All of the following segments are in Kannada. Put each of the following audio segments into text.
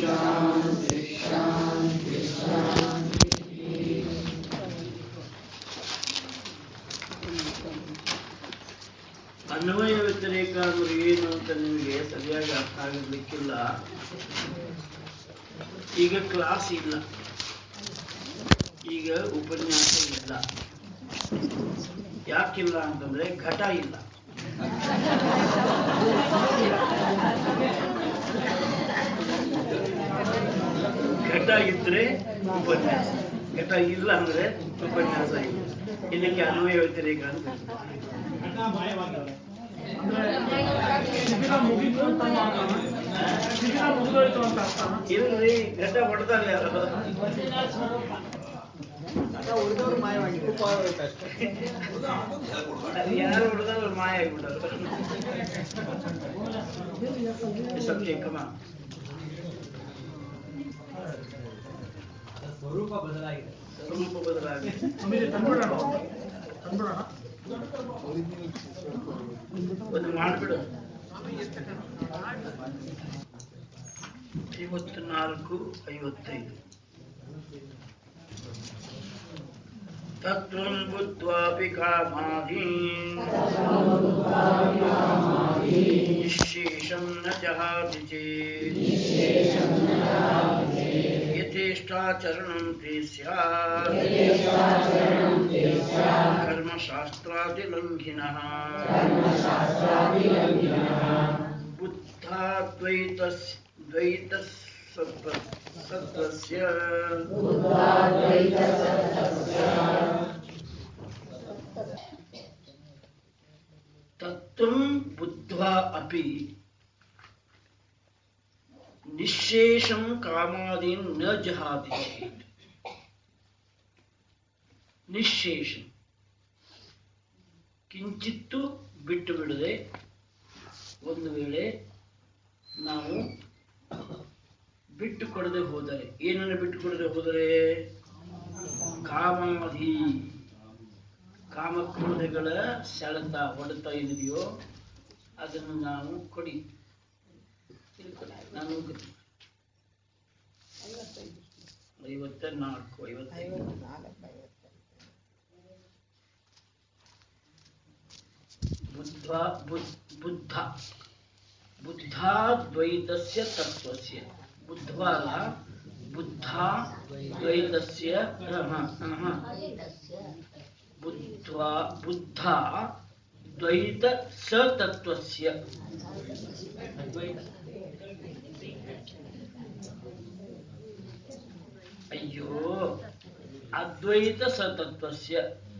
ಅನ್ವಯ ವ್ಯತಿರೇಕ ಅಂದ್ರೆ ಏನು ಅಂತ ನಿಮಗೆ ಸರಿಯಾಗಿ ಅರ್ಥ ಆಗಿರ್ಲಿಕ್ಕಿಲ್ಲ ಈಗ ಕ್ಲಾಸ್ ಇಲ್ಲ ಈಗ ಉಪನ್ಯಾಸ ಇಲ್ಲ ಯಾಕಿಲ್ಲ ಅಂತಂದ್ರೆ ಘಟ ಇಲ್ಲ ಘಟ ಇದ್ರೆ ಉಪನ್ಯಾಸ ಘಟ ಇಲ್ಲ ಅಂದ್ರೆ ಉಪನ್ಯಾಸ ಇಲ್ಲ ಇದಕ್ಕೆ ಅನ್ವಯ ವ್ಯತಿರೇಕ ಅಂತ ಕರೀತಾರೆ. ಶಿಬಿರ ಮುಗೀತು ಅಂತ ಅರ್ಥ. ಶಿಬಿರ ಮುಗಿದೋಯ್ತು ಅಂತ ಅರ್ಥ ಇಲ್ರಿ ಘಟ ಹೊಡೆದಾಗ ಯಾರು ಅದು ಯಾರು ಹೊಡೆದಾಗ ಮಾಯ ಆಗ್ಬಿಟ್ಟರು ಸ್ವಲ್ಪ ಕಮ ಸ್ವರೂಪ ಬದಲಾಗಿದೆ ಸ್ವಲ್ಪ ಬದಲಾಗಿ ಆಮೇಲೆ ತಂದ್ಬಿಡೋಣ ತಂದ್ಬಿಡೋಣ ಒಂದು ಮಾಡ್ಬಿಡು ಐವತ್ನಾಲ್ಕು ಐವತ್ತೈದು ತತ್ವಂ ಬುದ್ಧ್ವಾಪಿ ಕಾಮಾಧೀನ್ ನಿಶೇಷಂ ನ ಜಹಾತಿ ಚೇತ್ ಯಥೇಷ್ಟಾಚರಣಂ ತೇ ಸ್ಯಾತ್ ಕರ್ಮಶಾಸ್ತ್ರಾದಿಲಂಘಿನಃ ಬುದ್ಧಾದ್ವೈತಸ್ ದ್ವೈತಸ್ ಸತ್ವ ಸತ್ವಸ್ಯ ತತ್ವಂ ಬುದ್ಧ್ವಾ ಅಪಿ ನಿಶೇಷಂ ಕಾಮಾದೀನ್ ನ ಜಹಾತಿ ಚೇತ್ ನಿಶೇಷಂ ಕಿಂಚಿತ್ತು ಬಿಟ್ಟು ಬಿಡದೆ ಒಂದು ವೇಳೆ ನಾವು ಬಿಟ್ಟು ಕೊಡದೆ ಹೋದರೆ ಏನನ್ನು ಬಿಟ್ಟು ಕೊಡದೆ ಹೋದರೆ ಕಾಮಾಧಿ ಕಾಮಕ್ರೋಧಗಳ ಸೆಳೆತ ಹೊಡೆತ ಏನಿದೆಯೋ ಅದನ್ನು ನಾವು ಕೊಡಿ ಇಲ್ಲಿ ಕೊಡಿ. ನಾನು ಗೊತ್ತು. ಐವತ್ತ ನಾಲ್ಕು ಐವತ್ತೈದು ಬುದ್ಧ ಬುದ್- ಬುದ್ಧ ಬುದ್ಧಾದ್ವೈತಸ್ಯ ತತ್ವಸ್ಯ ಬುದ್ಧ್ವ ಅಲ್ಲ ಬುದ್ಧ ದ್ವೈತಸ್ಯ ಹ, ಹ, ಹ, ಹ. ಬುದ್ಧ್ವ ಬುದ್ಧ ದ್ವೈತ ಸತತ್ವಸ್ಯ ಅದ್ವೈತ ಅಯ್ಯೋ ಅದ್ವೈತ ಸತತ್ವಸ್ಯ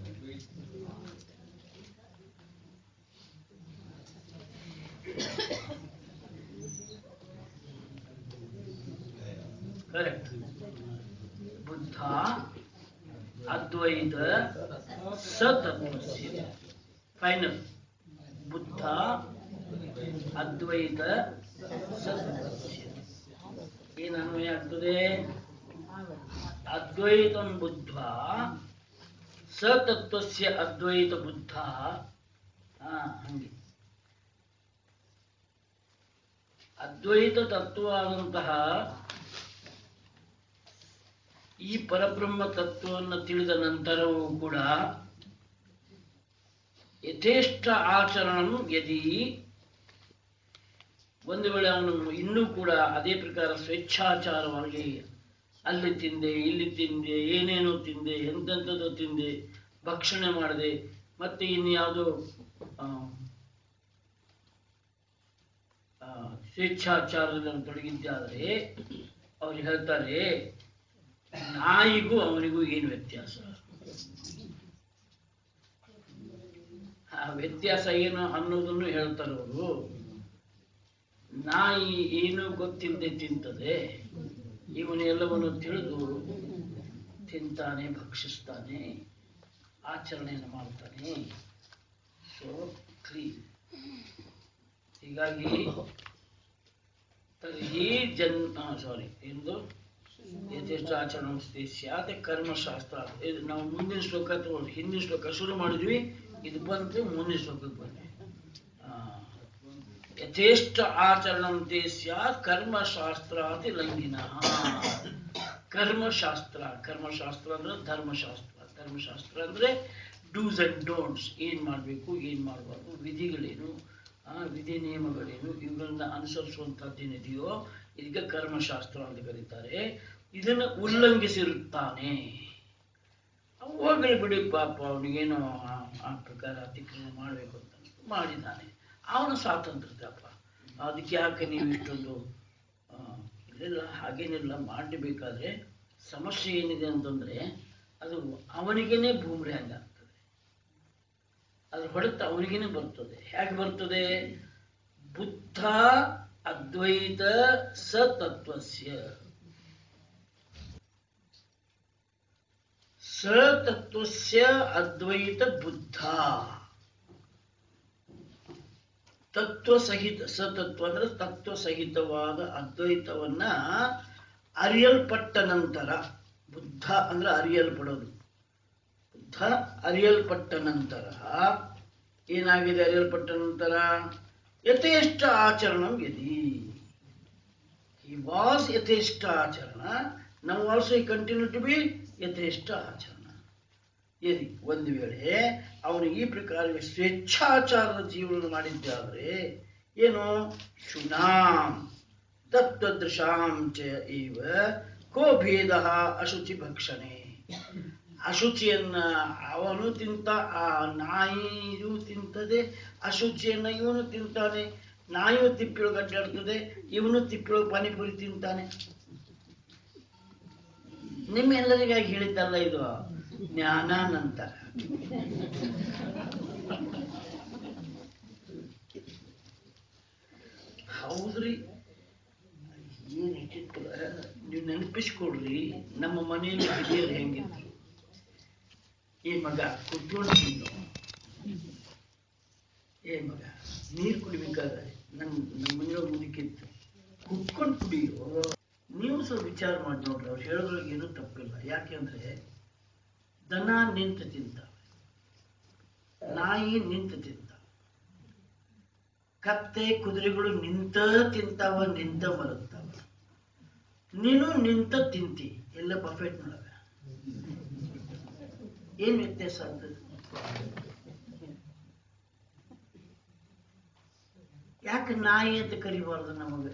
ಕರೆಕ್ಟ್ ಬುದ್ಧ ಅದ್ವೈತ ಸತತ್ವಸ್ಯ ಫೈನಲ್ ಬುದ್ಧ ಅದ್ವೈತ ಸತತ್ವಸ್ಯ ಏನು ಅನ್ವಯ ಆಗ್ತದೆ ಅದ್ವೈತಂ ಬುದ್ಧ ಸತತ್ವಸ್ಯ ಅದ್ವೈತ ಬುದ್ಧ ಹಾ ಹಂಗೆ ಅದ್ವೈತ ತತ್ವವಾದಂತಹ ಈ ಪರಬ್ರಹ್ಮ ತತ್ವವನ್ನು ತಿಳಿದ ನಂತರವೂ ಕೂಡ ಯಥೇಷ್ಟ ಆಚರಣಂ ಯದಿ ಒಂದು ವೇಳೆ ಅವನು ಇನ್ನೂ ಕೂಡ ಅದೇ ಪ್ರಕಾರ ಸ್ವೇಚ್ಛಾಚಾರವಾಗಿ ಅಲ್ಲಿ ತಿಂದೆ ಇಲ್ಲಿ ತಿಂದೆ ಏನೇನೋ ತಿಂದೆ ಎಂತೆಂಥದ್ದು ತಿಂದೆ ಭಕ್ಷಣೆ ಮಾಡಿದೆ ಮತ್ತೆ ಇನ್ಯಾವುದೋ ಆ, ಆ, ಸ್ವೇಚ್ಛಾಚಾರದಲ್ಲಿ ಅವನು ತೊಡಗಿದ್ದಾದರೆ ಅವ್ರು ಹೇಳ್ತಾರೆ ನಾಯಿಗೂ ಅವನಿಗೂ ಏನು ವ್ಯತ್ಯಾಸ ಆ ವ್ಯತ್ಯಾಸ ಏನು ಅನ್ನೋದನ್ನು ಹೇಳ್ತಾರೆ ಅವರು ನಾಯಿ ಏನು ಗೊತ್ತಿಲ್ಲದೆ ತಿಂತದೆ ಇವನು ಎಲ್ಲವನ್ನು ತಿಳಿದು ತಿಂತಾನೆ ಭಕ್ಷಿಸ್ತಾನೆ ಆಚರಣೆಯನ್ನು ಮಾಡ್ತಾನೆ ಸೊ ಕ್ಲೀನ್ ಹೀಗಾಗಿ ತರ್ಹಿ ಜನ್ ಸಾರಿ ಎಂದು ಯಥೇಷ್ಟ ಆಚರಣೆ ಸ್ಯಾತ್ ಕರ್ಮಶಾಸ್ತ್ರ ಇದು ನಾವು ಮುಂದಿನ ಶ್ಲೋಕ ತಗೊಂಡು ಹಿಂದಿನ ಶ್ಲೋಕ ಶುರು ಮಾಡಿದ್ವಿ ಇದು ಬಂತು ಮುಂದಿನ ಶ್ಲೋಕಕ್ಕೆ ಬಂದ್ವಿ ಆ, ಯಥೇಷ್ಟ ಆಚರಣಂತೆ ಸ್ಯಾತ್ ಕರ್ಮಶಾಸ್ತ್ರಾತಿ ಲಂಘಿನ ಕರ್ಮಶಾಸ್ತ್ರ ಕರ್ಮಶಾಸ್ತ್ರ ಅಂದ್ರೆ ಧರ್ಮಶಾಸ್ತ್ರ ಧರ್ಮಶಾಸ್ತ್ರ ಅಂದ್ರೆ ಡೂಸ್ ಅಂಡ್ ಡೋಂಟ್ಸ್ ಏನ್ ಮಾಡಬೇಕು ಏನ್ ಮಾಡಬಾರ್ದು ವಿಧಿಗಳೇನು ಆ, ವಿಧಿ ನಿಯಮಗಳೇನು ಇವುಗಳನ್ನ ಅನುಸರಿಸುವಂತದ್ದೇನಿದೆಯೋ ಇದಕ್ಕೆ ಕರ್ಮಶಾಸ್ತ್ರ ಅಂತ ಕರೀತಾರೆ ಇದನ್ನು ಉಲ್ಲಂಘಿಸಿರುತ್ತಾನೆ ಹೋಗಲಿ ಬಿಡಿ ಪಾಪ ಅವನಿಗೇನೋ ಆ- ಆ ಪ್ರಕಾರ ಅತಿಕ್ರಮಣ ಮಾಡಬೇಕು ಅಂತ ಅನ್ಸ್ತು, ಮಾಡಿದ್ದಾನೆ ಅವನ ಸ್ವಾತಂತ್ರ್ಯದಪ್ಪ ಅದಕ್ಕೆ ಯಾಕೆ ನೀವು ಇಷ್ಟೊಂದು ಆ, ಇಲ್ಲೆಲ್ಲ ಹಾಗೇನಿಲ್ಲ ಮಾಡಬೇಕಾದ್ರೆ ಸಮಸ್ಯೆ ಏನಿದೆ ಅಂತಂದ್ರೆ ಅದು ಅವನಿಗೇನೆ ಬೂಮ್ರ್ಯಾಂಗ್ ಆಗ್ತದೆ ಅದ್ರ ಹೊಡೆತ ಅವನಿಗೇನೆ ಬರ್ತದೆ ಹೇಗೆ ಬರ್ತದೆ ಬುದ್ಧ ಅದ್ವೈತ ಸತತ್ವಸ್ಯ ಸತತ್ವಸ್ಯ ಅದ್ವೈತ ಬುದ್ಧ ತತ್ವ ಸಹಿತ ಸತತ್ವ ಅಂದ್ರೆ ತತ್ವ ಸಹಿತವಾದ ಅದ್ವೈತವನ್ನ ಅರಿಯಲ್ಪಟ್ಟ ನಂತರ ಬುದ್ಧ ಅಂದ್ರೆ ಅರಿಯಲ್ಪಡೋದು ಬುದ್ಧ ಅರಿಯಲ್ಪಟ್ಟ ನಂತರ ಏನಾಗಿದೆ ಅರಿಯಲ್ಪಟ್ಟ ನಂತರ ಯಥೇಷ್ಟ ಆಚರಣಂ ಯದಿ he was ಯಥೇಷ್ಟ ಆಚರಣ ನಾವು ಆಲ್ಸೋ ಈ ಕಂಟಿನ್ಯೂ ಟು ಬಿ ಯಥೇಷ್ಟ ಆಚರಣ ಯದಿ ಒಂದು ವೇಳೆ ಅವನು ಈ ಪ್ರಕಾರ ಸ್ವೇಚ್ಛಾಚಾರದ ಜೀವನ ಮಾಡಿದ್ದಾದ್ರೆ ಏನು ಶುನಾಂ ತತ್ವದೃಶಾಂ ಚ ಇವ ಕೋ ಭೇದ ಅಶುಚಿ ಭಕ್ಷಣೆ ಅಶುಚಿಯನ್ನ ಅವನು ತಿಂತ ಆ ನಾಯಿಯು ತಿಂತದೆ ಅಶುಚಿಯನ್ನ ಇವನು ತಿಂತಾನೆ ನಾಯಿಯು ತಿಪ್ಪಿಳೊಳಗೆ ಅಡ್ಡಾಡ್ತದೆ ಇವನು ತಿಪ್ಪಿಳೊಳಗೆ ಪಾನಿಪುರಿ ತಿಂತಾನೆ ನಿಮ್ಮೆಲ್ಲರಿಗಾಗಿ ಹೇಳಿದ್ದಲ್ಲ ಇದು ಜ್ಞಾನ ನಂತರ ಹೌದ್ರಿ ಏನ್ ಇಟ್ಟಿತ್ತು ನೀವು ನೆನಪಿಸ್ಕೊಡ್ರಿ ನಮ್ಮ ಮನೆಯಲ್ಲಿ ಹಿರಿಯರು ಹೆಂಗಿದ್ರು ಏ ಮಗ ಕುತ್ಕೊಂಡು ತಿನ್ನು ಏ ಮಗ ನೀರು ಕುಡಿಬೇಕಾದ್ರೆ ನನ್ನ ನಮ್ಮ ಮನೆಯೊಳಗೆ ಮುದುಕಿತ್ತು ಕುತ್ಕೊಂಡು ಕುಡಿಯೋ ನೀವು ಸ್ವಲ್ಪ ವಿಚಾರ ಮಾಡಿ ನೋಡ್ರಿ ಅವ್ರು ಹೇಳೋದ್ರೊಳಗೆ ಏನೂ ತಪ್ಪಿಲ್ಲ ಯಾಕೆಂದ್ರೆ ದನ ನಿಂತು ತಿಂತಾವೆ ನಾಯಿ ನಿಂತು ತಿಂತಾವೆ ಕತ್ತೆ ಕುದುರೆಗಳು ನಿಂತ ತಿಂತಾವ ನಿಂತ ಮಲಗ್ತಾವ ನೀನು ನಿಂತ ತಿಂತಿ ಎಲ್ಲ ಬಫೆಟ್ನೊಳಗ ಏನ್ ವ್ಯತ್ಯಾಸ ಆಗ್ತದೆ ಯಾಕೆ ನಾಯಿ ಅಂತ ಕರಿಬಾರ್ದು ನಮಗೆ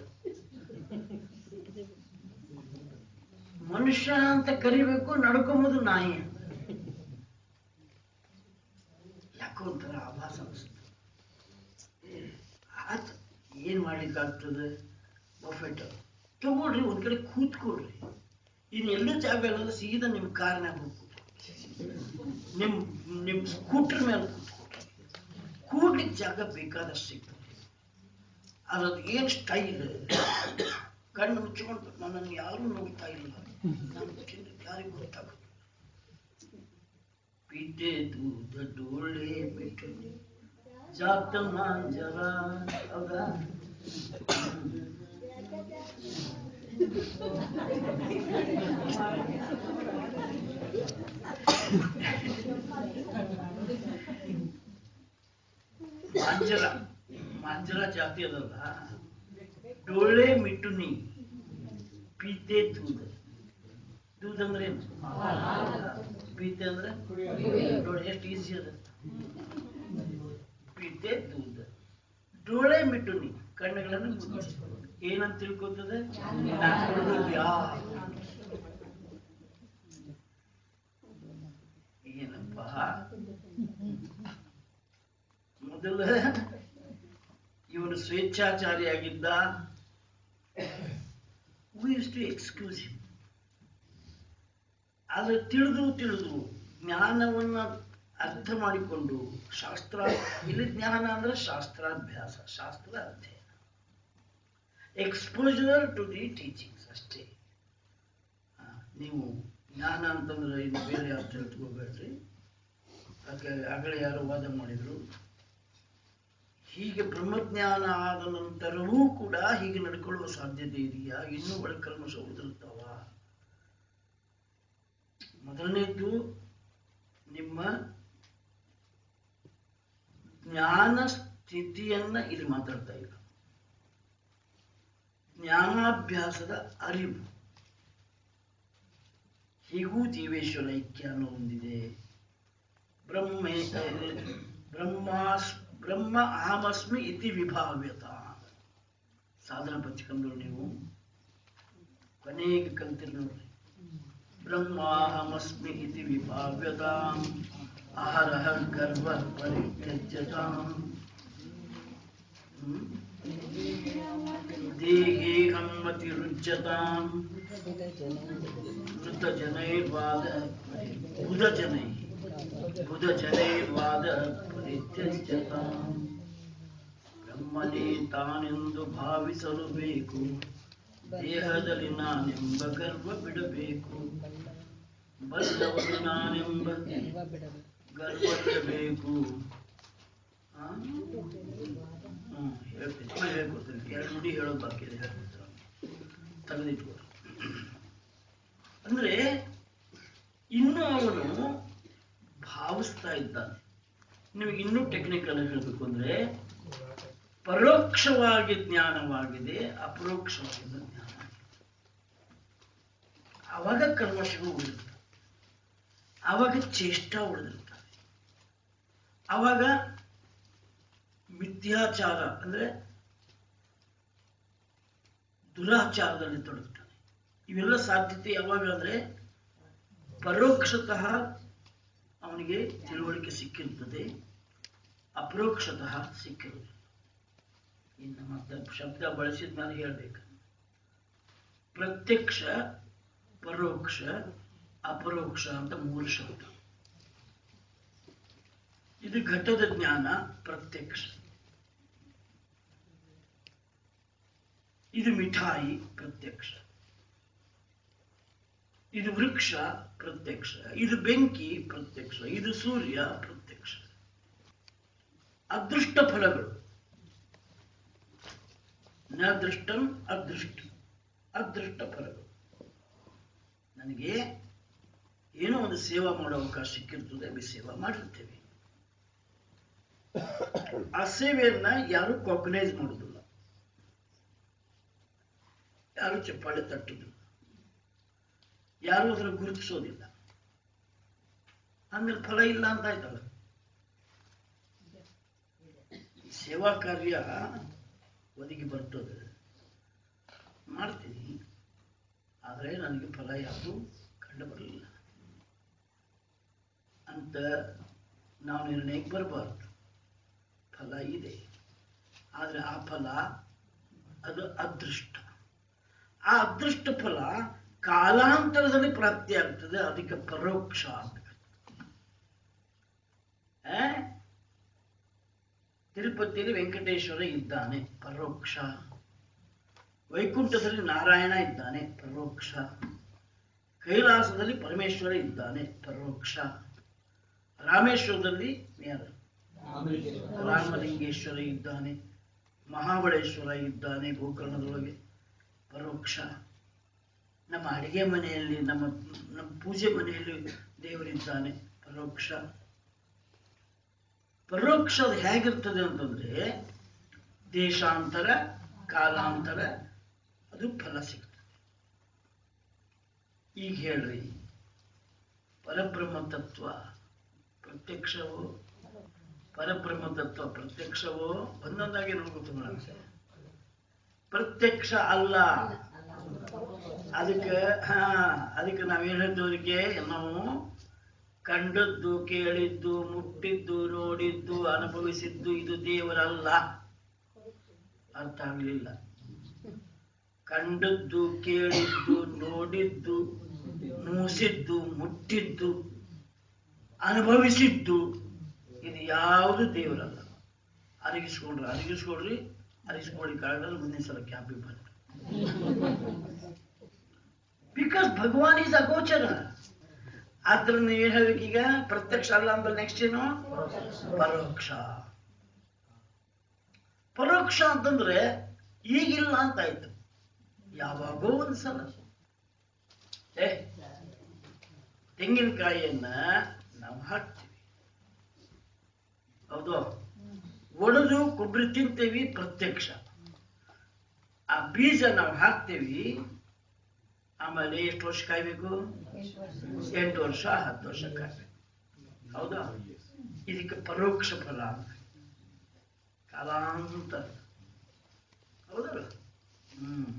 ಮನುಷ್ಯ ಅಂತ ಕರಿಬೇಕು ನಡ್ಕೊಂಬುದು ನಾಯಿ ಅಂತ ಯಾಕೋ ಒಂಥರ ಆಭಾಸ ಅನಿಸ್ತದೆ ಆತ ಏನ್ ಮಾಡ್ಲಿಕ್ಕಾಗ್ತದೆ ಬಫೆಟ್ ತಗೊಳ್ರಿ ಒಂದ್ ಕಡೆ ಕೂತ್ಕೊಳ್ರಿ ಇನ್ನು ಎಲ್ಲೂ ಜಾಗ ಇಲ್ಲ ಸೀದಾ ನಿಮ್ ಕಾರ್ನಾಗ ಹೋಗಿ ಕೂತ್ಕೊಳ್ರಿ. ನಿಮ್ ನಿಮ್ ಸ್ಕೂಟರ್ ಮೇಲೆ ಕೂತ್ಕೊಳ್ರಿ ಕೂಡ್ಲಿಕ್ಕೆ ಜಾಗ ಬೇಕಾದಷ್ಟು ಸಿಗ್ತದೆ ಅದ್ರದ್ದು ಏನ್ ಸ್ಟೈಲ್ ಕಣ್ಣು ಮುಚ್ಚಿಕೊಂಡು ನನ್ನನ್ನು ಯಾರೂ ನೋಡ್ತಾ ಇಲ್ಲ ನಾನು ಚಿಂತೆ ಯಾರಿಗೂ ಗೊತ್ತಾಗುತ್ತೆ ಪೀಟೆ ದೂದ ಡೋಳೆ ಬಿಟ್ಟು ಜಾತ ಮಾಂಜರ ಹೌದಾ ಮಾಂಜರ ಮಾಂಜರ ಜಾತಿ ಅದಲ್ಲ ಡೋಳೆ ಮಿಟುನಿ ಪೀತೆ ದೂದ ದೂದ್ ಅಂದ್ರೆ ಏನು ಪೀತೆ ಅಂದ್ರೆ ನೋಡಿ ಎಷ್ಟು ಈಸಿ ಅದ ಪೀತೆ ದೂದ ಡೋಳೆ ಮಿಟುನಿ ಕಣ್ಣುಗಳನ್ನು ಮುಚ್ಚಿ ಏನಂತ ತಿಳ್ಕೊತದೆ ನಾನು ಹುಡುಗ್ಯಾ? ಏನಪ್ಪ ಮೊದಲ ಇವನು ಸ್ವೇಚ್ಛಾಚಾರಿಯಾಗಿದ್ದ we used to excuse him. ಆದ್ರೆ ತಿಳಿದು ತಿಳಿದು ಜ್ಞಾನವನ್ನ ಅರ್ಥ ಮಾಡಿಕೊಂಡು ಶಾಸ್ತ್ರ ಇಲ್ಲಿ ಜ್ಞಾನ ಅಂದ್ರೆ ಶಾಸ್ತ್ರಾಭ್ಯಾಸ ಶಾಸ್ತ್ರ ಅಧ್ಯಯನ ಎಕ್ಸ್ಪೋಜರ್ ಟು ದಿ ಟೀಚಿಂಗ್ಸ್ ಅಷ್ಟೇ ಆ, ನೀವು ಜ್ಞಾನ ಅಂತಂದ್ರೆ ಇನ್ನು ಬೇರೆ ಅರ್ಥ ತಿಳ್ಕೊಬೇಡ್ರಿ ಅದಕ್ಕೆ ಆಗಲೇ ಯಾರೋ ವಾದ ಮಾಡಿದ್ರು ಹೀಗೆ ಬ್ರಹ್ಮಜ್ಞಾನ ಆದ ನಂತರವೂ ಕೂಡ ಹೀಗೆ ನಡ್ಕೊಳ್ಳುವ ಸಾಧ್ಯತೆ ಇದೆಯಾ ಇನ್ನೂ ಒಳಕಲ್ಮಶ ಉದುರುತ್ತವ ಮೊದಲನೇದ್ದು ನಿಮ್ಮ ಜ್ಞಾನ ಸ್ಥಿತಿಯನ್ನ ಇಲ್ಲಿ ಮಾತಾಡ್ತಾ ಇಲ್ಲ ಜ್ಞಾನಾಭ್ಯಾಸದ ಅರಿವು ಹೀಗೂ ಜೀವೇಶ್ವರ ಐಕ್ಯ ಅನ್ನೋ ಒಂದಿದೆ ಬ್ರಹ್ಮೇ ಬ್ರಹ್ಮಾಸ್ ಬ್ರಹ್ಮ ಅಹಮಸ್ಮಿ ಇತಿ ವಿಭಾವ್ಯತ ಸಾಧನ ಪಂಚಕಂದ್ರು ನೀವು ಕೊನೆಗೆ ಕಲ್ತಿರಿ ನೋಡ್ರಿ ಬ್ರಹ್ಮಾಹಮಸ್ಮಿ ಇತಿ ವಿಭಾವ್ಯತಾಂ ಅಹರಹ ಗರ್ವ ಪರಿತ್ಯಜ್ಯತಾಂ ಹ್ಮ್? ದೇಹೇಹಂ ಮತಿರುಚ್ಯತಾಂ ಮೃತಜನೈರ್ವಾದ ಬುಧಜನೈ ಬುಧಜನೈರ್ವಾದ ಪರಿತ್ಯಜ್ಯತಾಂ ಬ್ರಹ್ಮನೇ ತಾನೆಂದು ಭಾವಿಸಲು ಬೇಕು ದೇಹದಲ್ಲಿ ನಾನೆಂಬ ಗರ್ವ ಬಿಡಬೇಕು ಬಲ್ಲವನು ನಾನೆಂಬ ಗರ್ವ ಬಿಡಬೇಕು ಆ? ಹ್ಮ್, ಹೇಳ್ತೀನಿ ಆಮೇಲೆ ಹೇಳ್ಕೊಡ್ತೀನಿ ಎರಡು ನುಡಿ ಹೇಳೋದು ಬಾಕಿ ಇದೆ ಹೇಳ್ಕೊಡ್ತೀನಿ ತೆಗೆದಿಟ್ಕೊ ಅಂದ್ರೆ ಇನ್ನು ಅವನು ಭಾವಿಸ್ತಾ ಇದ್ದಾನೆ ನಿಮಗೆ ಇನ್ನೂ ಟೆಕ್ನಿಕಲ್ ಹೇಳಬೇಕು ಅಂದ್ರೆ ಪರೋಕ್ಷವಾಗಿ ಜ್ಞಾನವಾಗಿದೆ ಅಪರೋಕ್ಷವಾದ ಜ್ಞಾನ ಆವಾಗ ಕರ್ಮಶಗಳು ಉಳಿದಿರ್ತವೆ ಆವಾಗ ಚೇಷ್ಟ ಉಳಿದಿರ್ತವೆ ಆವಾಗ ಮಿಥ್ಯಾಚಾರ ಅಂದ್ರೆ ದುರಾಚಾರದಲ್ಲಿ ತೊಡಗ್ತಾನೆ ಇವೆಲ್ಲ ಸಾಧ್ಯತೆ ಯಾವಾಗ ಅಂದ್ರೆ ಪರೋಕ್ಷತಃ ಅವನಿಗೆ ತಿಳುವಳಿಕೆ ಸಿಕ್ಕಿರ್ತದೆ ಅಪರೋಕ್ಷತಃ ಸಿಕ್ಕಿರುವುದಿಲ್ಲ ಇನ್ನು ಮತ್ತೆ ಶಬ್ದ ಬಳಸಿದ ಮೇಲೆ ಹೇಳ್ಬೇಕು ಪ್ರತ್ಯಕ್ಷ ಪರೋಕ್ಷ ಅಪರೋಕ್ಷ ಅಂತ ಮೂರು ಶಬ್ದ ಇದು ಘಟದ ಜ್ಞಾನ ಪ್ರತ್ಯಕ್ಷ ಇದು ಮಿಠಾಯಿ ಪ್ರತ್ಯಕ್ಷ ಇದು ವೃಕ್ಷ ಪ್ರತ್ಯಕ್ಷ ಇದು ಬೆಂಕಿ ಪ್ರತ್ಯಕ್ಷ ಇದು ಸೂರ್ಯ ಪ್ರತ್ಯಕ್ಷ ಅದೃಷ್ಟ ಫಲಗಳು ನ ದೃಷ್ಟಂ ಅದೃಷ್ಟ ಅದೃಷ್ಟ ಫಲಗಳು ನನಗೆ ಏನೋ ಒಂದು ಸೇವಾ ಮಾಡೋ ಅವಕಾಶ ಸಿಕ್ಕಿರ್ತದೆ ಬಿ ಸೇವಾ ಮಾಡಿರ್ತೇವೆ ಆ ಸೇವೆಯನ್ನ ಯಾರು ಕಾಗ್ನೈಸ್ ಮಾಡುದಿಲ್ಲ ಯಾರು ಚಪ್ಪಾಳೆ ತಟ್ಟುದಿಲ್ಲ ಯಾರು ಅದನ್ನು ಗುರುತಿಸೋದಿಲ್ಲ ಆಮೇಲೆ ಫಲ ಇಲ್ಲ ಅಂತ ಆಯ್ತಲ್ಲ ಸೇವಾ ಕಾರ್ಯ ಒದಗಿ ಬರ್ತದೆ ಮಾಡ್ತೀನಿ ಆದರೆ ನನಗೆ ಫಲ ಯಾವುದು ಕಂಡು ಬರಲಿಲ್ಲ ಅಂತ ನಾವು ನಿರ್ಣಯಕ್ಕೆ ಬರಬಾರ್ದು ಫಲ ಇದೆ ಆದರೆ ಆ ಫಲ ಅದು ಅದೃಷ್ಟ ಆ ಅದೃಷ್ಟ ಫಲ ಕಾಲಾಂತರದಲ್ಲಿ ಪ್ರಾಪ್ತಿಯಾಗ್ತದೆ ಅದಕ್ಕೆ ಪರೋಕ್ಷ ಅಂತ ಆ? ತಿರುಪತಿಯಲ್ಲಿ ವೆಂಕಟೇಶ್ವರ ಇದ್ದಾನೆ ಪರೋಕ್ಷ ವೈಕುಂಠದಲ್ಲಿ ನಾರಾಯಣ ಇದ್ದಾನೆ ಪರೋಕ್ಷ ಕೈಲಾಸದಲ್ಲಿ ಪರಮೇಶ್ವರ ಇದ್ದಾನೆ ಪರೋಕ್ಷ ರಾಮೇಶ್ವರದಲ್ಲಿ ಯಾರು ರಾಮಲಿಂಗೇಶ್ವರ ಇದ್ದಾನೆ ಮಹಾಬಳೇಶ್ವರ ಇದ್ದಾನೆ ಗೋಕರ್ಣದೊಳಗೆ ಪರೋಕ್ಷ ನಮ್ಮ ಅಡಿಗೆ ಮನೆಯಲ್ಲಿ ನಮ್ಮ ನಮ್ಮ ಪೂಜೆ ಮನೆಯಲ್ಲಿ ದೇವರಿದ್ದಾನೆ ಪರೋಕ್ಷ ಪರೋಕ್ಷ ಅದು ಹೇಗಿರ್ತದೆ ಅಂತಂದ್ರೆ ದೇಶಾಂತರ ಕಾಲಾಂತರ ಅದು ಫಲ ಸಿಗ್ತದೆ ಈಗ ಹೇಳ್ರಿ ಪರಬ್ರಹ್ಮ ತತ್ವ ಪ್ರತ್ಯಕ್ಷವೋ ಪರಬ್ರಹ್ಮ ತತ್ವ ಪ್ರತ್ಯಕ್ಷವೋ ಒಂದೊಂದಾಗಿ ನೋಡ್ಕೊತ ಪ್ರತ್ಯಕ್ಷ ಅಲ್ಲ ಅದಕ್ಕೆ ಹಾ ಅದಕ್ಕೆ ನಾವೇನ್ ಹೇಳ್ತೀವಿ ಅದಕ್ಕೆ ನಾವು ಕಂಡದ್ದು ಕೇಳಿದ್ದು ಮುಟ್ಟಿದ್ದು ನೋಡಿದ್ದು ಅನುಭವಿಸಿದ್ದು ಇದು ದೇವರಲ್ಲ ಅರ್ಥ ಆಗ್ಲಿಲ್ಲ ಕಂಡದ್ದು ಕೇಳಿದ್ದು ನೋಡಿದ್ದು ಮೂಸಿದ್ದು ಮುಟ್ಟಿದ್ದು ಅನುಭವಿಸಿದ್ದು ಇದು ಯಾವುದು ದೇವರಲ್ಲ ಅರಗಿಸ್ಕೊಂಡ್ರೆ ಅರಗಿಸ್ಕೊಡ್ರಿ ಅರಗಿಸ್ಕೊಳ್ಳಿ ಕಾರಣದಲ್ಲಿ ಮುಂದಿನ ಸಲ ಕ್ಯಾಂಪಿಗೆ ಬನ್ನಿ ಬಿಕಾಸ್ ಭಗವಾನ್ ಈಸ್ ಅಗೋಚರ ಆದ್ರ ನೀವೇನ್ ಹೇಳ್ಬೇಕೀಗ ಪ್ರತ್ಯಕ್ಷ ಅಲ್ಲ ಅಂದ್ರೆ ನೆಕ್ಸ್ಟ್ ಏನು ಪರೋಕ್ಷ ಪರೋಕ್ಷ ಅಂತಂದ್ರೆ ಈಗಿಲ್ಲ ಅಂತ ಆಯ್ತು ಯಾವಾಗೋ ಒಂದ್ಸಲ ಏ ತೆಂಗಿನಕಾಯಿಯನ್ನ ನಾವು ಹಾಕ್ತೀವಿ ಹೌದು ಒಡೆದು ಕೊಬ್ಬರಿ ತಿಂತೇವಿ ಪ್ರತ್ಯಕ್ಷ ಆ ಬೀಜ ನಾವು ಹಾಕ್ತೇವಿ ಆಮೇಲೆ ಎಷ್ಟು ವರ್ಷ ಕಾಯ್ಬೇಕು ಎಂಟು ವರ್ಷ ಹತ್ತು ವರ್ಷ ಕಾಯ್ಬೇಕು ಹೌದಾ ಇದಕ್ಕೆ ಪರೋಕ್ಷ ಫಲ ಅಂತ. ಕಾಲಾಂತರ ಹೌದಲ್ಲ ಹ್ಮ್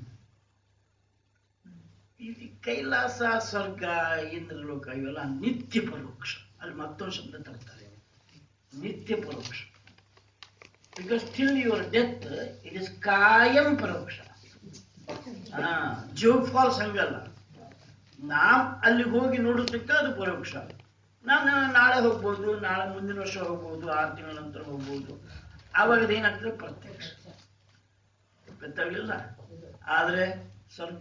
ಇದು ಕೈಲಾಸ ಸ್ವರ್ಗ ಇಂದ್ರಲೋಕ ಇವೆಲ್ಲ ನಿತ್ಯ ಪರೋಕ್ಷ ಅಲ್ಲಿ ಮತ್ತೊಂದು ಶಬ್ದ ತರ್ತಾರೆ ನಿತ್ಯ ಪರೋಕ್ಷ because still your death it is ಕಾಯಂ ಪರೋಕ್ಷ ಹಾ ಜೋಗ್ ಫಾಲ್ಸ್ ಹಂಗಲ್ಲ ನಾವ್ ಅಲ್ಲಿಗೆ ಹೋಗಿ ನೋಡೋದಕ್ಕೆ ಅದು ಪರೋಕ್ಷ ನಾನು ನಾಳೆ ಹೋಗ್ಬೋದು ನಾಳೆ ಮುಂದಿನ ವರ್ಷ ಹೋಗ್ಬೋದು ಆರು ತಿಂಗಳ ನಂತರ ಹೋಗ್ಬೋದು ಆವಾಗ ಅದೇನಾಗ್ತದೆ ಪ್ರತ್ಯಕ್ಷ ಗೊತ್ತಾಗ್ಲಿಲ್ಲ ಆದ್ರೆ ಸ್ವರ್ಗ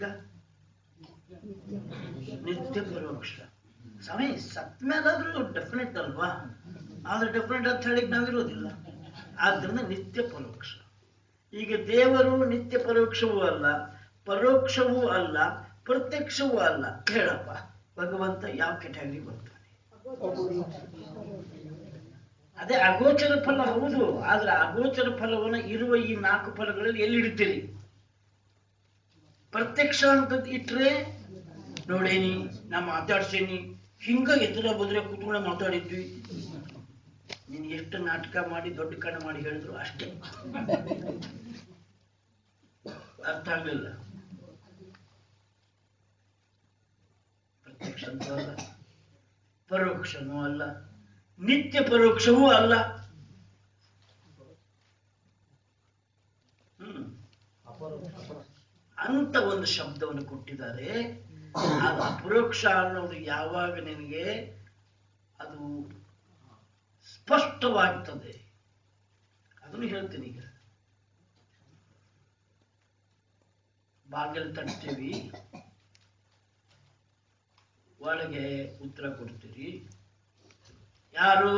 ನಿತ್ಯ ಪರೋಕ್ಷ ಸಮಯ ಸತ್ ಮೇಲಾದ್ರೂ ಡೆಫಿನೆಟ್ ಅಲ್ವಾ ಆದ್ರೆ ಡೆಫಿನೆಟ್ ಅಂತ ಹೇಳಿಕ್ ನಾವಿರೋದಿಲ್ಲ ಆದ್ರಿಂದ ನಿತ್ಯ ಪರೋಕ್ಷ ಈಗ ದೇವರು ನಿತ್ಯ ಪರೋಕ್ಷವೂ ಅಲ್ಲ ಪರೋಕ್ಷವೂ ಅಲ್ಲ ಪ್ರತ್ಯಕ್ಷವೂ ಅಲ್ಲ ಹೇಳಪ್ಪ ಭಗವಂತ ಯಾವ ಕೆಟಗರಿ ಬರ್ತಾನೆ ಅದೇ ಅಗೋಚರ ಫಲ ಹೌದು ಆದ್ರೆ ಅಗೋಚರ ಫಲವನ್ನ ಇರುವ ಈ ನಾಲ್ಕು ಫಲಗಳಲ್ಲಿ ಎಲ್ಲಿ ಇಡ್ತೀರಿ ಪ್ರತ್ಯಕ್ಷ ಅಂತ ಇಟ್ರೆ ನೋಡೇನಿ ನಾ ಮಾತಾಡ್ಸೇನಿ ಹಿಂಗ ಎದುರ ಬದ್ರೆ ಕೂತ್ಕೊಂಡೆ ಮಾತಾಡಿದ್ವಿ ನೀನ್ ಎಷ್ಟು ನಾಟಕ ಮಾಡಿ ದೊಡ್ಡ ಕಣ್ಣು ಮಾಡಿ ಹೇಳಿದ್ರು ಅಷ್ಟೇ ಅರ್ಥ ಆಗ್ಲಿಲ್ಲ ಪ್ರತ್ಯಕ್ಷ ಅಂತೂ ಅಲ್ಲ ಪರೋಕ್ಷನೂ ಅಲ್ಲ ನಿತ್ಯ ಪರೋಕ್ಷವೂ ಅಲ್ಲ ಹ್ಮ್ ಅಂತ ಒಂದು ಶಬ್ದವನ್ನು ಕೊಟ್ಟಿದ್ದಾರೆ ಅದು ಅಪರೋಕ್ಷ ಅನ್ನೋದು ಯಾವಾಗ ನಿನಗೆ ಅದು ಸ್ಪಷ್ಟವಾಗ್ತದೆ ಅದನ್ನು ಹೇಳ್ತೀನಿ ಈಗ ಬಾಗಿಲು ತಟ್ತೀವಿ ಒಳಗೆ ಉತ್ತರ ಕೊಡ್ತೀರಿ ಯಾರು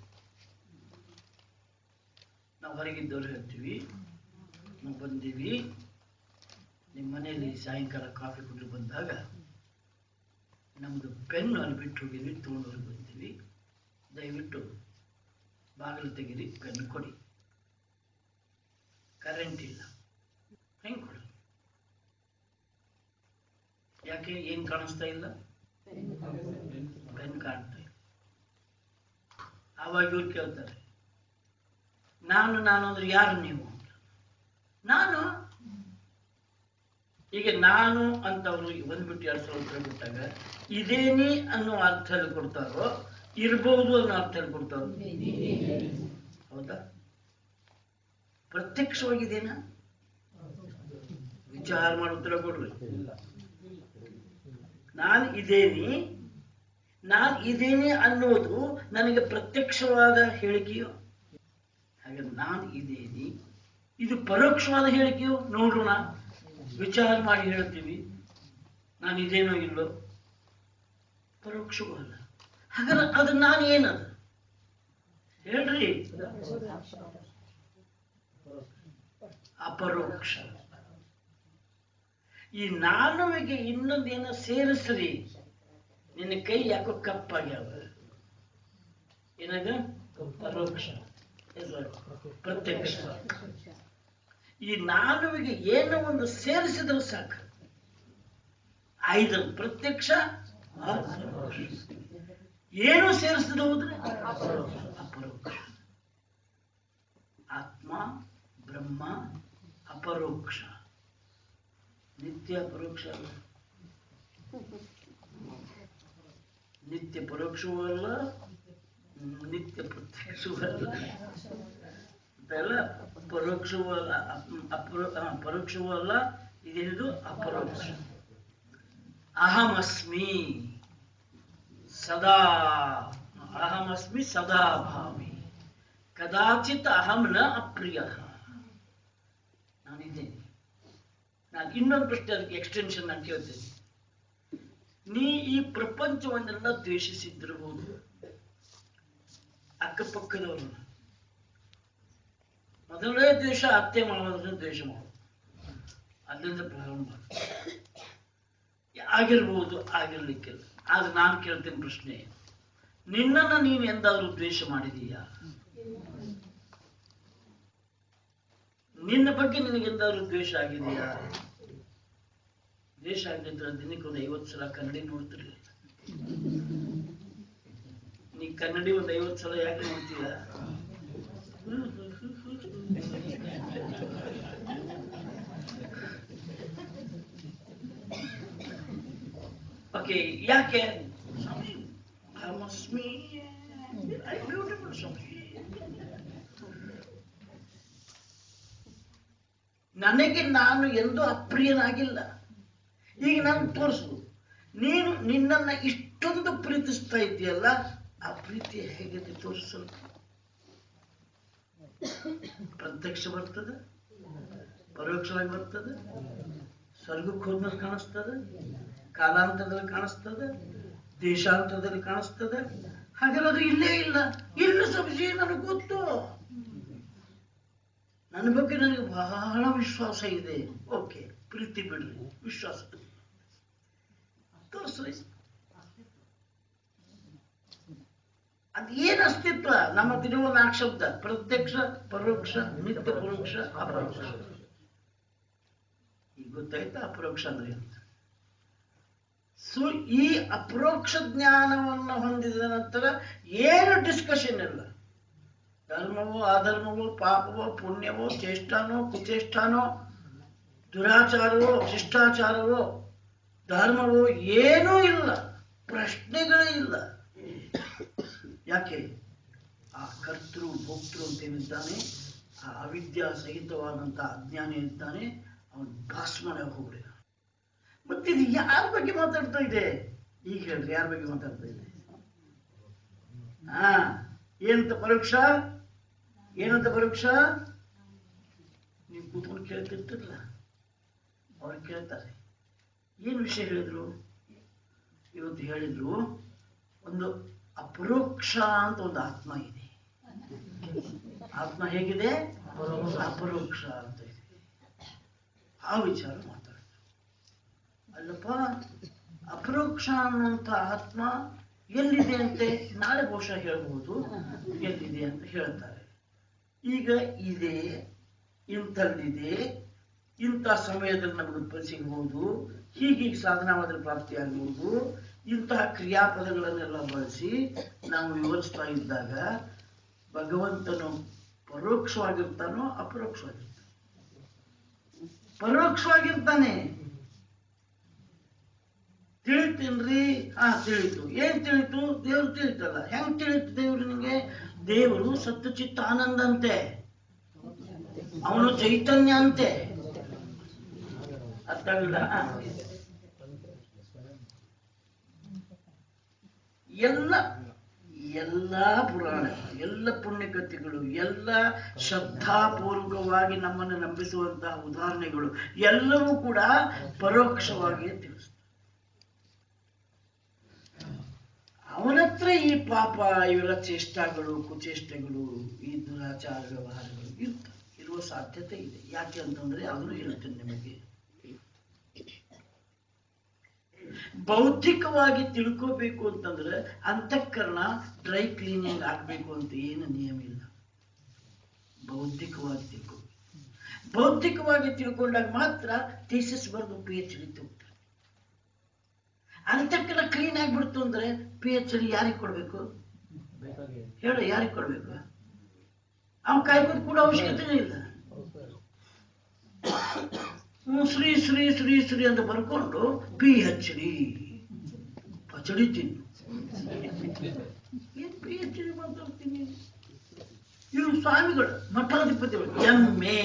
ನಾವು ಹೊರಗಿದ್ದವ್ರು ಹೇಳ್ತೀವಿ ನಾವು ಬಂದೀವಿ ನಿಮ್ಮ ಮನೆಯಲ್ಲಿ ಸಾಯಂಕಾಲ ಕಾಫಿ ಕುಡಿದು ಬಂದಾಗ ನಮ್ಮದು ಪೆನ್ ಅಲ್ಲಿ ಬಿಟ್ಟು ಹೋಗಿದ್ವಿ ತೊಗೊಂಡವ್ರಿಗೆ ಬಂದೀವಿ ದಯವಿಟ್ಟು ಬಾಗಿಲು ತೆಗೀರಿ ಪೆನ್ ಕೊಡಿ ಕರೆಂಟ್ ಇಲ್ಲ ಹೆಂಗ್ ಕೊಡು ಯಾಕೆ ಏನ್ ಕಾಣಿಸ್ತಾ ಇಲ್ಲ ಪೆನ್ ಕಾಣ್ತಾ ಇಲ್ಲ ಆವಾಗ ಇವ್ರು ಕೇಳ್ತಾರೆ ನಾನು ನಾನು ಅಂದ್ರೆ ಯಾರು ನೀವು ಅಂತ ನಾನು ಈಗ ನಾನು ಅಂತ ಅವರು ಬಂದ್ಬಿಟ್ಟು ಎರಡು ಸಲ ಉತ್ತರ ಕೊಟ್ಟಾಗ ಇದೇನಿ ಅನ್ನೋ ಅರ್ಥದಲ್ಲಿ ಕೊಡ್ತಾರೋ ಇರ್ಬೋದು ಅನ್ನೋ ಅರ್ಥದಲ್ಲಿ ಕೊಡ್ತಾರೋ ಹೌದಾ ಪ್ರತ್ಯಕ್ಷವಾಗಿದೇನಾ ವಿಚಾರ ಮಾಡಿ ಉತ್ತರ ಕೊಡ್ರಿ ನಾನು ಇದೇನಿ ನಾನು ಇದೇನೆ ಅನ್ನೋದು ನನಗೆ ಪ್ರತ್ಯಕ್ಷವಾದ ಹೇಳಿಕೆಯೋ ಹಾಗೆ ನಾನು ಇದೇನಿ ಇದು ಪರೋಕ್ಷವಾದ ಹೇಳಿಕೆಯೋ ನೋಡೋಣ ವಿಚಾರ ಮಾಡಿ ಹೇಳ್ತೀವಿ ನಾನು ಇದೇನೋ ಇಲ್ಲೋ ಪರೋಕ್ಷವೂ ಅಲ್ಲ ಹಾಗಾದ್ರೆ ಅದು ನಾನು ಏನದು ಹೇಳ್ರಿ ಅಪರೋಕ್ಷ ಈ ನಾನುವಿಗೆ ಇನ್ನೊಂದೇನೋ ಸೇರಿಸ್ರಿ ನಿನ್ನ ಕೈ ಯಾಕೋ ಕಪ್ಪಾಗ್ಯಾವ ಏನದು ಪರೋಕ್ಷ ಇಲ್ಲ, ಪ್ರತ್ಯಕ್ಷ ಈ ನಾನುವಿಗೆ ಏನೋ ಒಂದು ಸೇರಿಸಿದ್ರೆ ಸಾಕು ಐದು ಪ್ರತ್ಯಕ್ಷ ಆರ್ ಪರೋಕ್ಷ. ಏನು ಸೇರಿಸದೆ ಹೋದ್ರೆ ಅಪರೋಕ್ಷ ಆತ್ಮ ಬ್ರಹ್ಮ ಅಪರೋಕ್ಷ ನಿತ್ಯ ಪರೋಕ್ಷ ಅಲ್ಲ ನಿತ್ಯ ಪರೋಕ್ಷವೂ ಅಲ್ಲ ನಿತ್ಯ ಪ್ರತ್ಯಕ್ಷವೂ ಅಲ್ಲ ಇದೆಲ್ಲ ಪರೋಕ್ಷವೂ ಅಲ್ಲ ಅಪ್- ಅಪರೋ ಆ, ಪರೋಕ್ಷವೂ ಅಲ್ಲ ಇದೇನಿದು ಅಪರೋಕ್ಷ ಅಹಮಸ್ಮಿ ಸದಾ ಅಹಮಸ್ಮಿ ಸದಾ ಭಾವಿ ಕದಾಚಿತ್ ಅಹಂ ನ ಅಪ್ರಿಯ ನಾನಿದ್ದೇನೆ ನಾನು ಇನ್ನೊಂದು ಪ್ರಶ್ನೆ ಅದಕ್ಕೆ ಎಕ್ಸ್ಟೆನ್ಷನ್ ನಾನು ಕೇಳ್ತೇನೆ ನೀ ಈ ಪ್ರಪಂಚವನ್ನೆಲ್ಲ ದ್ವೇಷಿಸಿದ್ದಿರಬಹುದು ಅಕ್ಕಪಕ್ಕದವ್ರನ್ನ ಮೊದಲನೇ ದ್ವೇಷ ಅತ್ತೆ ಮಾಡೋದ್ರ ದ್ವೇಷ ಮಾಡೋದು ಅಲ್ಲಿಂದ ಪ್ರಾರಂಭ ಆಗಿರ್ಬೋದು ಆಗಿರ್ಲಿಕ್ಕಿಲ್ಲ ಆದ್ರೆ ನಾನು ಕೇಳ್ತೇನೆ ಪ್ರಶ್ನೆ ನಿನ್ನನ್ನು ನೀನು ಎಂದಾದ್ರೂ ದ್ವೇಷ ಮಾಡಿದೀಯಾ ನಿನ್ನ ಬಗ್ಗೆ ನಿನಗೆಂದಾದ್ರೂ ದ್ವೇಷ ಆಗಿದೆಯಾ ದ್ವೇಷ ಆಗದಿದ್ರೆ ದಿನಕ್ಕೆ ಒಂದು ಐವತ್ತು ಸಲ ಕನ್ನಡಿ ನೋಡ್ತಿರ್ಲಿಲ್ಲ ನೀ ಕನ್ನಡಿ ಒಂದು ಐವತ್ತು ಸಲ ಯಾಕೆ ನೋಡ್ತೀಯ ಓಕೆ ಯಾಕೆ ಸ್ವಾಮಿ ಅಹಮಸ್ಮಿ ಐ ಬ್ಯೂಟಿಫುಲ್ ಸ್ವಾಮಿ ನನಗೆ ನಾನು ಎಂದು ಅಪ್ರಿಯನಾಗಿಲ್ಲ ಈಗ ನಾನು ತೋರಿಸು ನೀನು ನಿನ್ನನ್ನ ಇಷ್ಟೊಂದು ಪ್ರೀತಿಸ್ತಾ ಇದೆಯಲ್ಲ ಆ ಪ್ರೀತಿ ಹೇಗಿದೆ ತೋರಿಸಲು ಪ್ರತ್ಯಕ್ಷ ಬರ್ತದೆ ಪರೋಕ್ಷವಾಗಿ ಬರ್ತದೆ ಸ್ವರ್ಗಕ್ಕೆ ಹೋದ್ಮೇಲೆ ಕಾಣಿಸ್ತದೆ ಕಾಲಾಂತರದಲ್ಲಿ ಕಾಣಿಸ್ತದೆ ದೇಶಾಂತರದಲ್ಲಿ ಕಾಣಿಸ್ತದೆ ಹಾಗೆಲ್ಲ ಅದು ಇಲ್ಲೇ ಇಲ್ಲ ಇಲ್ಲ ಸಬ್ಜಿ ನನಗೆ ಗೊತ್ತು ನನ್ನ ಬಗ್ಗೆ ನನಗೆ ಬಹಳ ವಿಶ್ವಾಸ ಇದೆ ಓಕೆ ಪ್ರೀತಿ ಬಿಡ್ರಿ ವಿಶ್ವಾಸ ತೋರಿಸ್ರಿ ಅದ್ ಏನ್ ಅಸ್ತಿತ್ವ ನಮ್ಮ ತಿರುವ ನಾಲ್ಕು ಶಬ್ದ ಪ್ರತ್ಯಕ್ಷ ಪರೋಕ್ಷ ನಿತ್ಯ ಪರೋಕ್ಷ ಅಪರೋಕ್ಷ ಈಗ ಗೊತ್ತಾಯ್ತಾ ಅಪರೋಕ್ಷ ಅಂದ್ರೆ ಅಂತ ಸೊ ಈ ಅಪರೋಕ್ಷ ಜ್ಞಾನವನ್ನು ಹೊಂದಿದ ನಂತರ ಏನು ಡಿಸ್ಕಷನ್ ಇಲ್ಲ ಧರ್ಮವೋ ಅಧರ್ಮವೋ ಪಾಪವೋ ಪುಣ್ಯವೋ ಚೇಷ್ಟಾನೋ ಕುಚೇಷ್ಟಾನೋ ದುರಾಚಾರವೋ ಶಿಷ್ಟಾಚಾರವೋ ಧರ್ಮವೋ ಏನೂ ಇಲ್ಲ ಪ್ರಶ್ನೆಗಳೇ ಇಲ್ಲ ಯಾಕೆ ಆ ಕರ್ತೃ ಭೋಕ್ತೃ ಅಂತ ಏನಿದ್ದಾನೆ ಆ ಅವಿದ್ಯಾ ಸಹಿತವಾದಂಥ ಅಜ್ಞಾನಿ ಇದ್ದಾನೆ ಅವನು ಭಾಸ್ಮನೆ ಹೋಗ್ಬಿಡ ಮತ್ತೆ ಇದು ಯಾರ ಬಗ್ಗೆ ಮಾತಾಡ್ತಾ ಇದೆ ಈಗ ಹೇಳ್ರಿ ಯಾರ ಬಗ್ಗೆ ಮಾತಾಡ್ತಾ ಇದೆ ಹಾ ಏನಂತ ಪರೋಕ್ಷ ಏನಂತ ಪರೋಕ್ಷ ನೀವು ಕೂತ್ಕೊಂಡು ಕೇಳ್ತಿರ್ತಿರಲ್ಲ ಅವ್ರು ಕೇಳ್ತಾರೆ ಏನು ವಿಷಯ ಹೇಳಿದ್ರು ಇವತ್ತು ಹೇಳಿದ್ರು ಒಂದು ಅಪರೋಕ್ಷ ಅಂತ ಒಂದು ಆತ್ಮ ಇದೆ ಆತ್ಮ ಹೇಗಿದೆ ಅಪರೋಕ್ಷ ಅಂತ ಇದೆ ಆ ವಿಚಾರ ಮಾತಾಡಿದ್ರು ಅಲ್ಲಪ್ಪ ಅಪರೋಕ್ಷ ಅನ್ನುವಂಥ ಆತ್ಮ ಎಲ್ಲಿದೆ ಅಂತೆ ನಾಳೆ ಬಹುಶಃ ಹೇಳ್ಬೋದು ಎಲ್ಲಿದೆ ಅಂತ ಹೇಳ್ತಾರೆ ಈಗ ಇದೆ ಇಂಥಲ್ಲಿದೆ ಇಂಥ ಸಮಯದಲ್ಲಿ ನಮಗೆ ಸಿಗ್ಬೋದು ಹೀಗೀಗ ಸಾಧನವಾದ ಪ್ರಾಪ್ತಿಯಾಗಬಹುದು ಇಂತಹ ಕ್ರಿಯಾಪದಗಳನ್ನೆಲ್ಲ ಬಳಸಿ ನಾವು ವಿವರಿಸ್ತಾ ಇದ್ದಾಗ ಭಗವಂತನು ಪರೋಕ್ಷವಾಗಿರ್ತಾನೋ ಅಪರೋಕ್ಷವಾಗಿರ್ತಾನೋ ಪರೋಕ್ಷವಾಗಿರ್ತಾನೆ ತಿಳಿತೀನ್ರಿ ಹಾ ತಿಳಿತು ಏನ್ ತಿಳಿತು ದೇವ್ರು ತಿಳಿತಲ್ಲ ಹೆಂಗ್ ತಿಳಿತು ದೇವ್ರು ನಿಮಗೆ ದೇವರು ಸತ್ಯಚಿತ್ತ ಆನಂದ ಅಂತೆ ಅವನು ಚೈತನ್ಯ ಅಂತೆ ಅರ್ಥ ಆಗಿಲ್ಲ ಎಲ್ಲ ಎಲ್ಲ ಪುರಾಣ ಎಲ್ಲ ಪುಣ್ಯಕಥೆಗಳು ಎಲ್ಲ ಶ್ರದ್ಧಾಪೂರ್ವಕವಾಗಿ ನಮ್ಮನ್ನು ನಂಬಿಸುವಂತಹ ಉದಾಹರಣೆಗಳು ಎಲ್ಲವೂ ಕೂಡ ಪರೋಕ್ಷವಾಗಿಯೇ ತಿಳಿಸ್ತವೆ ಅವನತ್ರ ಈ ಪಾಪ ಇವೆಲ್ಲ ಚೇಷ್ಟಗಳು ಕುಚೇಷ್ಟಗಳು ಈ ದುರಾಚಾರ ವ್ಯವಹಾರಗಳು ಇರ್ತವೆ ಇರುವ ಸಾಧ್ಯತೆ ಇದೆ ಯಾಕೆ ಅಂತಂದ್ರೆ ಅದನ್ನು ಹೇಳ್ತೇನೆ ನಿಮಗೆ ಬೌದ್ಧಿಕವಾಗಿ ತಿಳ್ಕೋಬೇಕು ಅಂತಂದ್ರೆ ಅಂತಃಕರಣ ಡ್ರೈ ಕ್ಲೀನಿಂಗ್ ಆಗ್ಬೇಕು ಅಂತ ಏನು ನಿಯಮ ಇಲ್ಲ ಬೌದ್ಧಿಕವಾಗಿ ತಿಳ್ಕೊ ಬೌದ್ಧಿಕವಾಗಿ ತಿಳ್ಕೊಂಡಾಗ ಮಾತ್ರ ಥೀಸಿಸ್ ಬರೆದು ಪಿ ಎಚ್ ಡಿ ತಗೋತಾರೆ ಅಂತಃಕರಣ ಕ್ಲೀನ್ ಆಗ್ಬಿಡ್ತು ಅಂದ್ರೆ ಪಿ ಎಚ್ ಡಿ ಯಾರಿಗೆ ಕೊಡ್ಬೇಕು ಹೇಳು ಯಾರಿಗೆ ಕೊಡ್ಬೇಕು ಅವ್ನು ಕಾಯ್ಬೋದು ಕೂಡ ಅವಶ್ಯಕತೆ ಇಲ್ಲ ಹ್ಮ್, ಶ್ರೀ ಶ್ರೀ ಶ್ರೀ ಶ್ರೀ ಅಂತ ಬರ್ಕೊಂಡು ಪಿ ಎಚ್ ಡಿ ಪಚಡಿ ತಿನ್ನು ಏನ್ ಪಿ ಎಚ್ ಡಿ ಮಾತಾಡ್ತೀನಿ ಇವು ಸ್ವಾಮಿಗಳು ಮಠಾಧಿಪತಿಗಳು ಎಂ ಎ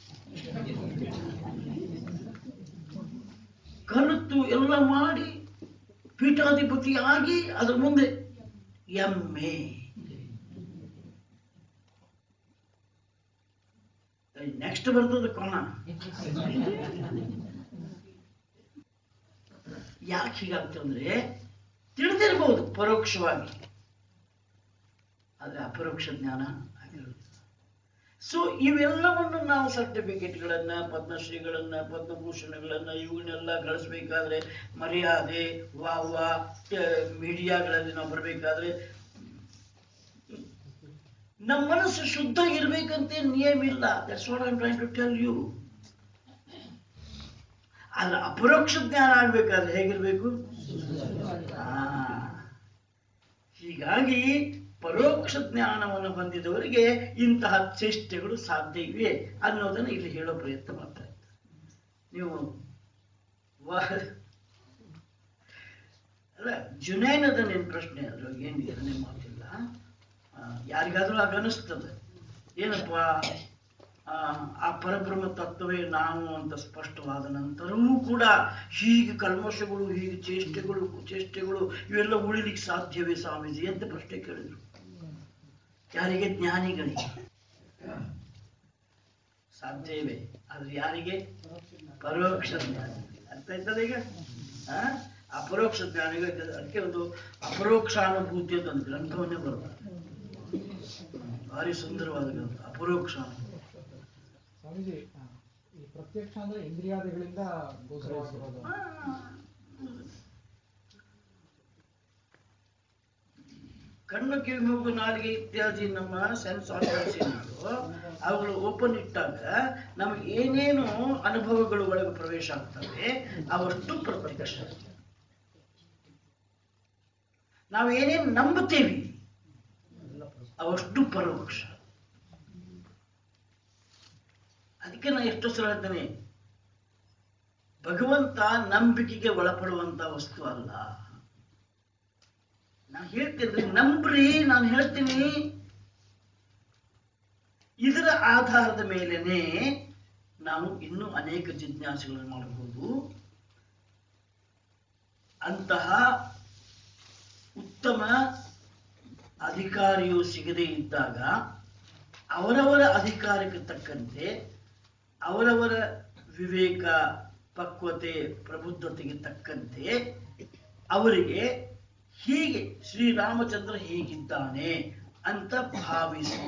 ಕಲಿತು ಎಲ್ಲ ಮಾಡಿ ಪೀಠಾಧಿಪತಿ ಆಗಿ ಅದ್ರ ಮುಂದೆ ಎಂ ಎ ನೆಕ್ಸ್ಟ್ ಬರ್ತದೆ ಕೊನ ಯಾಕೆ ಹೀಗಾಗ್ತಂದ್ರೆ ತಿಳಿದಿರ್ಬೋದು ಪರೋಕ್ಷವಾಗಿ ಆದ್ರೆ ಅಪರೋಕ್ಷ ಜ್ಞಾನ ಆಗಿರುತ್ತೆ ಸೊ ಇವೆಲ್ಲವನ್ನು ನಾವು ಸರ್ಟಿಫಿಕೇಟ್ಗಳನ್ನ ಪದ್ಮಶ್ರೀಗಳನ್ನ ಪದ್ಮಭೂಷಣಗಳನ್ನ ಇವನ್ನೆಲ್ಲ ಗಳಿಸ್ಬೇಕಾದ್ರೆ ಮರ್ಯಾದೆ ವಾವ ಮೀಡಿಯಾಗಳಲ್ಲಿ ನಾವು ಬರಬೇಕಾದ್ರೆ ನಮ್ಮ ಮನಸ್ಸು ಶುದ್ಧ ಇರ್ಬೇಕಂತ ನಿಯಮ ಇಲ್ಲ that's what I trying to tell you ಅಲ್ಲ ಅಪರೋಕ್ಷ ಜ್ಞಾನ ಆಗ್ಬೇಕಾದ್ರೆ ಹೇಗಿರ್ಬೇಕು ಆ. ಹೀಗಾಗಿ ಪರೋಕ್ಷ ಜ್ಞಾನವನ್ನು ಹೊಂದಿದವರಿಗೆ ಇಂತಹ ಚೇಷ್ಟೆಗಳು ಸಾಧ್ಯ ಇವೆ ಅನ್ನೋದನ್ನು ಇಲ್ಲಿ ಹೇಳೋ ಪ್ರಯತ್ನ ಮಾಡ್ತಾ ಇದ್ದಾರೆ ನೀವು ವಾ- ಅಲ್ಲ ಜುನೈನದ ನಿನ್ ಪ್ರಶ್ನೆ ಅದ್ರೊಳಗೆ ಏನು ಎರಡನೇ ಮಾತಿಲ್ಲ ಆ, ಯಾರಿಗಾದ್ರೂ ಆಗ ಅನಿಸ್ತದೆ ಏನಪ್ಪ ಆ, ಆ ಪರಬ್ರಹ್ಮ ತತ್ವವೇ ನಾವು ಅಂತ ಸ್ಪಷ್ಟವಾದ ನಂತರವೂ ಕೂಡ ಹೀಗೆ ಕಲ್ಮಶಗಳು ಹೀಗೆ ಚೇಷ್ಟೆಗಳು ಕುಚೇಷ್ಟೆಗಳು ಇವೆಲ್ಲ ಉಳಿಲಿಕ್ಕೆ ಸಾಧ್ಯವೇ ಸ್ವಾಮೀಜಿ ಅಂತ ಪ್ರಶ್ನೆ ಕೇಳಿದ್ರು ಯಾರಿಗೆ ಜ್ಞಾನಿಗಳಿಗೆ ಸಾಧ್ಯವೇ ಆದ್ರೆ ಯಾರಿಗೆ ಪರೋಕ್ಷ ಜ್ಞಾನ ಅರ್ಥ ಆಯ್ತದ ಈಗ ಆ? ಅಪರೋಕ್ಷ ಜ್ಞಾನಿಗಳಿಗೆ ಅದಕ್ಕೆ ಒಂದು ಅಪರೋಕ್ಷಾನುಭೂತಿ ಅಂತ ಒಂದು ಗ್ರಂಥವನ್ನೇ ಬರುತ್ತೆ ಭಾರಿ ಸುಂದರವಾದ ಗ್ರಂಥ ಅಪರೋಕ್ಷ ಸ್ವಾಮೀಜಿ ಆ, ಈ ಪ್ರತ್ಯಕ್ಷ ಅಂದ್ರೆ ಇಂದ್ರಿಯಾದಿಗಳಿಂದ ಗೋಚರವಾಗಿರೋದು ಆ, ಕಣ್ಣು ಕಿವಿ ಮೂಗು ನಾಲಿಗೆ ಇತ್ಯಾದಿ ನಮ್ಮ ಸೆನ್ಸ್ ಆರ್ಗನ್ಸ್ ಏನಿದೆಯೋ ಅವುಗಳು ಓಪನ್ ಇಟ್ಟಾಗ ನಮಗೆ ಏನೇನು ಅನುಭವಗಳು ಒಳಗೆ ಪ್ರವೇಶ ಆಗ್ತವೆ ಅವಷ್ಟು ಪ್ರತ್ಯಕ್ಷ ನಾವು ಏನೇನು ನಂಬುತ್ತೇವೆ ಅವಷ್ಟು ಪರೋಕ್ಷ ಅದಕ್ಕೆ ನಾನು ಎಷ್ಟು ಸಲ ಹೇಳ್ತೇನೆ ಭಗವಂತ ನಂಬಿಕೆಗೆ ಒಳಪಡುವಂತ ವಸ್ತು ಅಲ್ಲ ನಾನು ಹೇಳ್ತೇನೆ ನಂಬ್ರಿ ನಾನು ಹೇಳ್ತೀನಿ ಇದರ ಆಧಾರದ ಮೇಲೇನೆ ನಾವು ಇನ್ನೂ ಅನೇಕ ಜಿಜ್ಞಾಸೆಗಳನ್ನು ಮಾಡಬಹುದು ಅಂತಹ ಉತ್ತಮ ಅಧಿಕಾರಿಯು ಸಿಗದೇ ಇದ್ದಾಗ ಅವರವರ ಅಧಿಕಾರಕ್ಕೆ ತಕ್ಕಂತೆ ಅವರವರ ವಿವೇಕ ಪಕ್ವತೆ ಪ್ರಬುದ್ಧತೆಗೆ ತಕ್ಕಂತೆ ಅವರಿಗೆ ಹೀಗೆ ಶ್ರೀರಾಮಚಂದ್ರ ಹೀಗಿದ್ದಾನೆ ಅಂತ ಭಾವಿಸು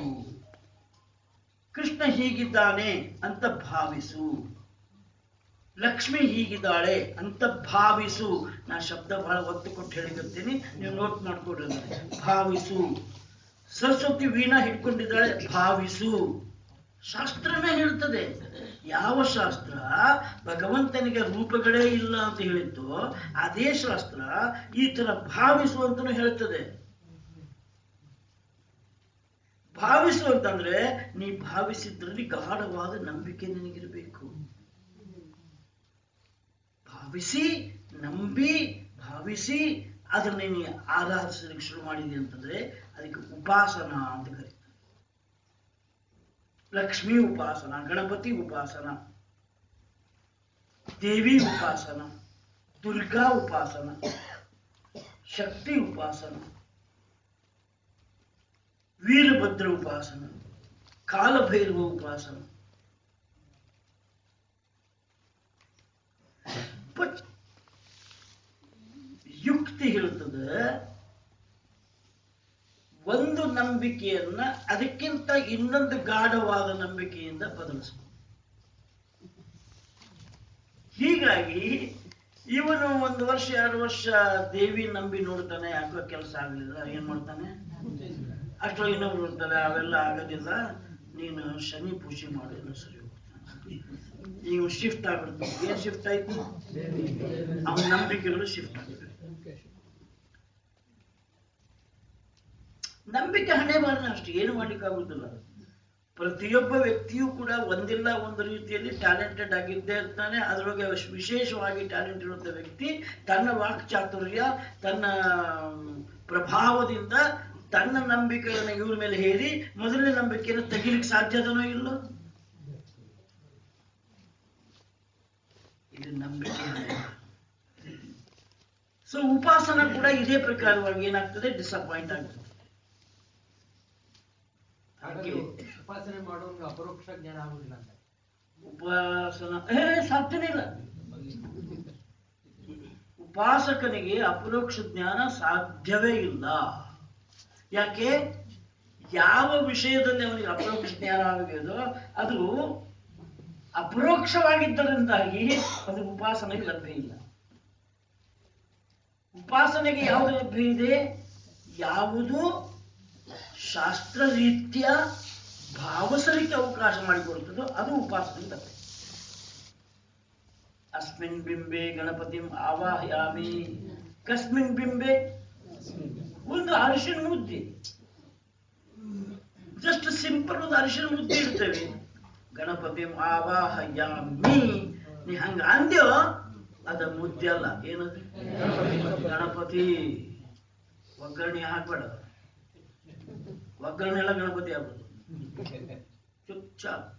ಕೃಷ್ಣ ಹೀಗಿದ್ದಾನೆ ಅಂತ ಭಾವಿಸು ಲಕ್ಷ್ಮಿ ಹೀಗಿದ್ದಾಳೆ ಅಂತ ಭಾವಿಸು ನಾ ಶಬ್ದ ಬಹಳ ಒತ್ತು ಕೊಟ್ಟು ಹೇಳಿಕತ್ತೀನಿ ನೀವು ನೋಟ್ ಮಾಡ್ಕೊಡ್ರಿ ಅದನ್ನ. ಭಾವಿಸು ಸರಸ್ವತಿ ವೀಣಾ ಹಿಡ್ಕೊಂಡಿದ್ದಾಳೆ ಭಾವಿಸು ಶಾಸ್ತ್ರನೇ ಹೇಳ್ತದೆ ಯಾವ ಶಾಸ್ತ್ರ ಭಗವಂತನಿಗೆ ರೂಪಗಳೇ ಇಲ್ಲ ಅಂತ ಹೇಳಿತ್ತು ಅದೇ ಶಾಸ್ತ್ರ ಈ ತರ ಭಾವಿಸು ಅಂತಲೂ ಹೇಳ್ತದೆ ಭಾವಿಸು ಅಂತಂದ್ರೆ ನೀ ಭಾವಿಸಿದ್ರಲ್ಲಿ ಗಾಢವಾದ ನಂಬಿಕೆ ನಿನಗಿರಬೇಕು ಭಾವಿಸಿ ನಂಬಿ ಭಾವಿಸಿ ಅದನ್ನ ನೀ ಆರಾಧಿಸಲಿಕ್ಕೆ ಶುರು ಮಾಡಿದೆ ಅಂತಂದ್ರೆ ಅದಕ್ಕೆ ಉಪಾಸನ ಅಂತ ಕರೀತಾರೆ ಲಕ್ಷ್ಮೀ ಉಪಾಸನ ಗಣಪತಿ ಉಪಾಸನ ದೇವಿ ಉಪಾಸನ ದುರ್ಗಾ ಉಪಾಸನ ಶಕ್ತಿ ಉಪಾಸನ ವೀರಭದ್ರ ಉಪಾಸನ ಕಾಲಭೈರವ ಉಪಾಸನ ಬಟ್ ಯುಕ್ತಿ ಹೇಳ್ತದೆ ಒಂದು ನಂಬಿಕೆಯನ್ನ ಅದಕ್ಕಿಂತ ಇನ್ನೊಂದು ಗಾಢವಾದ ನಂಬಿಕೆಯಿಂದ ಬದಲಿಸಬಹುದು ಹೀಗಾಗಿ ಇವನು ಒಂದು ವರ್ಷ ಎರಡು ವರ್ಷ ದೇವಿ ನಂಬಿ ನೋಡ್ತಾನೆ ಯಾಕೋ ಕೆಲಸ ಆಗಲಿಲ್ಲ ಏನ್ ಮಾಡ್ತಾನೆ ಅಷ್ಟೋ ಇನ್ನೊಬ್ರು ನೋಡ್ತಾರೆ ಅವೆಲ್ಲ ಆಗೋದಿಲ್ಲ ನೀನು ಶನಿ ಪೂಜೆ ಮಾಡಿಲ್ಲ ಸರಿ ಹೋಗ್ತಾನೆ ಈಗ ಶಿಫ್ಟ್ ಆಗ್ಬಿಡ್ತಾನೆ ಏನ್ ಶಿಫ್ಟ್ ಆಯ್ತು ಅವನ ನಂಬಿಕೆಗಳು ಶಿಫ್ಟ್ ಆಗಿವೆ ನಂಬಿಕೆ ಹಣೆ ಬಾರನ ಅಷ್ಟು ಏನು ಮಾಡ್ಲಿಕ್ಕಾಗುದಿಲ್ಲ ಪ್ರತಿಯೊಬ್ಬ ವ್ಯಕ್ತಿಯೂ ಕೂಡ ಒಂದಿಲ್ಲ ಒಂದು ರೀತಿಯಲ್ಲಿ ಟ್ಯಾಲೆಂಟೆಡ್ ಆಗಿದ್ದೇ ಇರ್ತಾನೆ ಅದರೊಳಗೆ ವಿಶ್- ವಿಶೇಷವಾಗಿ ಟ್ಯಾಲೆಂಟ್ ಇರುವಂತ ವ್ಯಕ್ತಿ ತನ್ನ ವಾಕ್ಚಾತುರ್ಯ ತನ್ನ ಪ್ರಭಾವದಿಂದ ತನ್ನ ನಂಬಿಕೆಯನ್ನು ಇವ್ರ ಮೇಲೆ ಹೇರಿ ಮೊದಲನೇ ನಂಬಿಕೆಯನ್ನು ತೆಗಿಲಿಕ್ಕೆ ಸಾಧ್ಯದನೋ ಇಲ್ಲ ಇದು ನಂಬಿಕೆ ಸೊ ಉಪಾಸನ ಕೂಡ ಇದೇ ಪ್ರಕಾರವಾಗಿ ಏನಾಗ್ತದೆ ಡಿಸಪಾಯಿಂಟ್ ಆಗ್ತದೆ ಹಾಗಾಗಿ ಉಪಾಸನೆ ಮಾಡೋನ್ಗೆ ಅಪರೋಕ್ಷ ಜ್ಞಾನ ಆಗುದಿಲ್ಲ ಅಂತ ಉಪಾಸನ ಏ ಸಾಧ್ಯನೇ ಇಲ್ಲ ಉಪಾಸಕನಿಗೆ ಅಪರೋಕ್ಷ ಜ್ಞಾನ ಸಾಧ್ಯವೇ ಇಲ್ಲ ಯಾಕೆ ಯಾವ ವಿಷಯದಲ್ಲಿ ಅವನಿಗೆ ಅಪರೋಕ್ಷ ಜ್ಞಾನ ಆಗಿದೆಯೋ ಅದು ಅಪರೋಕ್ಷವಾಗಿದ್ದರಿಂದಾಗಿ ಅದು ಉಪಾಸನೆಗೆ ಲಭ್ಯ ಇಲ್ಲ ಉಪಾಸನೆಗೆ ಯಾವುದು ಲಭ್ಯ ಇದೆ ಯಾವುದು ಶಾಸ್ತ್ರ ರೀತ್ಯ ಭಾವಸಲಿಕ್ಕೆ ಅವಕಾಶ ಮಾಡಿಕೊಡುತ್ತದೋ ಅದು ಉಪಾಸನೆ ಬರ್ತದೆ ಅಸ್ಮಿನ್ ಬಿಂಬೆ ಗಣಪತಿಂ ಆವಾಹಯಾಮಿ ಕಸ್ಮಿನ್ ಬಿಂಬೆ ಒಂದು ಅರಿಶಿನ ಮುದ್ದೆ ಜಸ್ಟ್ ಸಿಂಪಲ್ ಒಂದು ಅರಿಶಿನ ಮುದ್ದೆ ಇಡ್ತೇವೆ ಗಣಪತಿ ಆವಾಹಯಾಮಿ ನೀ ಹಂಗ ಅಂದ್ಯೋ ಅದ ಮುದ್ದೆ ಅಲ್ಲ ಏನದು ಗಣಪತಿ ಒಗ್ಗರಣೆ ಹಾಕ್ಬೇಡ ಒಗ್ಗರಣೆ ಎಲ್ಲ ಗಣಪತಿ ಆಗ್ಬೋದು ಚುಚ್ಚಾಪ್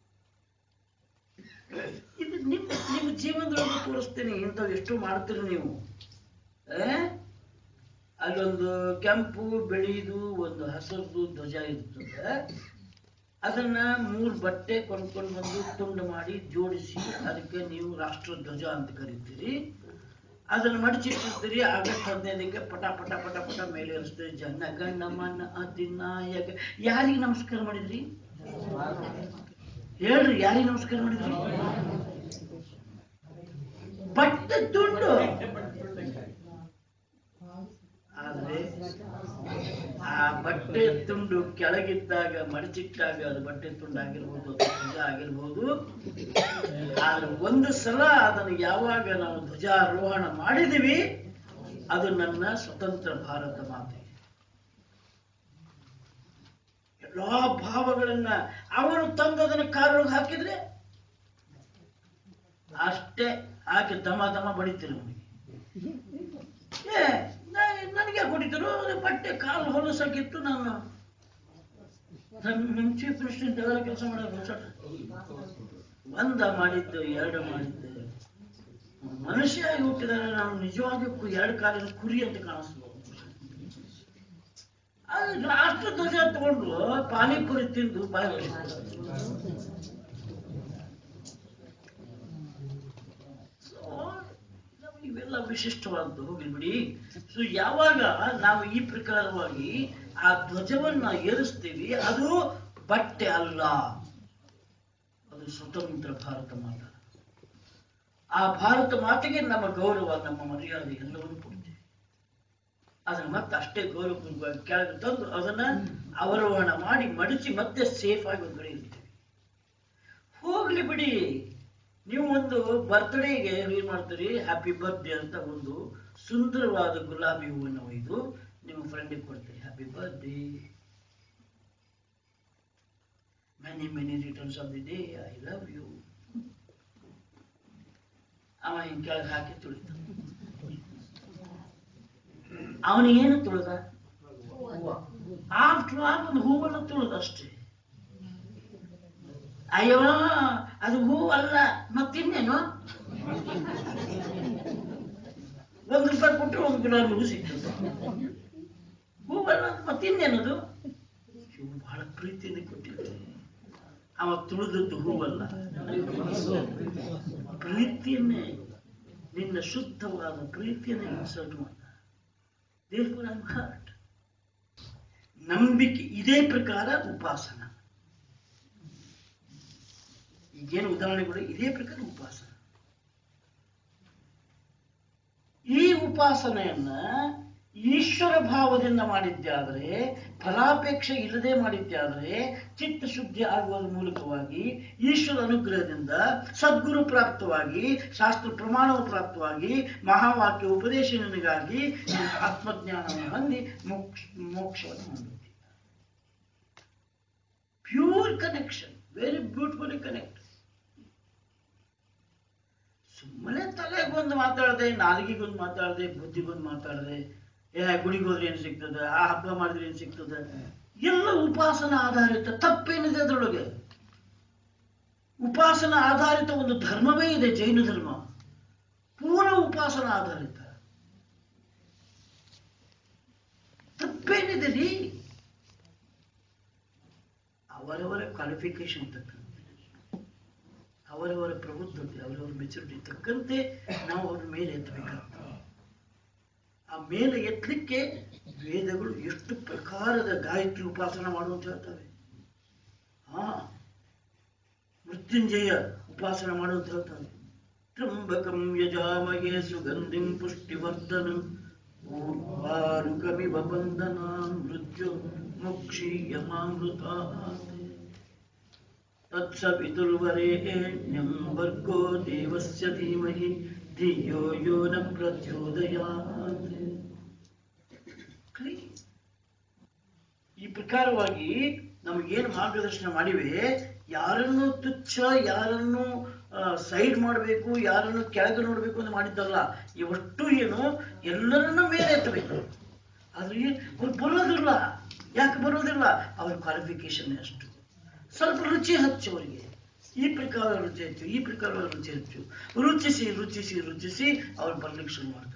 ಇದು ನಿಮ್ಮ ನಿಮ್ಮ ಜೀವನದೊಳಗೆ ತೋರಿಸ್ತೀನಿ ಇಂಥವು ಎಷ್ಟು ಮಾಡ್ತೀರಿ ನೀವು ಆ? ಅಲ್ಲೊಂದು ಕೆಂಪು ಬಿಳಿದು ಒಂದು ಹಸಿರು ಧ್ವಜ ಇರ್ತದೆ ಅದನ್ನ ಮೂರು ಬಟ್ಟೆ ಕೊಂಡ್ಕೊಂಡು ಬಂದು ತುಂಡು ಮಾಡಿ ಜೋಡಿಸಿ ಅದಕ್ಕೆ ನೀವು ರಾಷ್ಟ್ರ ಧ್ವಜ ಅಂತ ಕರಿತೀರಿ ಅದನ್ನ ಮಡಚಿಟ್ಟಿರ್ತೀರಿ ಆಗಸ್ಟ್ ಹದಿನೈದಕ್ಕೆ ಪಟ ಪಟ ಪಟ ಪಟ ಮೇಲೆ ಏರಿಸ್ತೀರಿ ಜನ ಗಣ್ಣ ಮನ್ನ ಅಧಿನಾಯಕ ಯಾರಿಗೆ ನಮಸ್ಕಾರ ಮಾಡಿದ್ರಿ ಹೇಳ್ರಿ ಯಾರಿಗೆ ನಮಸ್ಕಾರ ಮಾಡಿದ್ರಿ ಬಟ್ಟೆ ತುಂಡು ಆದ್ರೆ ಆ ಬಟ್ಟೆ ತುಂಡು ಕೆಳಗಿದ್ದಾಗ ಮಡಚಿಟ್ಟಾಗ ಅದು ಬಟ್ಟೆ ತುಂಡು ಆಗಿರ್ಬೋದು ಅದು ಧ್ವಜ ಆಗಿರ್ಬೋದು ಆದ್ರೆ ಒಂದು ಸಲ ಅದನ್ನು ಯಾವಾಗ ನಾವು ಧ್ವಜಾರೋಹಣ ಮಾಡಿದೀವಿ ಅದು ನನ್ನ ಸ್ವತಂತ್ರ ಭಾರತ ಮಾತೆ ಎಲ್ಲಾ ಭಾವಗಳನ್ನ ಅವರು ತಂದು ಅದನ್ನ ಕಾರೊಳಗೆ ಹಾಕಿದ್ರೆ ಅಷ್ಟೇ ಹಾಕಿ ದಮ ದಮ ಬಡಿತೀರಿ ಅವನಿಗೆ ಏ ನ- ನನಗೆ ಕೊಟ್ಟಿದ್ರು ಅದು ಬಟ್ಟೆ ಕಾಲು ಹೊಲಸಾಗಿತ್ತು ನಾನು ನಮ್ಮ ಚೀಫ್ ಮಿನಿಸ್ಟರ್ ಅದೆಲ್ಲ ಕೆಲಸ ಮಾಡೋದು ಹೊಸಟ ಒಂದ ಮಾಡಿದ್ದು ಎರಡು ಮಾಡಿದ್ದು ಮನುಷ್ಯ ಆಗಿ ಹುಟ್ಟಿದಾಗ ನಾವು ನಿಜವಾಗಿಯೂ ಎರಡು ಕಾಲಿನ ಕುರಿ ಅಂತ ಕಾಣಿಸ್ಬೋದು ಅದು ರಾಷ್ಟ್ರ ಧ್ವಜ ತಗೊಂಡು ಪಾನಿಪುರಿ ತಿಂದು ಬಾಯಿ ಹೊಡಿಸ್ತಾರೆ So, ನಮ್ಗೆ ಇವೆಲ್ಲ ವಿಶಿಷ್ಟವಾದ್ದು ಹೋಗ್ಲಿ ಬಿಡಿ ಸೊ ಯಾವಾಗ ನಾವು ಈ ಪ್ರಕಾರವಾಗಿ ಆ ಧ್ವಜವನ್ನ ಏರಿಸ್ತೀವಿ ಅದು ಬಟ್ಟೆ ಅಲ್ಲ ಅದು ಸ್ವತಂತ್ರ ಭಾರತ ಮಾತ ಆ ಭಾರತ ಮಾತೆಗೆ ನಮ್ಮ ಗೌರವ ನಮ್ಮ ಮರ್ಯಾದೆ ಎಲ್ಲವನ್ನು ಕೊಡ್ತೇವೆ ಅದನ್ನ ಮತ್ತೆ ಅಷ್ಟೇ ಗೌರವಪೂರ್ವಕವಾಗಿ ಕೆಳಗೆ ತಂದು ಅದನ್ನ ಅವರೋಹಣ ಮಾಡಿ ಮಡಚಿ ಮತ್ತೆ ಸೇಫ್ ಆಗಿ ಒಂದು ಕಡೆ ಇಡ್ತೇವೆ ಹೋಗ್ಲಿ ಬಿಡಿ ನೀವು ಒಂದು ಬರ್ತ್ಡೇಗೆ ಏನ್ ಮಾಡ್ತೀರಿ ಹ್ಯಾಪಿ ಬರ್ತ್ಡೇ ಅಂತ ಒಂದು ಸುಂದರವಾದ ಗುಲಾಬಿ ಹೂವನ್ನು ಒಯ್ದು ನಿಮ್ಮ ಫ್ರೆಂಡಿಗೆ ಕೊಡ್ತೀರಿ happy birthday many many returns of the day I love you ಅವ ಹಿಂಗ್ ಕೆಳಗೆ ಹಾಕಿ ತುಳಿತ ಅವನಿಗೇನು ತುಳಿದ ಆಫ್ಟರ್ ಆಲ್ ಒಂದು ಹೂವನ್ನು ತುಳಿದ ಅಷ್ಟೇ ಅಯ್ಯೋ ಅದು ಹೂ ಅಲ್ಲ ಮತ್ತಿನ್ನೇನು ಒಂದು ರೂಪಾಯಿ ಕೊಟ್ಟರೆ ಒಂದು ಗುಲಾಬಿ ಹೂ ಸಿಗ್ತದೆ ಹೂವಲ್ಲ ಮತ್ತಿನ್ನೇನದು ಇವು ಬಹಳ ಪ್ರೀತಿಯಿಂದ ಕೊಟ್ಟಿದ್ದೆ ಅವ ತುಳಿದದ್ದು ಹೂವಲ್ಲ ಪ್ರೀತಿಯನ್ನೇ ನಿನ್ನ ಶುದ್ಧವಾದ ಪ್ರೀತಿಯನ್ನೇ ಇನ್ಸಲ್ಟ್ ಮಾಡ ದೇರ್ಫೋರ್ ಐ ಹರ್ಟ್ ನಂಬಿಕೆ ಇದೇ ಪ್ರಕಾರ ಉಪಾಸನ ಈಗೇನು ಉದಾಹರಣೆಗಳು ಇದೇ ಪ್ರಕಾರ ಉಪಾಸನ ಈ ಉಪಾಸನೆಯನ್ನ ಈಶ್ವರ ಭಾವದಿಂದ ಮಾಡಿದ್ದಾದರೆ ಫಲಾಪೇಕ್ಷೆ ಇಲ್ಲದೆ ಮಾಡಿದ್ದಾದರೆ ಚಿತ್ತಶುದ್ಧಿ ಆಗುವ ಮೂಲಕವಾಗಿ ಈಶ್ವರ ಅನುಗ್ರಹದಿಂದ ಸದ್ಗುರು ಪ್ರಾಪ್ತವಾಗಿ ಶಾಸ್ತ್ರ ಪ್ರಮಾಣವು ಪ್ರಾಪ್ತವಾಗಿ ಮಹಾವಾಕ್ಯ ಉಪದೇಶ ನಿನಗಾಗಿ ನೀನು ಆತ್ಮಜ್ಞಾನವನ್ನು ಹೊಂದಿ ಮೋಕ್ಷ ಮೋಕ್ಷವನ್ನು ಹೊಂದುತ್ತೀಯ pure connection very beautifully connect ಸುಮ್ಮನೆ ತಲೆಗೊಂದು ಮಾತಾಡದೆ ನಾಲಿಗೆಗೊಂದು ಮಾತಾಡದೆ ಬುದ್ಧಿಗೊಂದು ಮಾತಾಡದೆ ಏ ಗುಡಿಗೆ ಹೋದ್ರೆ ಏನು ಸಿಗ್ತದೆ ಆ ಹಬ್ಬ ಮಾಡಿದ್ರೆ ಏನು ಸಿಗ್ತದೆ ಎಲ್ಲ ಉಪಾಸನ ಆಧಾರಿತ ತಪ್ಪೇನಿದೆ ಅದರೊಳಗೆ ಉಪಾಸನ ಆಧಾರಿತ ಒಂದು ಧರ್ಮವೇ ಇದೆ ಜೈನ ಧರ್ಮ ಪೂರ ಉಪಾಸನ ಆಧಾರಿತ ತಪ್ಪೇನಿದೆ ರೀ ಅವರವರ ಕ್ವಾಲಿಫಿಕೇಶನ್ ತಕ್ಕಂತೆ ಅವರವರ ಪ್ರಬುದ್ಧತೆ ಅವರವರ ಮೆಚುರಿಟಿ ತಕ್ಕಂತೆ ನಾವು ಅವ್ರ ಮೇಲೆ ಎತ್ತಬೇಕಾಗ್ತದೆ ಆ ಮೇಲೆ ಎತ್ತಲಿಕ್ಕೆ ವೇದಗಳು ಎಷ್ಟು ಪ್ರಕಾರದ ಗಾಯತ್ರಿ ಉಪಾಸನ ಮಾಡುವಂತ ಹೇಳ್ತವೆ ಹಾ ಮೃತ್ಯುಂಜಯ ಉಪಾಸನ ಮಾಡುವಂತ ಹೇಳ್ತವೆ ತ್ರಂಬಕಂ ಯಜಾಮಯೇ ಸುಗಂಧಿಂ ಪುಷ್ಟಿವರ್ಧನಂ ಊರ್ವಾರುಕಮಿವ ಬಂಧನ ಮೃತ್ಯು ಮುಕ್ಷೀಯಮಾಮೃತ ತತ್ಸವಿತುರ್ವರೇಣ್ಯಂ ಭರ್ಗೋ ದೇವಸ್ಯ ಧೀಮಹಿ ಧಿಯೋ ಯೋ ನ ಪ್ರಚೋದಯಾತ್ Clean. ಈ ಪ್ರಕಾರವಾಗಿ ನಮಗೇನು ಮಾರ್ಗದರ್ಶನ ಮಾಡಿವೆ ಯಾರನ್ನು ತುಚ್ಛ ಯಾರನ್ನು ಸೈಡ್ ಮಾಡಬೇಕು ಯಾರನ್ನು ಕೆಳಗೆ ನೋಡಬೇಕು ಅಂತ ಮಾಡಿದ್ದಲ್ಲ ಇವಷ್ಟು ಏನು ಎಲ್ಲರನ್ನೂ ಮೇಲೆ ಎತ್ತಬೇಕು ಆದ್ರೆ ಅವ್ರು ಬರೋದಿಲ್ಲ ಯಾಕೆ ಬರೋದಿಲ್ಲ ಅವ್ರ ಕ್ವಾಲಿಫಿಕೇಶನ್ ಅಷ್ಟು ಸ್ವಲ್ಪ ರುಚಿ ಹೆಚ್ಚು ಅವರಿಗೆ ಈ ಪ್ರಕಾರ ರುಚಿ ಹೆಚ್ಚು ಈ ಪ್ರಕಾರ ರುಚಿ ಹೆಚ್ಚು ರುಚಿಸಿ ರುಚಿಸಿ ರುಚಿಸಿ ಅವ್ರು ಬರ್ಲಿಕ್ಕೆ ಶುರು ಮಾಡ್ತಾರೆ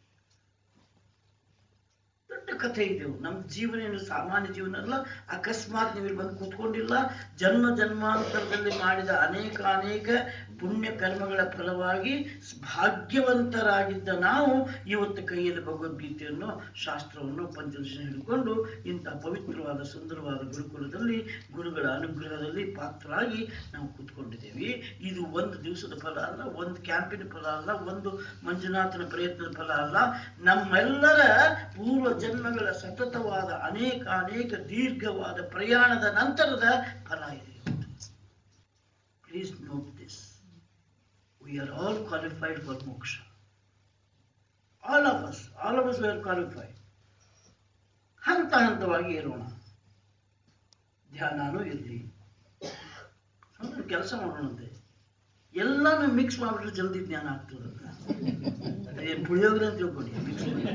ದೊಡ್ಡ ಕಥೆ ಇದು ನಮ್ಮ ಜೀವನ ಏನು ಸಾಮಾನ್ಯ ಜೀವನ ಅಲ್ಲ ಅಕಸ್ಮಾತ್ ನೀವು ಇಲ್ಲಿ ಬಂದು ಕೂತ್ಕೊಂಡಿಲ್ಲ ಜನ್ಮ ಜನ್ಮಾಂತರದಲ್ಲಿ ಮಾಡಿದ ಅನೇಕ ಅನೇಕ ಪುಣ್ಯ ಕರ್ಮಗಳ ಫಲವಾಗಿ ಭಾಗ್ಯವಂತರಾಗಿದ್ದ ನಾವು ಇವತ್ತು ಕೈಯಲ್ಲಿ ಭಗವದ್ಗೀತೆಯನ್ನು ಶಾಸ್ತ್ರವನ್ನು ಪಂಚದಶ ಹಿಡ್ಕೊಂಡು ಇಂಥ ಪವಿತ್ರವಾದ ಸುಂದರವಾದ ಗುರುಕುಲದಲ್ಲಿ ಗುರುಗಳ ಅನುಗ್ರಹದಲ್ಲಿ ಪಾತ್ರರಾಗಿ ನಾವು ಕೂತ್ಕೊಂಡಿದ್ದೇವೆ ಇದು ಒಂದು ದಿವಸದ ಫಲ ಅಲ್ಲ ಒಂದು ಕ್ಯಾಂಪಿನ ಫಲ ಅಲ್ಲ ಒಂದು ಮಂಜುನಾಥನ ಪ್ರಯತ್ನದ ಫಲ ಅಲ್ಲ ನಮ್ಮೆಲ್ಲರ ಪೂರ್ವ ಜನ್ಮಗಳ ಸತತವಾದ ಅನೇಕ ಅನೇಕ ದೀರ್ಘವಾದ ಪ್ರಯಾಣದ ನಂತರದ ಫಲ ಇದೆ please note this we are all qualified for ಮೋಕ್ಷ all of us all of us we are qualified ಹಂತ ಹಂತವಾಗಿ ಇರೋಣ ಧ್ಯಾನನೂ ಇರಲಿ ಅಂದ್ರೆ ಕೆಲಸ ಮಾಡೋಣಂತೆ ಎಲ್ಲಾನು ಮಿಕ್ಸ್ ಮಾಡಿಬಿಟ್ರೆ ಜಲ್ದಿ ಜ್ಞಾನ ಆಗ್ತದಂತ ಅದೇ ಪುಳಿಯೋಗರೆ ಅಂತ ತಿಳ್ಕೊಳ್ಳಿ ಮಿಕ್ಸ್ ಮಾಡಿ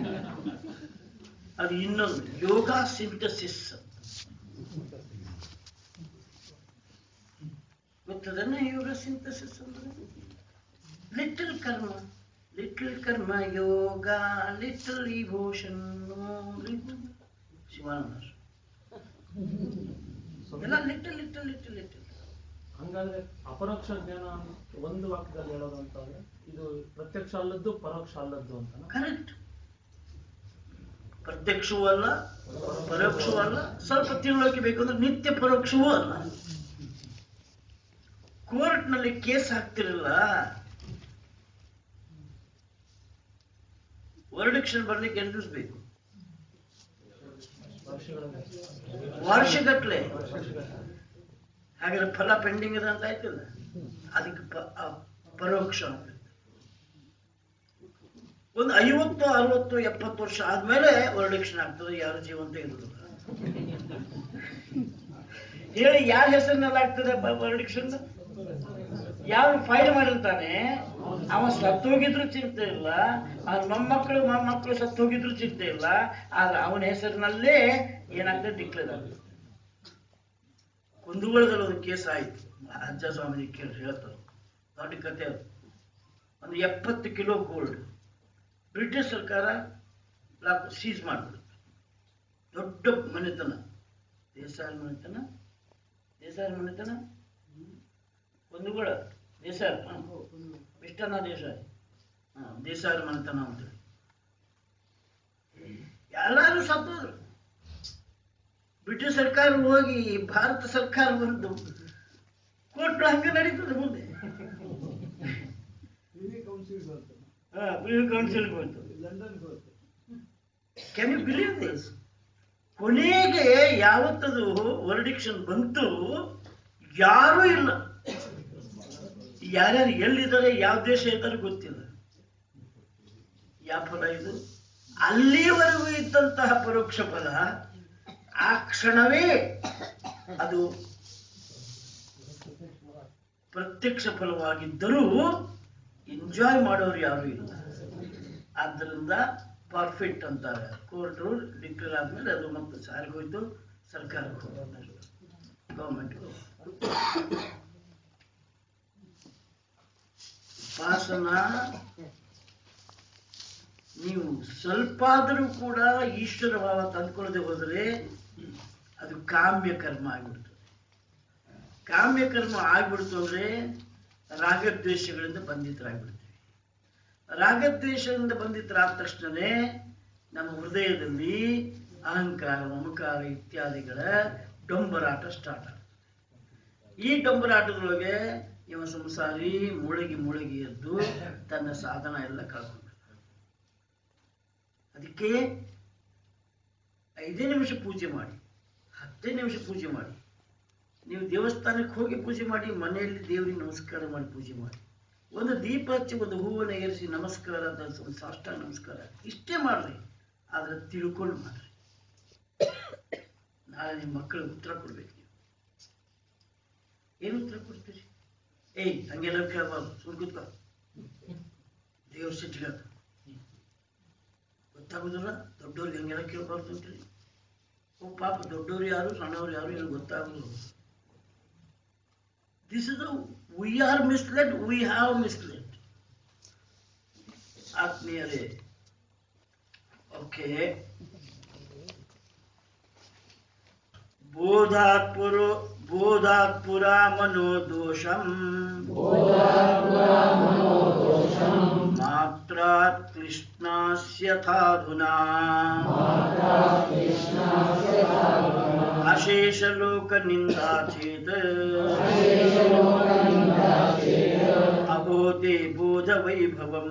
ಅದು ಇನ್ನೊಂದು ಯೋಗ ಸಿಂಥಸಿಸ್ ಗೊತ್ತದನ್ನ ಯೋಗ ಸಿಂಥಸಿಸ್ ಅಂದ್ರೆ little karma little karma yoga little emotion Shivananda ಎಲ್ಲ ಲಿಟಲ್ ಲಿಟಲ್ ಲಿಟಲ್ ಲಿಟಲ್ ಹಂಗಾದ್ರೆ ಅಪರೋಕ್ಷ ಜ್ಞಾನ ಒಂದು ವಾಕ್ಯದಲ್ಲಿ ಹೇಳೋದು ಅಂತಂದ್ರೆ ಇದು ಪ್ರತ್ಯಕ್ಷ ಅಲ್ಲದ್ದು ಪರೋಕ್ಷ ಅಲ್ಲದ್ದು ಅಂತನ ಕರೆಕ್ಟ್ ಪ್ರತ್ಯಕ್ಷವೂ ಅಲ್ಲ ಪರೋಕ್ಷವೂ ಅಲ್ಲ ಸ್ವಲ್ಪ ತಿಳುವಳಿಕೆ ಬೇಕು ಅಂದ್ರೆ ನಿತ್ಯ ಪರೋಕ್ಷವೂ ಅಲ್ಲ ಕೋರ್ಟ್ನಲ್ಲಿ ಕೇಸ್ ಹಾಕ್ತಿರಲ್ಲ ವರ್ಡಿಕ್ಷನ್ ಬರ್ಲಿಕ್ಕೆ ಎಷ್ಟು ದಿವಸ ಬೇಕು ವರ್ಷಗಳಲ್ಲಿ ವರ್ಷಗಟ್ಲೆ ವರ್ಷಗಟ್ಟಲೆ. ಹಾಗಾದ್ರೆ ಫಲ ಪೆಂಡಿಂಗ್ ಇದೆ ಅಂತ ಆಯ್ತಲ್ಲ ಅದಕ್ಕೆ ಪ- ಆ ಪರೋಕ್ಷ ಅಂತ ಒಂದು ಐವತ್ತು ಅರವತ್ತು ಎಪ್ಪತ್ತು ವರ್ಷ ಆದ್ಮೇಲೆ ವರ್ಡಿಕ್ಷನ್ ಆಗ್ತದೆ ಯಾರು ಜೀವಂತ ಇರುದಿಲ್ಲ ಹೇಳಿ ಯಾರ ಹೆಸರಿನಲ್ಲಿ ಆಗ್ತದೆ ವರ್ಡಿಕ್ಷನ್ ಯಾವ ಫೈಲ್ ಮಾಡಿರ್ತಾನೆ ಅವ ಸತ್ತೋಗಿದ್ರು ಚಿಂತೆ ಇಲ್ಲ ಅವ್ರ ಮೊಮ್ಮಕ್ಕಳು ಮೊಮ್ಮಕ್ಕಳು ಸತ್ತೋಗಿದ್ರು ಚಿಂತೆ ಇಲ್ಲ ಆದ್ರೆ ಅವನ ಹೆಸರಿನಲ್ಲೇ ಏನಾಗ್ತದೆ ಡಿಕ್ಲೇರ್ ಆಗ್ತದೆ ಕುಂದಗೋಳದಲ್ಲಿ ಒಂದು ಕೇಸ್ ಆಯ್ತು ಅಜ್ಜ ಸ್ವಾಮಿ ಕೇಳಿ ಹೇಳ್ತಾರೆ ದೊಡ್ಡ ಕತೆ ಅದು ಒಂದು ಎಪ್ಪತ್ತು ಕಿಲೋ ಗೋಲ್ಡ್ ಬ್ರಿಟಿಷ್ ಸರ್ಕಾರ ಲಾಕ್ ಸೀಸ್ ಮಾಡಿಬಿಡುತ್ತೆ ದೊಡ್ಡ ಮನೆತನ ದೇಸಾಯಿ ಮನೆತನ ದೇಸಾಯಿ ಮನೆತನ ಕುಂದಗೋಳ ದೇಸಾಯಿ ಹಾಂ ಇಷ್ಟನ ದೇಸಾಯಿ ಹಾಂ ದೇಸಾಯಿ ಮನೆತನ ಅಂತೇಳಿ ಎಲ್ಲರೂ ಸತ್ತೋದ್ರು ಬ್ರಿಟಿಷ್ ಸರ್ಕಾರ ಹೋಗಿ ಭಾರತ ಸರ್ಕಾರ ಬಂದು ಕೋರ್ಟ್ ಹಂಗೆ ನಡೀತದೆ ಮುಂದೆ ಹಾ ಪ್ರಿವಿ ಕೌನ್ಸಿಲ್ ಹೋಯ್ತು ಕ್ಯಾನ್ ಯು ಬಿಲೀವ್ ದಿಸ್ ಕೊನೆಗೆ ಯಾವತ್ತದು ವರ್ಡಿಕ್ಷನ್ ಬಂತು ಯಾರೂ ಇಲ್ಲ ಯಾರ್ಯಾರು ಎಲ್ಲಿದ್ದಾರೆ ಯಾವ ದೇಶ ಇದ್ದಾರೆ ಗೊತ್ತಿಲ್ಲ ಯಾವ ಫಲ ಇದು ಅಲ್ಲಿಯವರೆಗೂ ಇದ್ದಂತಹ ಪರೋಕ್ಷ ಫಲ ಆ ಕ್ಷಣವೇ ಅದು ಪ್ರತ್ಯಕ್ಷ ಫಲವಾಗಿದ್ದರೂ ಎಂಜಾಯ್ ಮಾಡೋರು ಯಾರು ಇಲ್ಲ ಆದ್ದರಿಂದ ಪರ್ಫೆಕ್ಟ್ ಅಂತಾರೆ ಕೋರ್ಟ್ ರೂಲ್ ಡಿಕ್ಲೇರ್ ಆದ್ಮೇಲೆ ಅದು ಮತ್ತೆ ಸಾರಿಗೆ ಹೋಯ್ತು ಸರ್ಕಾರಕ್ಕೆ ಹೋಗ್ತಾರೆ ಗೌರ್ಮೆಂಟ್ ಉಪಾಸನ ನೀವು ಸ್ವಲ್ಪ ಆದರೂ ಕೂಡ ಈಶ್ವರ ಭಾವ ತಂದ್ಕೊಳ್ಳದೆ ಹೋದರೆ ಅದು ಕಾಮ್ಯ ಕರ್ಮ ಆಗಿಬಿಡ್ತದೆ ಕಾಮ್ಯ ಕರ್ಮ ಆಗ್ಬಿಡ್ತು ಅಂದ್ರೆ ರಾಗದ್ವೇಷಗಳಿಂದ ಬಂಧಿತರಾಗ್ಬಿಡ್ತೀವಿ ರಾಗದ್ವೇಷದಿಂದ ಬಂಧಿತರಾದ ತಕ್ಷಣವೇ ನಮ್ಮ ಹೃದಯದಲ್ಲಿ ಅಹಂಕಾರ ಮಮಕಾರ ಇತ್ಯಾದಿಗಳ ಡೊಂಬರಾಟ ಸ್ಟಾರ್ಟ್ ಆಗ್ತದೆ ಈ ಡೊಂಬರಾಟದೊಳಗೆ ಇವ ಸಂಸಾರಿ ಮುಳುಗಿ ಮುಳುಗಿ ಎದ್ದು ತನ್ನ ಸಾಧನ ಎಲ್ಲ ಕಳ್ಕೊಂಡ ಅದಕ್ಕೆ ಐದೇ ನಿಮಿಷ ಪೂಜೆ ಮಾಡಿ ಹತ್ತೇ ನಿಮಿಷ ಪೂಜೆ ಮಾಡಿ ನೀವು ದೇವಸ್ಥಾನಕ್ಕೆ ಹೋಗಿ ಪೂಜೆ ಮಾಡಿ ಮನೆಯಲ್ಲಿ ದೇವರಿಗೆ ನಮಸ್ಕಾರ ಮಾಡಿ ಪೂಜೆ ಮಾಡಿ ಒಂದು ದೀಪ ಹಚ್ಚಿ ಒಂದು ಹೂವನ್ನು ಏರಿಸಿ ನಮಸ್ಕಾರ ಅಂತ ಒಂದು ಸಾಷ್ಟಾಂಗ ನಮಸ್ಕಾರ ಇಷ್ಟೇ ಮಾಡ್ರಿ ಆದ್ರೆ ತಿಳ್ಕೊಂಡು ಮಾಡ್ರಿ ನಾಳೆ ನಿಮ್ಮ ಮಕ್ಕಳಿಗೆ ಉತ್ತರ ಕೊಡ್ಬೇಕು ನೀವು ಏನು ಉತ್ತರ ಕೊಡ್ತೀರಿ ಏಯ್ ಹಂಗೆಲ್ಲ ಕೇಳಬಾರ್ದು ಸುಮ್ಮನೆ ಕೂತ್ಕೋ ದೇವ್ರ ಸಿಟ್ಟಿಗೆ ಗೊತ್ತಾಗೋದಿಲ್ಲ ದೊಡ್ಡವ್ರಿಗೆ ಹಂಗೆಲ್ಲ ಕೇಳಬಾರ್ದು ಅಂತೇಳಿ ಓ ಪಾಪ ದೊಡ್ಡವ್ರು ಯಾರು ಸಣ್ಣವ್ರು ಯಾರು ಏನು ಗೊತ್ತಾಗೋದಿಲ್ಲ this is we are misled we have misled ಆತ್ಮೀಯರೇ ಓಕೆ ಬೋಧಾತ್ಪುರು ಬೋಧಾತ್ಪುರ ಮನೋದೋಷಂ ಮಾತ್ರಾತ್ ಕೃಷ್ಣಾಸ್ಯಥಾಧುನಾ ಅಶೇಷಲೋಕನಿಂದಾ ಚೇತ್ ಅಬೋಧೆ ಬೋಧವೈಭವಂ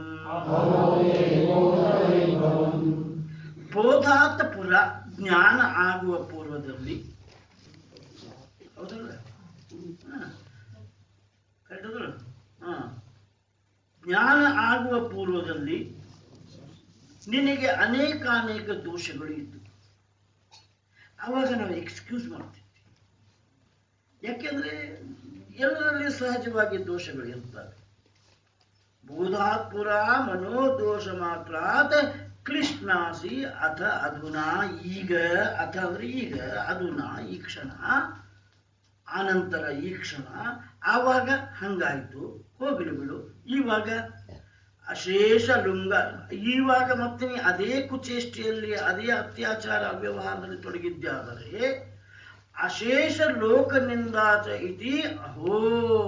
ಬೋಧಾತ್ ಪುರ ಜ್ಞಾನ ಆಗುವ ಪೂರ್ವದಲ್ಲಿ ಹೌದಲ್ಲ ಹ. ಕರೆಕ್ಟ್ ಹೌದಲ್ಲ? ಹ. ಜ್ಞಾನ ಆಗುವ ಪೂರ್ವದಲ್ಲಿ ನಿನಗೆ ಅನೇಕ ಅನೇಕ ದೋಷಗಳು ಇದ್ದು ಆವಾಗ ನಾವು ಎಕ್ಸ್ಕ್ಯೂಸ್ ಮಾಡ್ತೀವಿ ಯಾಕೆಂದ್ರೆ ಎಲ್ಲರಲ್ಲಿ ಸಹಜವಾಗಿ ದೋಷಗಳು ಇರ್ತವೆ ಬೋಧಾತ್ಪುರ ಮನೋದೋಷ ಮಾತ್ರಾತ್ ಕೃಷ್ಣಾಸಿ ಅಥ ಅಧುನಾ ಈಗ ಅಥ ಅಂದ್ರೆ ಈಗ ಅಧುನಾ ಈ ಕ್ಷಣ ಆನಂತರ ಈ ಕ್ಷಣ ಆವಾಗ ಹಂಗಾಯ್ತು ಹೋಗಲಿ ಬಿಡು ಇವಾಗ ಅಶೇಷ ಲುಂಗ ಇವಾಗ ಮತ್ತೆ ನೀ ಅದೇ ಕುಚೇಷ್ಟೆಯಲ್ಲಿ ಅದೇ ಅತ್ಯಾಚಾರ ಅವ್ಯವಹಾರದಲ್ಲಿ ತೊಡಗಿದ್ದಾದರೆ ಅಶೇಷ ಲೋಕನಿಂದಾಚ ಇತಿ ಅಹೋ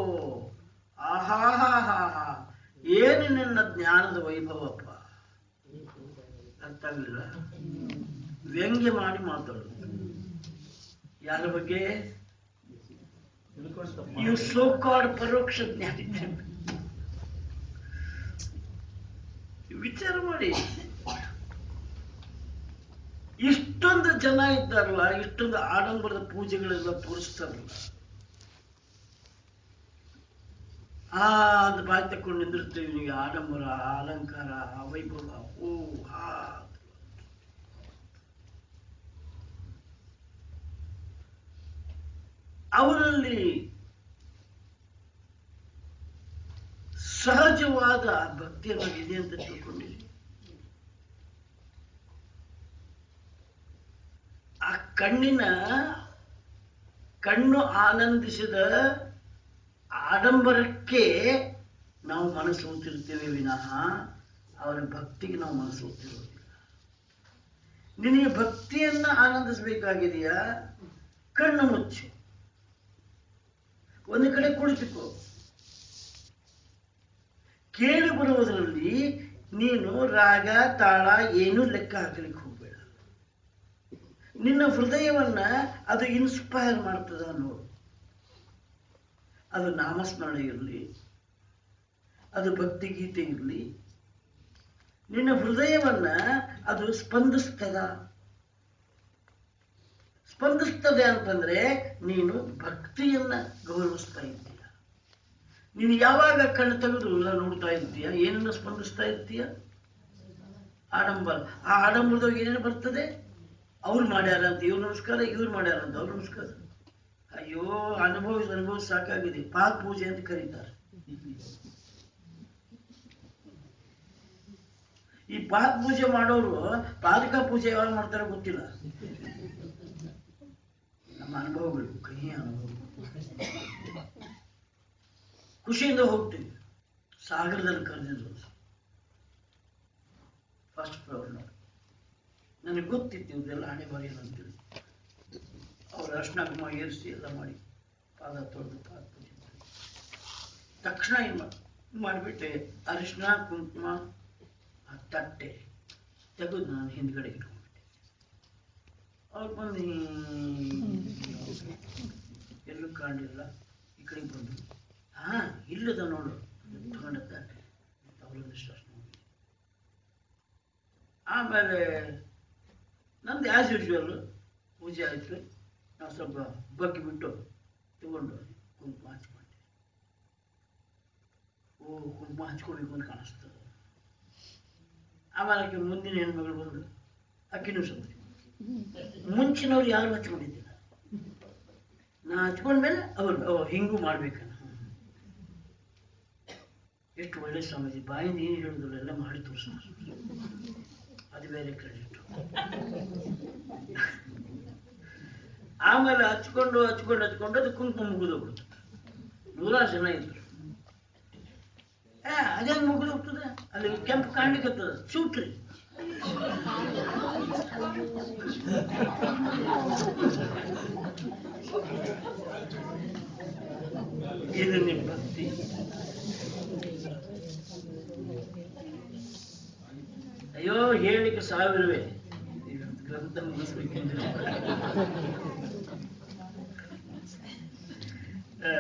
ಆಹಾಹಾಹಾ ಏನು ನಿನ್ನ ಜ್ಞಾನದ ವೈಭವಪ್ಪ ಅರ್ಥ ಆಗಲಿಲ್ಲ ವ್ಯಂಗ್ಯ ಮಾಡಿ ಮಾತಾಡೋದು ಯಾರ ಬಗ್ಗೆ ತಿಳ್ಕೊಂಡು ಇವು ಸೋಕಾಡ್ ಪರೋಕ್ಷ ಜ್ಞಾನಿ ವಿಚಾರ ಮಾಡಿ ಇಷ್ಟೊಂದು ಜನ ಇದ್ದಾರಲ್ಲ ಇಷ್ಟೊಂದು ಆಡಂಬರದ ಪೂಜೆಗಳೆಲ್ಲ ತೋರಿಸ್ತಾರಲ್ಲ ಆ ಅಂತ ಬಾಯಿ ತಕೊಂಡು ನಿಂದಿರ್ತೀವಿ ನೀವು ಆಡಂಬರ ಅಲಂಕಾರ ವೈಭವ ಓ ಹಾ ಅವರಲ್ಲಿ ಸಹಜವಾದ ಭಕ್ತಿ ಅನ್ನೋದು ಇದೆ ಅಂತ ತಿಳ್ಕೊಂಡಿರಿ ಆ ಕಣ್ಣಿನ ಕಣ್ಣು ಆನಂದಿಸಿದ ಆಡಂಬರಕ್ಕೆ ನಾವು ಮನಸ್ಸು ಹೋಗ್ತಿರ್ತೇವೆ ವಿನಃ ಅವರ ಭಕ್ತಿಗೆ ನಾವು ಮನಸ್ಸು ಹೋಗ್ತಿರೋದಿಲ್ಲ ನಿನಗೆ ಭಕ್ತಿಯನ್ನ ಆನಂದಿಸಬೇಕಾಗಿದೆಯಾ ಕಣ್ಣು ಮುಚ್ಚು ಒಂದು ಕಡೆ ಕುಳಿತುಕೋ ಕೇಳಿ ಬರುವುದರಲ್ಲಿ ನೀನು ರಾಗ ತಾಳ ಏನೂ ಲೆಕ್ಕ ಹಾಕಲಿಕ್ಕೆ ಹೋಗಬೇಡ ನಿನ್ನ ಹೃದಯವನ್ನ ಅದು ಇನ್ಸ್ಪೈರ್ ಮಾಡ್ತದ ನೋಡು ಅದು ನಾಮಸ್ಮರಣೆ ಇರಲಿ ಅದು ಭಕ್ತಿ ಗೀತೆ ಇರಲಿ ನಿನ್ನ ಹೃದಯವನ್ನ ಅದು ಸ್ಪಂದಿಸ್ತದ ಸ್ಪಂದಿಸ್ತದೆ ಅಂತಂದ್ರೆ ನೀನು ಭಕ್ತಿಯನ್ನ ಗೌರವಿಸ್ತಾ ಇದ್ದೀಯ ನೀನು ಯಾವಾಗ ಕಣ್ಣು ತೆಗೆದು ಎಲ್ಲ ನೋಡ್ತಾ ಇರ್ತೀಯ ಏನನ್ನ ಸ್ಪಂದಿಸ್ತಾ ಇರ್ತೀಯ ಆಡಂಬರ ಆ ಆಡಂಬರದಾಗ ಏನೇನು ಬರ್ತದೆ ಅವ್ರು ಮಾಡ್ಯಾರ ಅಂತ ಇವ್ರು ನಮಸ್ಕಾರ ಇವ್ರು ಮಾಡ್ಯಾರ ಅಂತ ಅವ್ರು ನಮಸ್ಕಾರ ಅಯ್ಯೋ ಅನುಭವಿಸಿ ಅನುಭವಿಸಿ ಸಾಕಾಗಿದೆ ಪಾದ ಪೂಜೆ ಅಂತ ಕರೀತಾರೆ ಈ ಪಾದ ಪೂಜೆ ಮಾಡೋರು ಪಾದಕ ಪೂಜೆ ಯಾವಾಗ ಮಾಡ್ತಾರೋ ಗೊತ್ತಿಲ್ಲ ನಮ್ಮ ಅನುಭವಗಳು ಕಹಿ ಅನುಭವ ಖುಷಿಯಿಂದ ಹೋಗ್ತೀವಿ ಸಾಗರದಲ್ಲಿ ಕರೆದಿದ್ರು ಫಸ್ಟ್ ಫ್ಲೋರ್ ನೋಡಿ ನನಗೆ ಗೊತ್ತಿತ್ತು ಇವ್ರದೆಲ್ಲ ಹಣೆ ಬರೀ ಅಂತೇಳಿ ಅವ್ರು ಅರ್ಶನ ಕುಂಕುಮ ಏರಿಸಿ ಎಲ್ಲ ಮಾಡಿ ಪಾದ ತೊಳೆದು ಪಾದ ಪೂಜೆ ಮಾಡಿ ತಕ್ಷಣ ಏನು ಮಾಡಿ ಮಾಡಿಬಿಟ್ಟೆ ಅರಿಶಿನ ಕುಂಕುಮ ಆ ತಟ್ಟೆ ತೆಗೆದು ನಾನು ಹಿಂದ್ಗಡೆ ಇಟ್ಕೊಂಡ್ಬಿಟ್ಟೆ ಅವ್ರು ಬಂದು ಎಲ್ಲೂ ಕಾಣಲಿಲ್ಲ ಈ ಕಡೆಗೆ ಬಂದು ಹಾ ಇಲ್ಲದ ನೋಡು ತಗೊಂಡತ್ತ ಅವರೊಂದಿಷ್ಟು ಅರ್ಶನ ಮಾಡಿ. ಆಮೇಲೆ ನಂದು ಆ್ಯಸ್ ಯೂಶ್ವಲ್ ಪೂಜೆ ಆಯಿತು ನಾವು ಸ್ವಲ್ಪ ಬಗ್ಗಿ ಬಿಟ್ಟು ತಗೊಂಡು ಕುಂಕುಮ ಹಚ್ಕೊಂಡೆ ಓ ಕುಂಕುಮ ಹಚ್ಕೊಳ್ಬೇಕು ಅಂತ ಕಾಣಿಸ್ತದೆ ಆಮೇಲೆ ಆಕೆ ಮುಂದಿನ ಹೆಣ್ಮಗಳು ಬಂದು ಅಕ್ಕಿನೂ ಸುಮ್ಮನೆ ಮುಂಚಿನವ್ರು ಯಾರು ಹಚ್ಕೊಂಡಿದ್ದಿಲ್ಲ ನಾ ಹಚ್ಕೊಂಡ್ಮೇಲೆ ಅವ್ರು ಅವ್ರು ಹಿಂಗೂ ಮಾಡ್ಬೇಕನ್ನ ಎಷ್ಟು ಒಳ್ಳೆ ಸ್ವಾಮೀಜಿ ಬಾಯಿಂದ ಏನು ಹೇಳಿದ್ರು ಎಲ್ಲ ಮಾಡಿ ತೋರಿಸ ಅದು ಬೇರೆ ಕ್ರೆಡಿಟ್ ಆಮೇಲೆ ಹಚ್ಕೊಂಡು ಹಚ್ಕೊಂಡು ಹಚ್ಕೊಂಡು ಅದು ಕುಂಕುಮ ಮುಗಿದೋಗ್ಬಿಡ್ತು ನೂರಾರು ಜನ ಇದ್ರು ಏ ಅದೇನು ಮುಗಿದು ಹೋಗ್ತದೆ ಅಲ್ಲಿ ಕೆಂಪು ಕಾಣ್ಲಿಕ್ಕತ್ತದ ಚೂಟ್ರಿ ಇದು ನಿಮ್ಮ ಭಕ್ತಿ ಅಯ್ಯೋ ಹೇಳಲಿಕ್ಕೆ ಸಾವಿರವೇ ಈ ಗ್ರಂಥ ಮುಗಿಸ್ಬೇಕೆಂದ್ರೆ ಆ,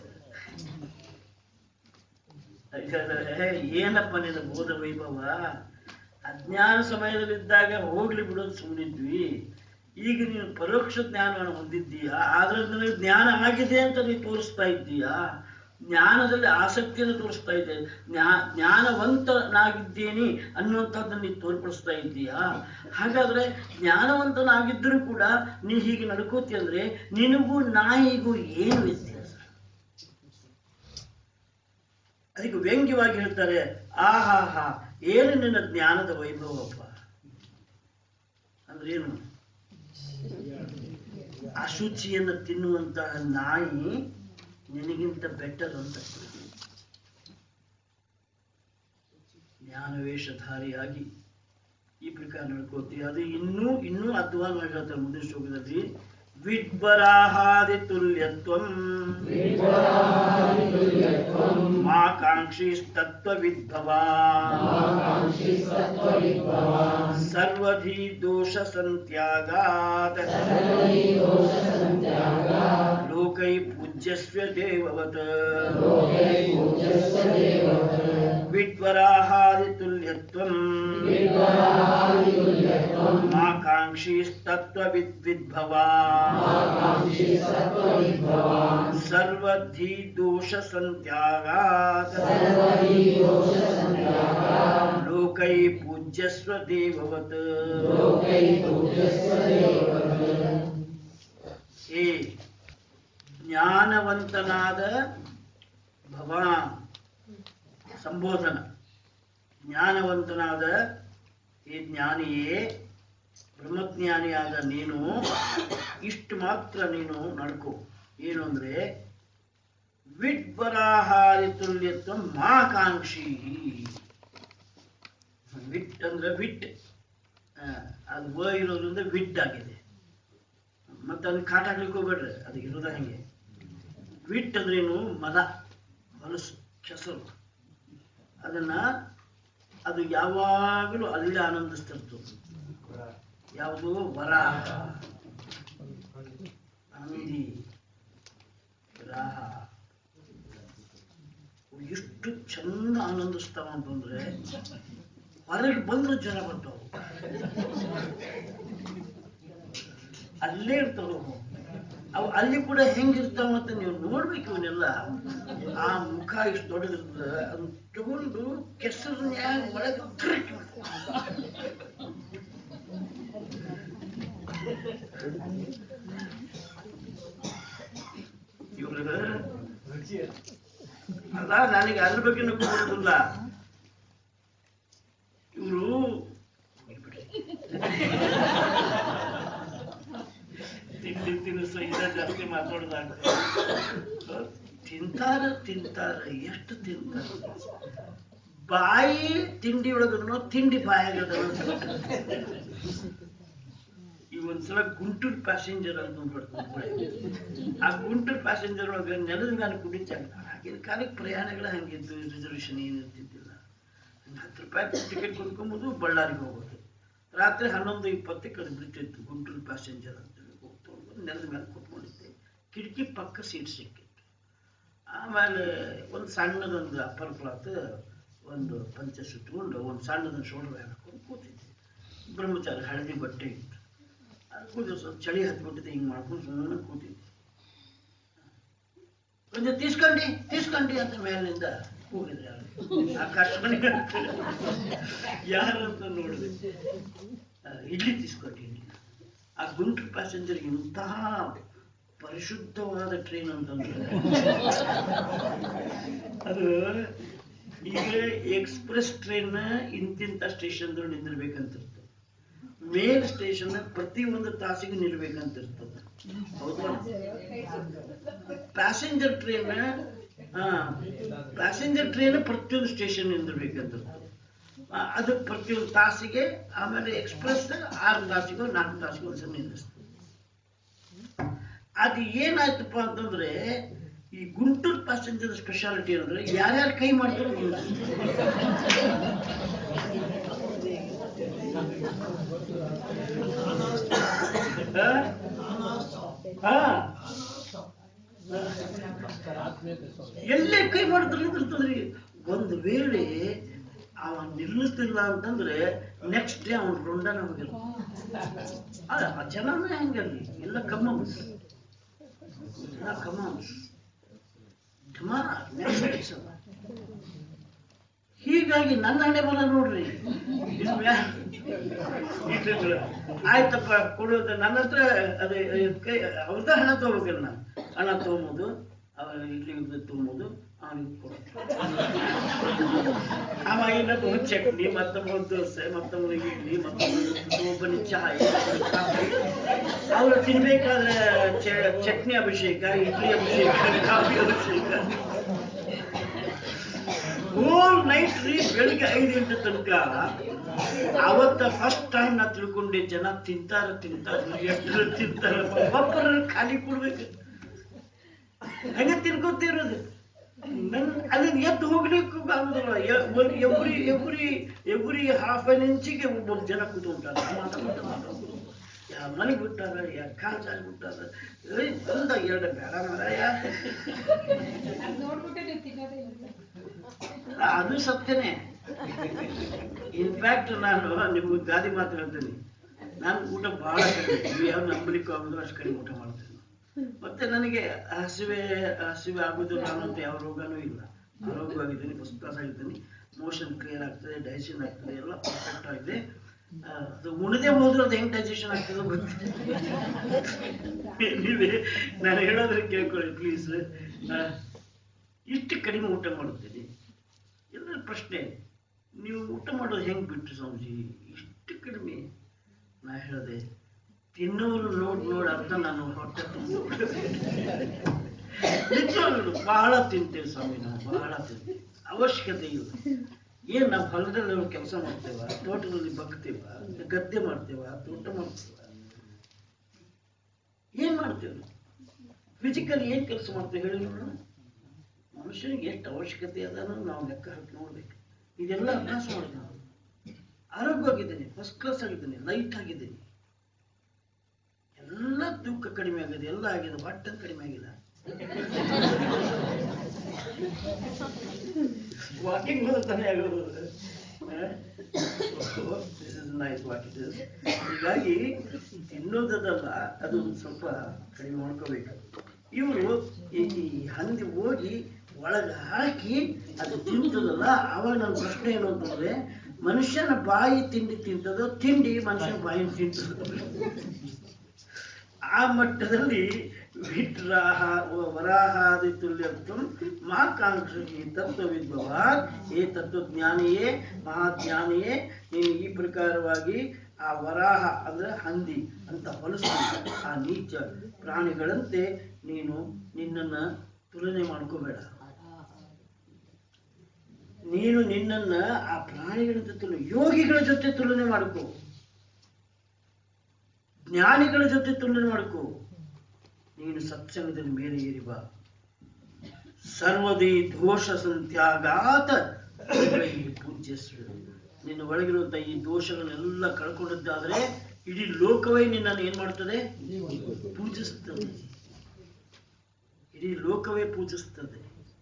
ಯಾಕಂದ್ರೆ ಏನಪ್ಪ ನಿನ್ನ ಬೋಧ ವೈಭವ ಅಜ್ಞಾನ ಸಮಯದಲ್ಲಿದ್ದಾಗ ಹೋಗ್ಲಿ ಬಿಡೋದು ಸುಮ್ಮನಿದ್ವಿ ಈಗ ನೀನು ಪರೋಕ್ಷ ಜ್ಞಾನವನ್ನು ಹೊಂದಿದ್ದೀಯಾ ಆದ್ರೆ ನನಗೆ ಜ್ಞಾನ ಆಗಿದೆ ಅಂತ ನೀನು ತೋರಿಸ್ತಾ ಇದ್ದೀಯಾ ಜ್ಞಾನದಲ್ಲಿ ಆಸಕ್ತಿಯನ್ನು ತೋರಿಸ್ತಾ ಇದ್ದೆ ಜ್ಞಾ ಜ್ಞಾನವಂತನಾಗಿದ್ದೇನೆ ಅನ್ನುವಂಥದ್ದನ್ನು ನೀನು ತೋರ್ಪಡಿಸ್ತಾ ಇದ್ದೀಯಾ ಹಾಗಾದ್ರೆ ಜ್ಞಾನವಂತನಾಗಿದ್ದರೂ ಕೂಡ ನೀ ಹೀಗೆ ನಡ್ಕೋತಿ ಅಂದ್ರೆ ನಿನಗೂ ನಾಯಿಗೂ ಏನು ವ್ಯತ್ಯಾಸ ಅದಕ್ಕೆ ವ್ಯಂಗ್ಯವಾಗಿ ಹೇಳ್ತಾರೆ ಆಹಾ ಹಾ ಏನು ನಿನ್ನ ಜ್ಞಾನದ ವೈಭವಪ್ಪ ಅಂದ್ರೆ ಏನು ಅಶುಚಿಯನ್ನು ತಿನ್ನುವಂತಹ ನಾಯಿ ನಿನಗಿಂತ ಬೆಟರ್ ಅಂತ ಜ್ಞಾನವೇಷಧಾರಿಯಾಗಿ ಈ ಪ್ರಕಾರ ನಡ್ಕೋತಿ ಅದು ಇನ್ನೂ ಇನ್ನೂ ಅಧ್ವಾನವಾಗಿ ಹೇಳ್ತಾರೆ ಮುಂದಿನ ಶ್ಲೋಕದಲ್ಲಿ ವಿಡ್ಬರಾಹಾದಿ ತುಲ್ಯತ್ವಂ ಮಾಕಾಂಕ್ಷಿಸ್ತತ್ವವಿದ್ಭವಾ ಸರ್ವಧಿ ದೋಷ ಸಂತ್ಯಾಗಾತ್ ಲೋಕೈ ಪೂಜ್ಯಸ್ವ ದೇವವತ್ ವಿಡ್ವರಾಹಾದಿ ತುಲ್ಯತ್ವಂ ಮಾಕಾಂಕ್ಷಿಸ್ತತ್ವವಿದ್ವಿದ್ಭವಾ ಸರ್ವಧಿ ದೋಷ ಸಂತ್ಯಾಗಾತ್ ಲೋಕೈ ಪೂಜ್ಯಸ್ವ ದೇವವತ್ ಏ ಜ್ಞಾನವಂತನಾದ ಭವಾನ್ ಸಂಬೋಧನ ಜ್ಞಾನವಂತನಾದ ಈ ಜ್ಞಾನಿಯೇ ಬ್ರಹ್ಮಜ್ಞಾನಿಯಾದ ನೀನು ಇಷ್ಟು ಮಾತ್ರ ನೀನು ನಡ್ಕೋ ಏನು ಅಂದ್ರೆ ವಿಡ್ಬರಾಹಾರಿ ತುಲ್ಯತ್ವ ಮಾಕಾಂಕ್ಷಿ ವಿಟ್ ಅಂದ್ರೆ ವಿಟ್ ಆ, ಅದು ವ ಇರೋದ್ರಿಂದ ವಿಡ್ ಆಗಿದೆ ಮತ್ತೆ ಅದನ್ನ ಕಾಟ ಹಾಕ್ಲಿಕ್ಕೆ ಹೋಗ್ಬೇಡ್ರಿ ಅದು ಇರೋದ ಹಂಗೆ ವಿಟ್ ಅಂದ್ರೇನು ಮದ ಹೊಲಸು ಕೆಸರು ಅದನ್ನ ಅದು ಯಾವಾಗಲೂ ಅಲ್ಲೇ ಆನಂದಿಸ್ತಿರ್ತು ಯಾವುದು ವರ ಅಂದಿ ರಾಹ ಅವು ಎಷ್ಟು ಚಂದ ಆನಂದಿಸ್ತಾವ ಅಂತಂದ್ರೆ ಹೊರಗೆ ಬಂದ್ರೆ ಜ್ವರ ಬರ್ತಾವ ಅಲ್ಲೇ ಇರ್ತಾವ ಅವು. ಅವು ಅಲ್ಲಿ ಕೂಡ ಹೆಂಗಿರ್ತಾವ ಅಂತ ನೀವು ನೋಡ್ಬೇಕು ಇವನ್ನೆಲ್ಲ ಆ ಮುಖ ಇಷ್ಟು ದೊಡ್ಡದಿರ್ತದ ಅದನ್ನ ತಗೊಂಡು ಕೆಸರನ್ಯಾಗ ಒಳಗೆ ಕರೆಕ್ಟ್ ಇವ್ರ ಅಲ್ಲ ನನಗೆ ಅದ್ರ ಬಗ್ಗೆ ಬರುದಿಲ್ಲ ಇವರು ತಿಂಡಿ ತಿನಿಸು ಇದ ಜಾಸ್ತಿ ಮಾತಾಡೋದಾಗ್ತದೆ ತಿಂತಾರ ತಿಂತಾರ ಎಷ್ಟು ತಿಂತಾರ ಬಾಯಿ ತಿಂಡಿ ಒಳಗದನೋ ತಿಂಡಿ ಬಾಯಾಗದ ಈ ಒಂದ್ಸಲ ಗುಂಟೂರು ಪ್ಯಾಸೆಂಜರ್ ಅಂತ ಒಂದ್ ಬರ್ತದೆ ಹುಬ್ಳಿ. ಆ ಗುಂಟೂರು ಪ್ಯಾಸೆಂಜರ್ ಒಳಗೆ ನೆಲದ ಮೇಲೆ ಕುಡಿತಾಗ ಆಗಿನ ಕಾಲಕ್ಕೆ ಪ್ರಯಾಣಗಳು ಹಂಗಿದ್ದು ರಿಸರ್ವೇಶನ್ ಏನು ಇರ್ತಿದ್ದಿಲ್ಲ ಹಂಗೆ ಹತ್ತು ರೂಪಾಯಿ ಟಿಕೆಟ್ ಕೊಂಡ್ಕೊಂಬೋದು ಬಳ್ಳಾರಿಗೆ ಹೋಗೋದು ರಾತ್ರಿ ಹನ್ನೊಂದು ಇಪ್ಪತ್ತಕ್ಕೆ ಅದು ಬಿಡ್ತಿತ್ತು ಗುಂಟೂರು ಪ್ಯಾಸೆಂಜರ್ ಅಂತೇಳಿ ಹೋಗ್ತಾ ಹೋಗ್ಬೋದು ನೆಲದ ಮೇಲೆ ಕೂತ್ಕೊಂಡಿದ್ದೆ ಕಿಟಕಿ ಪಕ್ಕ ಸೀಟ್ ಸಿಕ್ಕಿತ್ತು ಆಮೇಲೆ ಒಂದು ಸಣ್ಣದೊಂದು ಅಪ್ಪರ್ ಕ್ಲಾತ್ ಒಂದು ಪಂಚ ಸುತ್ತಕೊಂಡು ಒಂದು ಸಣ್ಣದೊಂದು ಶೋಲ್ಡರ್ ಹಾಕೊಂಡು ಕೂತಿದ್ದೆ ಬ್ರಹ್ಮಚಾರಿ ಹಳದಿ ಬಟ್ಟೆ ಇತ್ತು ಕೂತು ಸ್ವಲ್ಪ ಚಳಿ ಹತ್ಬಿಟ್ಟಿದೆ ಹಿಂಗೆ ಮಾಡ್ಕೊಂಡು ಸುಮ್ಮನೆ ಕೂತಿದ್ದೆ ಒಂದು ತೀಸ್ಕೊಂಡಿ ತೀಸ್ಕೊಂಡಿ ಅಂತ ಮೇಲಿಂದ ಕೂಗಿದ್ರು ಯಾರು ಆಕಾಶವಾಣಿ ಅಂತ. ಯಾರು ಅಂತ ನೋಡಿದೆ ಆ, ಇಡ್ಲಿ ತೀಸ್ಕೊಂಡಿ ಇಡ್ಲಿ ಆ ಗುಂಟೂರು ಪ್ಯಾಸೆಂಜರ್ ಇಂತಹ ಪರಿಶುದ್ಧವಾದ ಟ್ರೈನ್ ಅಂತಂದ್ರೆ ಅದು ಈಗ ಎಕ್ಸ್ಪ್ರೆಸ್ ಟ್ರೈನ್ ಇಂತಿಂತ ಸ್ಟೇಷನ್ ನಿಂದಿರ್ಬೇಕಂತಿರ್ತದೆ ಮೇಲ್ ಸ್ಟೇಷನ್ ಪ್ರತಿ ಒಂದು ತಾಸಿಗೆ ನಿಲ್ಬೇಕಂತ ಇರ್ತದೆ ಹೌದಾ ಪ್ಯಾಸೆಂಜರ್ ಟ್ರೈನ್ ಪ್ಯಾಸೆಂಜರ್ ಟ್ರೈನ್ ಪ್ರತಿಯೊಂದು ಸ್ಟೇಷನ್ ನಿಂದಿರ್ಬೇಕಂತ ಇರ್ತದೆ ಆ, ಅದು ಪ್ರತಿಯೊಂದು ತಾಸಿಗೆ ಆಮೇಲೆ ಎಕ್ಸ್ಪ್ರೆಸ್ ಆರು ತಾಸಿಗೂ ನಾಲ್ಕು ತಾಸಿಗೂ ಒಂದ್ಸಲ ನಿಲ್ಲಿಸ್ತದೆ ಅದು ಏನಾಯ್ತಪ್ಪ ಅಂತಂದ್ರೆ ಈ ಗುಂಟೂರು ಪ್ಯಾಸೆಂಜರ್ ಸ್ಪೆಷಾಲಿಟಿ ಅಂದ್ರೆ ಯಾರ್ಯಾರು ಕೈ ಮಾಡ್ತಾರೋ ಹಾ? ಹಾ. ಎಲ್ಲೇ ಕೈ ಮಾಡಿದ್ರೆ ಇರ್ತದ್ರಿ ಒಂದು ವೇಳೆ ಅವ ನಿಲ್ಲಿಸ್ತಿಲ್ಲ ಅಂತಂದ್ರೆ ನೆಕ್ಸ್ಟ್ ಡೇ ಅವನ ರುಂಡನ ಹೋಗಿಲ್ಲ ಅದ ಆ ಜನನೇ ಹಂಗಲ್ಲಿ ಎಲ್ಲ ಕಮ್ಮಮ್ಸ್ ಎಲ್ಲ ಕಮ್ಮಮ್ಸ್ ಹೀಗಾಗಿ ನನ್ನ ಹಣೆ ಬರ ನೋಡ್ರಿ ಇನ್ನು ಮ್ಯಾ- ಇಟ್ಟಿದ್ರು. ಆಯ್ತಪ್ಪ ಕೊಡೋದು ನನ್ನ ಹತ್ರ ಅದೇ ಕೈ ಅವ್ರದ ಹಣ ತಗೋಬೇಕಲ್ಲ ನಾನು ಹಣ ತಗೊಂಬೋದು ಅವ್ರ ಇಡ್ಲಿ ಇಡ್ಲಿ ತಗೊಂಬೋದು ಅವನಿಗೆ ಕೊಡೋದು ಅವ ಇನ್ನೊಬ್ಬ ಚಟ್ನಿ ಮತ್ತೊಬ್ಬ ದೋಸೆ ಮತ್ತೊಬ್ಬ ಇಡ್ಲಿ ಮತ್ತೊಬ್ಬ ಒಬ್ಬನಿಗೆ ಚಹಾ ಇನ್ನೊಬ್ಬನಿಗೆ ಕಾಫಿ ಅವರು ತಿನ್ಬೇಕಾದ್ರೆ ಚ- ಚಟ್ನಿ ಅಭಿಷೇಕ ಇಡ್ಲಿ ಅಭಿಷೇಕ ಕಾಫಿ ಅಭಿಷೇಕ ಹೋಲ್ ನೈಟ್ ರೀ ಬೆಳಿಗ್ಗೆ ಐದು ಗಂಟೆ ತನಕ ಅವತ್ತ ಫಸ್ಟ್ ಟೈಮ್ ನಾ ತಿಳ್ಕೊಂಡೆ ಜನ ತಿಂತಾರ ತಿಂತಾರ ಎಷ್ಟು ತಿಂತಾರ ಒಬ್ಬರ ಖಾಲಿ ಕೊಡ್ಬೇಕು ಹಂಗ ತಿನ್ಕೋತಿರೋದು ನನ್ ಅದನ್ನ ಎದ್ದು ಹೋಗ್ಲಿಕ್ಕೂ ಆಗುದಿಲ್ಲ every every every half an ಇಂಚಿಗೆ ಒಬ್ಬೊಬ್ಬ ಜನ ಕೂತ್ಕೊಂಟಾರ ಮಾತಾಡ್ತಾ ಮಾತಾಡ್ಕೊಂಡು ಯಾ ಮನೆಗೆ ಬಿಟ್ಟಾರ ಯಾ ಕಾಲ್ ಜಾಗ ಬಿಟ್ಟಾರ ಏಯ್ ಒಂದ ಎರಡು ಬೇಡ ಮರಾಯ ನೋಡ್ಬಿಟ್ಟೆ ನೀವು ತಿನ್ನೋದೇ ಇಲ್ಲ ಅದು ಸತ್ಯನೇ ಇನ್ಫ್ಯಾಕ್ಟ್ ನಾನು ನಿಮ್ಗೆ ಗಾದಿ ಮಾತು ಹೇಳ್ತೀನಿ ನಾನು ಊಟ ಬಹಳ ಕಡಿಮೆ ನೀವು ಯಾವ ನಂಬಲಿಕ್ಕೂ ಆಗುದಿಲ್ಲ ಅಷ್ಟು ಕಡಿಮೆ ಊಟ ಮಾಡ್ತೀನಿ ಮತ್ತೆ ನನಗೆ ಹಸಿವೆ ಹಸಿವೆ ಆಗುದಿಲ್ಲ ಅನ್ನೋಂಥ ಯಾವ ರೋಗನೂ ಇಲ್ಲ ಆರೋಗ್ಯವಾಗಿದ್ದೀನಿ ಫಸ್ಟ್ ಕ್ಲಾಸ್ ಆಗಿದ್ದೀನಿ ಮೋಷನ್ ಕ್ಲಿಯರ್ ಆಗ್ತದೆ ಡೈಜೆಷನ್ ಆಗ್ತದೆ ಎಲ್ಲ ಪರ್ಫೆಕ್ಟ್ ಆಗಿದೆ ಆ, ಅದು ಉಣದೆ ಹೋದ್ರೆ ಅದು ಹೆಂಗ್ ಡೈಜೆಷನ್ ಆಗ್ತದೆ ಗೊತ್ತಿಲ್ಲ ನೀವೇ ನಾನು ಹೇಳೋದ್ರೆ ಕೇಳ್ಕೊಳ್ಳಿ ಪ್ಲೀಸ್ ಇಷ್ಟು ಕಡಿಮೆ ಊಟ ಮಾಡುತ್ತೀನಿ ಎಲ್ಲರ ಪ್ರಶ್ನೆ ನೀವು ಊಟ ಮಾಡೋದು ಹೆಂಗ್ ಬಿಟ್ರಿ ಸ್ವಾಮೀಜಿ ಇಷ್ಟು ಕಡಿಮೆ ನಾ ಹೇಳಿದೆ ತಿನ್ನೋರು ನೋಡ್ ನೋಡಿ ಅರ್ಥ ನಾನು ಹೊಟ್ಟೆ ತುಂಬ ನಿಜವಾಗ್ಲು ಬಹಳ ತಿಂತೇವೆ ಸ್ವಾಮಿ ನಾವು ಬಹಳ ತಿಂತೇವೆ ಅವಶ್ಯಕತೆ ಇಲ್ಲ ಏನ್ ನಾವು ಹೊಲದಲ್ಲಿ ನಾವು ಕೆಲಸ ಮಾಡ್ತೇವ ತೋಟದಲ್ಲಿ ಬಗ್ತೇವ ಗದ್ದೆ ಮಾಡ್ತೇವ ತೋಟ ಮಾಡ್ತೇವ ಏನ್ ಮಾಡ್ತೇವೆ ಫಿಸಿಕಲ್ ಏನ್ ಕೆಲಸ ಮಾಡ್ತೇವೆ ಹೇಳಿ ನೋಡೋಣ ಮನುಷ್ಯನಿಗೆ ಎಷ್ಟು ಅವಶ್ಯಕತೆ ಅದ ಅನ್ನೋದು ನಾವು ಲೆಕ್ಕ ಹಾಕಿ ನೋಡ್ಬೇಕು ಇದೆಲ್ಲ ಅಭ್ಯಾಸ ಮಾಡಿ ನಾವು ಆರೋಗ್ಯವಾಗಿದ್ದೀನಿ ಫಸ್ಟ್ ಕ್ಲಾಸ್ ಆಗಿದ್ದೀನಿ ಲೈಟ್ ಆಗಿದ್ದೀನಿ ಎಲ್ಲ ತೂಕ ಕಡಿಮೆ ಆಗಿದೆ ಎಲ್ಲ ಆಗಿದೆ ಹೊಟ್ಟೆ ಕಡಿಮೆ ಆಗಿದೆ ವಾಕಿಂಗ್ ಹೋದ್ರೆ ತಾನೇ ಆಗೋದು this is nice what it is ಹೀಗಾಗಿ ತಿನ್ನೋದಲ್ಲ ಅದು ಒಂದ್ ಸ್ವಲ್ಪ ಕಡಿಮೆ ಮಾಡ್ಕೋಬೇಕು ಇವರು ಈ ಈ ಹಂದಿ ಹೋಗಿ ಒಳಗೆ ಹಾಕಿ ಅದು ತಿಂತದಲ್ಲ ಅವಾಗ ನನ್ನ ಪ್ರಶ್ನೆ ಏನು ಅಂತಂದ್ರೆ ಮನುಷ್ಯನ ಬಾಯಿ ತಿಂಡಿ ತಿಂತದೋ ತಿಂಡಿ ಮನುಷ್ಯನ ಬಾಯಿ ತಿಂತದೋ ಆ ಮಟ್ಟದಲ್ಲಿ ವಿಟ್ರಾಹ ವರಾಹಾದಿ ತುಲ್ಯತ್ವಂ ಮಾ ಕಾಂಕ್ಷಿ ತತ್ವವಿದ್ಭವಾತ್ ಏ ತತ್ವಜ್ಞಾನಿಯೇ ಮಹಾಜ್ಞಾನಿಯೇ ನೀನು ಈ ಪ್ರಕಾರವಾಗಿ ಆ ವರಾಹ ಅಂದ್ರೆ ಹಂದಿ ಅಂತ ಹೊಲಸು ಆ ನೀಚ ಪ್ರಾಣಿಗಳಂತೆ ನೀನು ನಿನ್ನನ್ನ ತುಲನೆ ಮಾಡ್ಕೋಬೇಡ ನೀನು ನಿನ್ನನ್ನ ಆ ಪ್ರಾಣಿಗಳ ಜೊತೆ ಯೋಗಿಗಳ ಜೊತೆ ತುಲನೆ ಮಾಡ್ಕೋ ಜ್ಞಾನಿಗಳ ಜೊತೆ ತುಲನೆ ಮಾಡ್ಕೋ ನೀನು ಸತ್ಸಂಗದಲ್ಲಿ ಮೇಲೆ ಏರಿ ಬಾ ಸರ್ವದಿ ದೋಷ ಸಂತ್ಯಾಗಾತ ಪೂಜ್ಯಸ್ವ ನಿನ್ನ ಒಳಗಿರುವಂತ ಈ ದೋಷಗಳನ್ನೆಲ್ಲ ಕಳ್ಕೊಂಡದ್ದಾದ್ರೆ ಇಡೀ ಲೋಕವೇ ನಿನ್ನನ್ನು ಏನ್ ಮಾಡ್ತದೆ ಪೂಜಿಸ್ತದೆ ಇಡೀ ಲೋಕವೇ ಪೂಜಿಸ್ತದೆ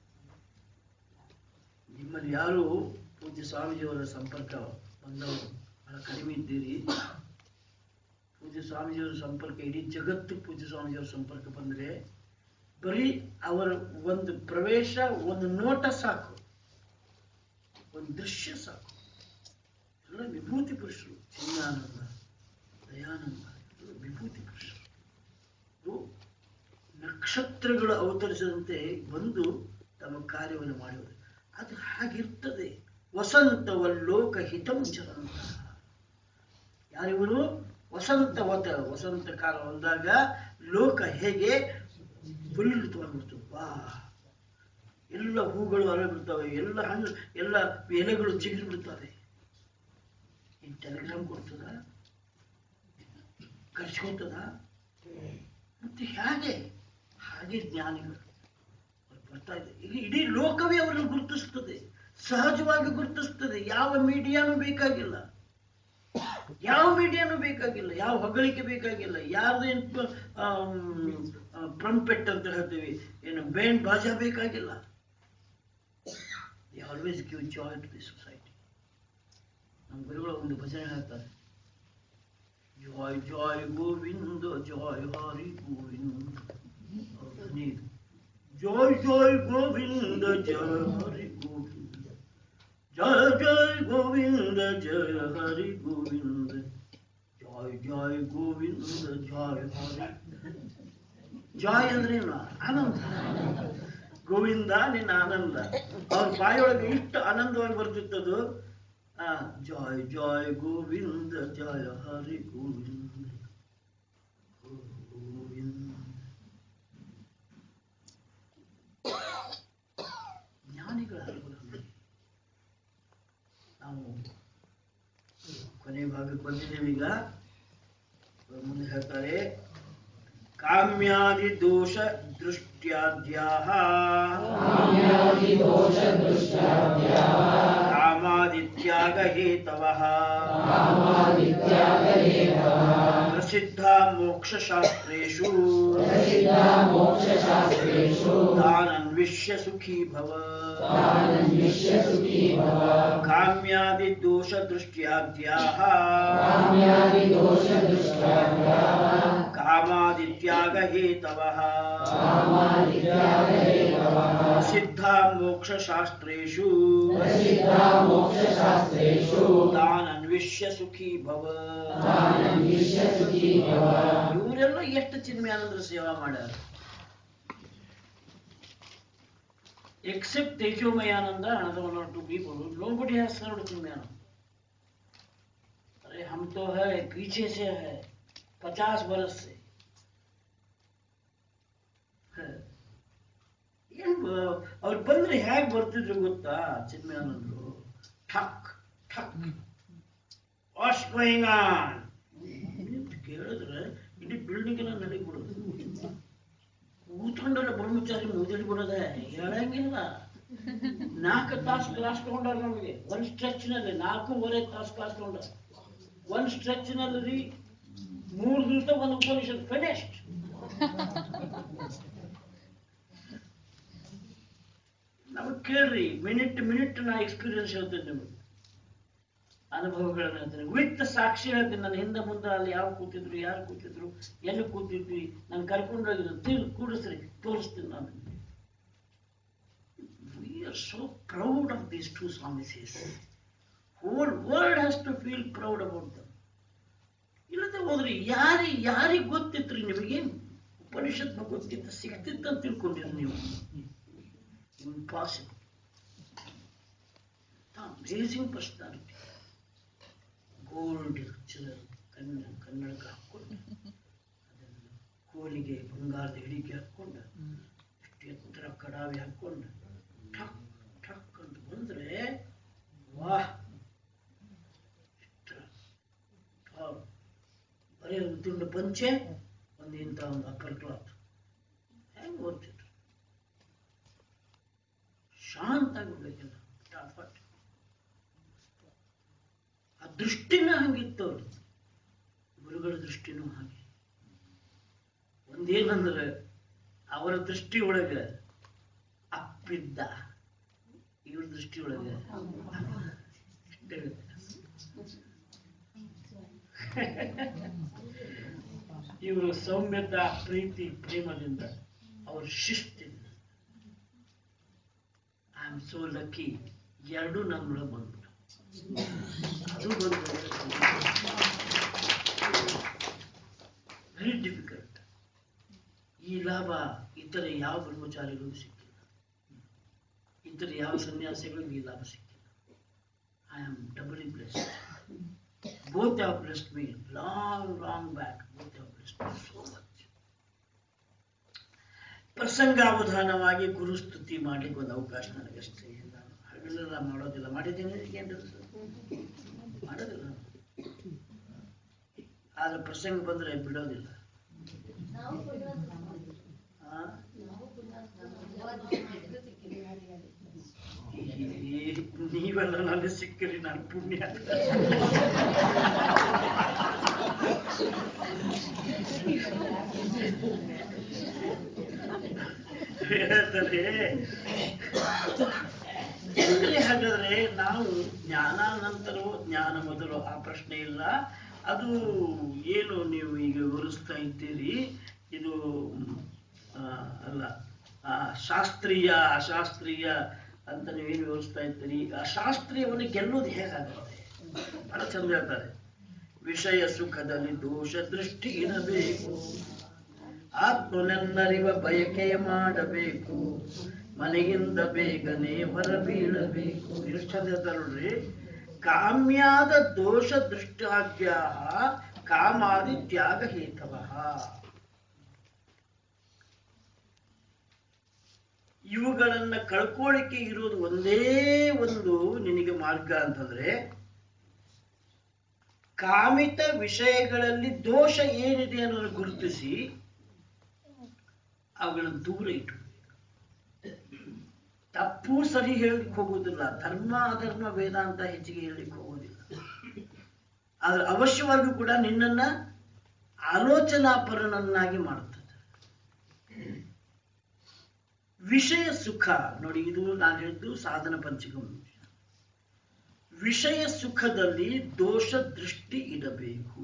ನಿಮ್ಮಲ್ಲಿ ಯಾರು ಪೂಜ್ಯ ಸ್ವಾಮೀಜಿಯವರ ಸಂಪರ್ಕ ಬಂದವರು ಬಹಳ ಕಡಿಮೆ ಇದ್ದೀರಿ ಪೂಜ್ಯ ಸ್ವಾಮೀಜಿಯವರ ಸಂಪರ್ಕ ಇಡೀ ಜಗತ್ತು ಪೂಜ್ಯ ಸ್ವಾಮೀಜಿಯವರ ಸಂಪರ್ಕ ಬಂದರೆ ಬರೀ ಅವರ ಒಂದು ಪ್ರವೇಶ ಒಂದು ನೋಟ ಸಾಕು ಒಂದು ದೃಶ್ಯ ಸಾಕು ಎಲ್ಲ ವಿಭೂತಿ ಪುರುಷರು ಚಿನ್ನಾನಂದ ದಯಾನಂದ ಎಲ್ಲ ವಿಭೂತಿ ಪುರುಷರು ಇವ್ರು ನಕ್ಷತ್ರಗಳು ಅವತರಿಸಿದಂತೆ ಬಂದು ತಮ್ಮ ಕಾರ್ಯವನ್ನು ಮಾಡುವುದು ಅದು ಹಾಗಿರ್ತದೆ ವಸಂತವಲ್ಲೋಕ ಹಿತಂ ಚರಂತ ಯಾರಿವರು ವಸಂತವತ ವಸಂತ ಕಾಲ ಬಂದಾಗ ಲೋಕ ಹೇಗೆ ಫುಲ್ಲಿತವಾಗಿಬಿಡ್ತು ವಾ ಎಲ್ಲ ಹೂಗಳು ಅರಳಿಬಿಡ್ತವೆ ಎಲ್ಲ ಹಣ್ಣು ಎಲ್ಲ ಎಲೆಗಳು ಚಿಗುರಿ ಬಿಡ್ತವೆ ಈ ಟೆಲಿಗ್ರಾಮ್ ಕೊಡ್ತದ ಕರ್ಸ್ಕೊತದ ಮತ್ತೆ ಹೇಗೆ ಹಾಗೆ ಜ್ಞಾನಿಗಳು ಅವ್ರು ಬರ್ತಾ ಇದೆ ಈಗ ಇಡೀ ಲೋಕವೇ ಅವರನ್ನು ಗುರುತಿಸ್ತದೆ ಸಹಜವಾಗಿ ಗುರುತಿಸ್ತದೆ ಯಾವ ಮೀಡಿಯಾನು ಬೇಕಾಗಿಲ್ಲ ಯಾವ ಮೀಡಿಯಾನು ಬೇಕಾಗಿಲ್ಲ ಯಾವ ಹೊಗಳಿಕೆ ಬೇಕಾಗಿಲ್ಲ ಯಾರ್ದೇನು ಪ್ರಂಪೆಟ್ ಅಂತ ಹೇಳ್ತೀವಿ ಏನು ಬೇಂಡ್ ಬಾಜಾ ಬೇಕಾಗಿಲ್ಲ they always give joy to the society ನಮ್ಮ ಗುರುಗಳು ಒಂದು ಭಜನೆ ಹೇಳ್ತಾರೆ ಜಯ ಜಯ ಗೋವಿಂದ ಜಯ ಹರಿ ಗೋವಿಂದ ಅವ್ರ ಧ್ವನಿ ಇದು. ಜಯ ಜಯ ಗೋವಿಂದ ಜಯ ಹರಿ ಗೋವಿಂದ ಜಯ ಜಯ ಗೋವಿಂದ ಜಯ ಹರಿ ಗೋವಿಂದ ಜಯ ಜಯ ಗೋವಿಂದ ಜಯ ಹರಿ ಜಾಯ್ ಅಂದ್ರೇನು ಆನಂದ ಗೋವಿಂದ ನಿನ್ನ ಆನಂದ ಅವ್ರ ಬಾಯೊಳಗೆ ಇಷ್ಟು ಆನಂದವಾಗಿ ಬರ್ತಿತ್ತದು ಆ ಜಯ ಜಯ ಗೋವಿಂದ ಜಯ ಹರಿ ಗೋವಿಂದ ಗೋವಿಂದ ಜ್ಞಾನಿಗಳ ಅನುಗ್ರಹ ನಾವು ಕೊನೆ ಭಾಗಕ್ಕೆ ಬಂದಿದ್ದೇವೆ ಈಗ ಅವ್ರು ಮುಂದೆ ಹೇಳ್ತಾರೆ ಕಾಮ್ಯಾದಿ ದೋಷ ದೃಷ್ಟ್ಯಾದ್ಯಾ ಕಾಮಾದಿತ್ಯಾಗ ಹೇತವ ಪ್ರಸಿದ್ಧ ಮೋಕ್ಷಶಾಸ್ತ್ರೇಷು ತಾನನ್ವಿಷ್ಯ ಸುಖೀ ಭವ ಕಾಮ್ಯಾದಿ ದೋಷ ದೃಷ್ಟ್ಯಾದ್ಯಾ ಕಾಮಾದಿತ್ಯಾಗ ಹೇತವ ಸಿದ್ಧ ಮೋಕ್ಷಶಾಸ್ತ್ರೇಷು ತಾನನ್ವಿಷ್ಯ ಸುಖೀ ಭವ ಇವರೆಲ್ಲ ಎಷ್ಟು ಚಿನ್ಮಯಾನಂದ್ರ ಸೇವಾ ಮಾಡ್ಯಾರ except Tejomayananda another one or two people nobody has served Chinmayananda अरे हम तो है पीछे से है पचास बरस से है। ಏನ್ ಬ- ಅವ್ರು ಬಂದ್ರೆ ಹೇಗೆ ಬರ್ತಿದ್ರು ಗೊತ್ತಾ ಚಿನ್ಮಯಾನಂದರು ಠಕ್ ಠಕ್ ವಾಟ್ಸ್ ಗೋಯಿಂಗ್ ಆನ್ ಕೇಳಿದ್ರೆ ಇಡೀ ಬಿಲ್ಡಿಂಗ್ ಎಲ್ಲ ನಡಿಬಿಡೋದು ಕೂತ್ಕೊಂಡಲ್ಲ ಬ್ರಹ್ಮಚಾರಿ ಮುದಡಿ ಬಿಡೋದೆ ಹೇಳಂಗಿಲ್ಲ ನಾಲ್ಕು ತಾಸು ಕ್ಲಾಸ್ ತಗೊಂಡಾರ ನಮಗೆ ಒಂದ್ ಸ್ಟ್ರೆಚ್ ನಲ್ಲಿ ನಾಲ್ಕೂವರೆ ತಾಸು ಕ್ಲಾಸ್ ತಗೊಂಡ ಒಂದ್ ಸ್ಟ್ರೆಚ್ ನಲ್ಲಿ ರೀ ಮೂರ್ ದಿವಸ ಒಂದು ಉಪನಿಷತ್ ಫಿನಿಶ್ಡ್ ನಮಗ್ ಕೇಳ್ರಿ ಮಿನಿಟ್ ಮಿನಿಟ್ ನಾ ಎಕ್ಸ್ಪೀರಿಯನ್ಸ್ ಹೇಳ್ತೇನೆ ನಿಮಗೆ ಅನುಭವಗಳನ್ನ ಹೇಳ್ತೇನೆ ವಿತ್ ಸಾಕ್ಷಿ ಹೇಳ್ತೀನಿ ನನ್ನ ಹಿಂದೆ ಮುಂದೆ ಅಲ್ಲಿ ಯಾವ ಕೂತಿದ್ರು ಯಾರು ಕೂತಿದ್ರು ಎಲ್ಲಿ ಕೂತಿದ್ವಿ ನಾನು ಕರ್ಕೊಂಡು ಹೋಗಿದ್ರು ತಿಳ್ ಕೂಡಿಸ್ರಿ ತೋರಿಸ್ತೀನಿ ನಾನು we are so proud of these two swamis whole world has to feel proud about them ಇಲ್ಲದೆ ಹೋದ್ರಿ ಯಾರಿ ಯಾರಿಗೆ ಗೊತ್ತಿತ್ರಿ ನಿಮಗೆ ಉಪನಿಷತ್ ಗೊತ್ತಿತ್ತು ಸಿಗ್ತಿತ್ತು ಅಂತ ತಿಳ್ಕೊಂಡಿರಿ ನೀವು ಇಂಪಾಸಿಬಲ್ ಅಮೇಸಿಂಗ್ ಪರ್ಸನಾಲಿಟಿ ಗೋಲ್ಡ್ ಕನ್ನ ಕನ್ನಡಕ ಹಾಕ್ಕೊಂಡು ಅದನ್ನು ಕೋಲಿಗೆ ಬಂಗಾರದ ಹಿಡಿಕೆ ಹಾಕ್ಕೊಂಡು ಎಷ್ಟು ಎತ್ತರ ಕಡಾವಿ ಹಾಕ್ಕೊಂಡು ಠಕ್ ಠಕ್ ಅಂತ ಬಂದ್ರೆ ವಾಹ್ ಎತ್ತರ. ಟಾಪ್. ಬರೀ ಒಂದು ತುಂಡು ಪಂಚೆ ಒಂದು ಇಂಥ ಒಂದು ಅಪ್ಪರ್ ಕ್ಲಾತ್ ಹೆಂಗ್ ಓದ್ತಿದ್ರು ಶಾಂತ ಆಗಿರ್ಬೇಕಿಲ್ಲ ಫಟಾಫಟ್ ಆ ದೃಷ್ಟಿನ ಹಂಗಿತ್ತು ಅವ್ರು ಗುರುಗಳ ದೃಷ್ಟಿನೂ ಹಾಗೆ ಒಂದೇನಂದ್ರೆ ಅವರ ದೃಷ್ಟಿ ಒಳಗೆ ಅಪ್ಪಿದ್ದ ಇವ್ರ ದೃಷ್ಟಿ ಒಳಗೆ ಇಷ್ಟೇ ವ್ಯತ್ಯಾಸ. ಇವರು ಸೌಮ್ಯತಾ ಪ್ರೀತಿ ಪ್ರೇಮದಿಂದ ಅವ್ರ ಶಿಸ್ತಿಂದ ಐ ಆಮ್ ಸೋ ಲಕ್ಕಿ ಎರಡೂ ನನ್ನೊಳಗೆ ಬಂದ್ಬಿಟ್ಟು ಅದು ಬಂದು ವೆರಿ ಡಿಫಿಕಲ್ಟ್ ಈ ಲಾಭ ಇತರ ಯಾವ ಬ್ರಹ್ಮಚಾರಿಗಳಿಗೂ ಸಿಕ್ಕಿಲ್ಲ ಇತರ ಯಾವ ಸನ್ಯಾಸಿಗಳಿಗೂ ಈ ಲಾಭ ಸಿಕ್ಕಿಲ್ಲ I am doubly blessed both have blessed me long long back both have blessed me so much ಪ್ರಸಂಗಾವಧಾನವಾಗಿ ಗುರುಸ್ತುತಿ ಮಾಡ್ಲಿಕ್ಕೆ ಒಂದು ಅವಕಾಶ ನನಗಷ್ಟೇ ನಾನು ಹಗಲೆಲ್ಲ ಮಾಡೋದಿಲ್ಲ ಮಾಡಿದ್ದೇನೆ ಏನ್ರಿ ಸರ್? ಮಾಡೋದಿಲ್ಲ ನಾನು. ಆದ್ರೆ ಪ್ರಸಂಗ ಬಂದ್ರೆ ಬಿಡೋದಿಲ್ಲ ಆ? ಈ ನೀವೆಲ್ಲ ನನಗೆ ಸಿಕ್ಕಿರಿ ನಾನು ಪುಣ್ಯ ಹೇಳ್ತಾರೆ ಅಂದ್ರೆ ಹಾಗಾದ್ರೆ ನಾವು ಜ್ಞಾನಾನಂತರವೋ ಜ್ಞಾನ ಮೊದಲು ಆ ಪ್ರಶ್ನೆ ಇಲ್ಲ ಅದು ಏನು ನೀವು ಈಗ ವಿವರಿಸ್ತಾ ಇದ್ದೀರಿ ಇದು ಆ, ಅಲ್ಲ ಆ, ಶಾಸ್ತ್ರೀಯ ಅಶಾಸ್ತ್ರೀಯ ಅಂತ ನೀವೇನು ವಿವರಿಸ್ತಾ ಇದ್ದೀರಿ ಆ ಶಾಸ್ತ್ರೀಯವನ್ನು ಗೆಲ್ಲೋದು ಹೇಗಾಗುತ್ತೆ ಬಹಳ ಚಂದ ಹೇಳ್ತಾರೆ ವಿಷಯ ಸುಖದಲ್ಲಿ ದೋಷ ದೃಷ್ಟಿ ಇರಬೇಕು ಆತ್ಮನನ್ನರಿವ ಬಯಕೆಯ ಮಾಡಬೇಕು ಮನೆಯಿಂದ ಬೇಗನೆ ಹೊರ ಬೀಳಬೇಕು ಎಷ್ಟು ಚಂದ ಹೇಳ್ತಾರೆ ನೋಡ್ರಿ ಕಾಮ್ಯಾದ ದೋಷ ದೃಷ್ಟಾದ್ಯ ಕಾಮಾದಿ ತ್ಯಾಗ ಹೇತವ ಇವುಗಳನ್ನ ಕಳ್ಕೊಳ್ಳಿಕ್ಕೆ ಇರೋದು ಒಂದೇ ಒಂದು ನಿನಗೆ ಮಾರ್ಗ ಅಂತಂದ್ರೆ ಕಾಮಿತ ವಿಷಯಗಳಲ್ಲಿ ದೋಷ ಏನಿದೆ ಅನ್ನೋದನ್ನು ಗುರುತಿಸಿ ಅವುಗಳನ್ನು ದೂರ ಇಟ್ಟು ತಪ್ಪು ಸರಿ ಹೇಳಲಿಕ್ಕೆ ಹೋಗುವುದಿಲ್ಲ ಧರ್ಮ ಅಧರ್ಮ ವೇದಾಂತ ಹೆಚ್ಚಿಗೆ ಹೇಳಲಿಕ್ಕೆ ಹೋಗುವುದಿಲ್ಲ ಆದ್ರೆ ಅವಶ್ಯವಾಗಿಯೂ ಕೂಡ ನಿನ್ನನ್ನ ಆಲೋಚನಾಪರನನ್ನಾಗಿ ಮಾಡುತ್ತದೆ ವಿಷಯ ಸುಖ ನೋಡಿ ಇದು ನಾನು ಹೇಳಿದ್ದು ಸಾಧನ ಪಂಚಕಂ ವಿಷಯ ಸುಖದಲ್ಲಿ ದೋಷ ದೃಷ್ಟಿ ಇಡಬೇಕು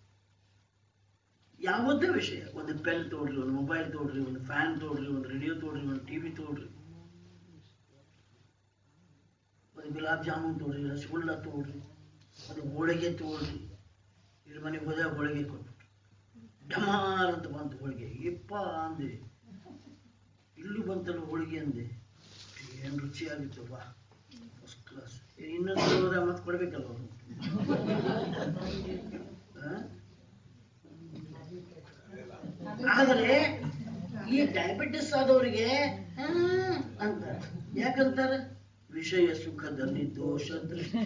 ಯಾವುದೇ ವಿಷಯ ಒಂದು ಪೆನ್ ತೋಡ್ರಿ ಒಂದು ಮೊಬೈಲ್ ತೋಡ್ರಿ ಒಂದು ಫ್ಯಾನ್ ತೋಡ್ರಿ ಒಂದು ರೇಡಿಯೋ ತೋಡ್ರಿ ಒಂದು ಟಿವಿ ತೋಡ್ರಿ ಒಂದು ಗುಲಾಬ್ ಜಾಮೂನ್ ತೋಡ್ರಿ ರಸಗುಲ್ಲ ತೋಡ್ರಿ ಒಂದು ಹೋಳಿಗೆ ತೋಡ್ರಿ ಇದ್ರ ಮನೆಗೆ ಹೋದಾಗ ಹೋಳಿಗೆ ಕೊಟ್ಬಿಟ್ರು ಢಮಾರ್ ಅಂತ ಬಂತು ಹೋಳಿಗೆ ಯಪ್ಪ ಅಂದೆ ಇಲ್ಲೂ ಬಂತಲ್ಲ ಹೋಳಿಗೆ ಅಂದೆ ಏನು ರುಚಿಯಾಗಿತ್ತು ಬಾ ಫಸ್ಟ್ ಕ್ಲಾಸ್ ಇನ್ನೊಂದು ಹೋದಾಗ ಮತ್ತೆ ಕೊಡ್ಬೇಕಲ್ಲ ಅವರು ಆದರೆ ಈ ಡಯಾಬಿಟಿಸ್ ಆದವರಿಗೆ ಆ, ಅಂತಾರೆ ಯಾಕಂತಾರೆ ವಿಷಯ ಸುಖದಲ್ಲಿ ದೋಷ ದೃಷ್ಟಿ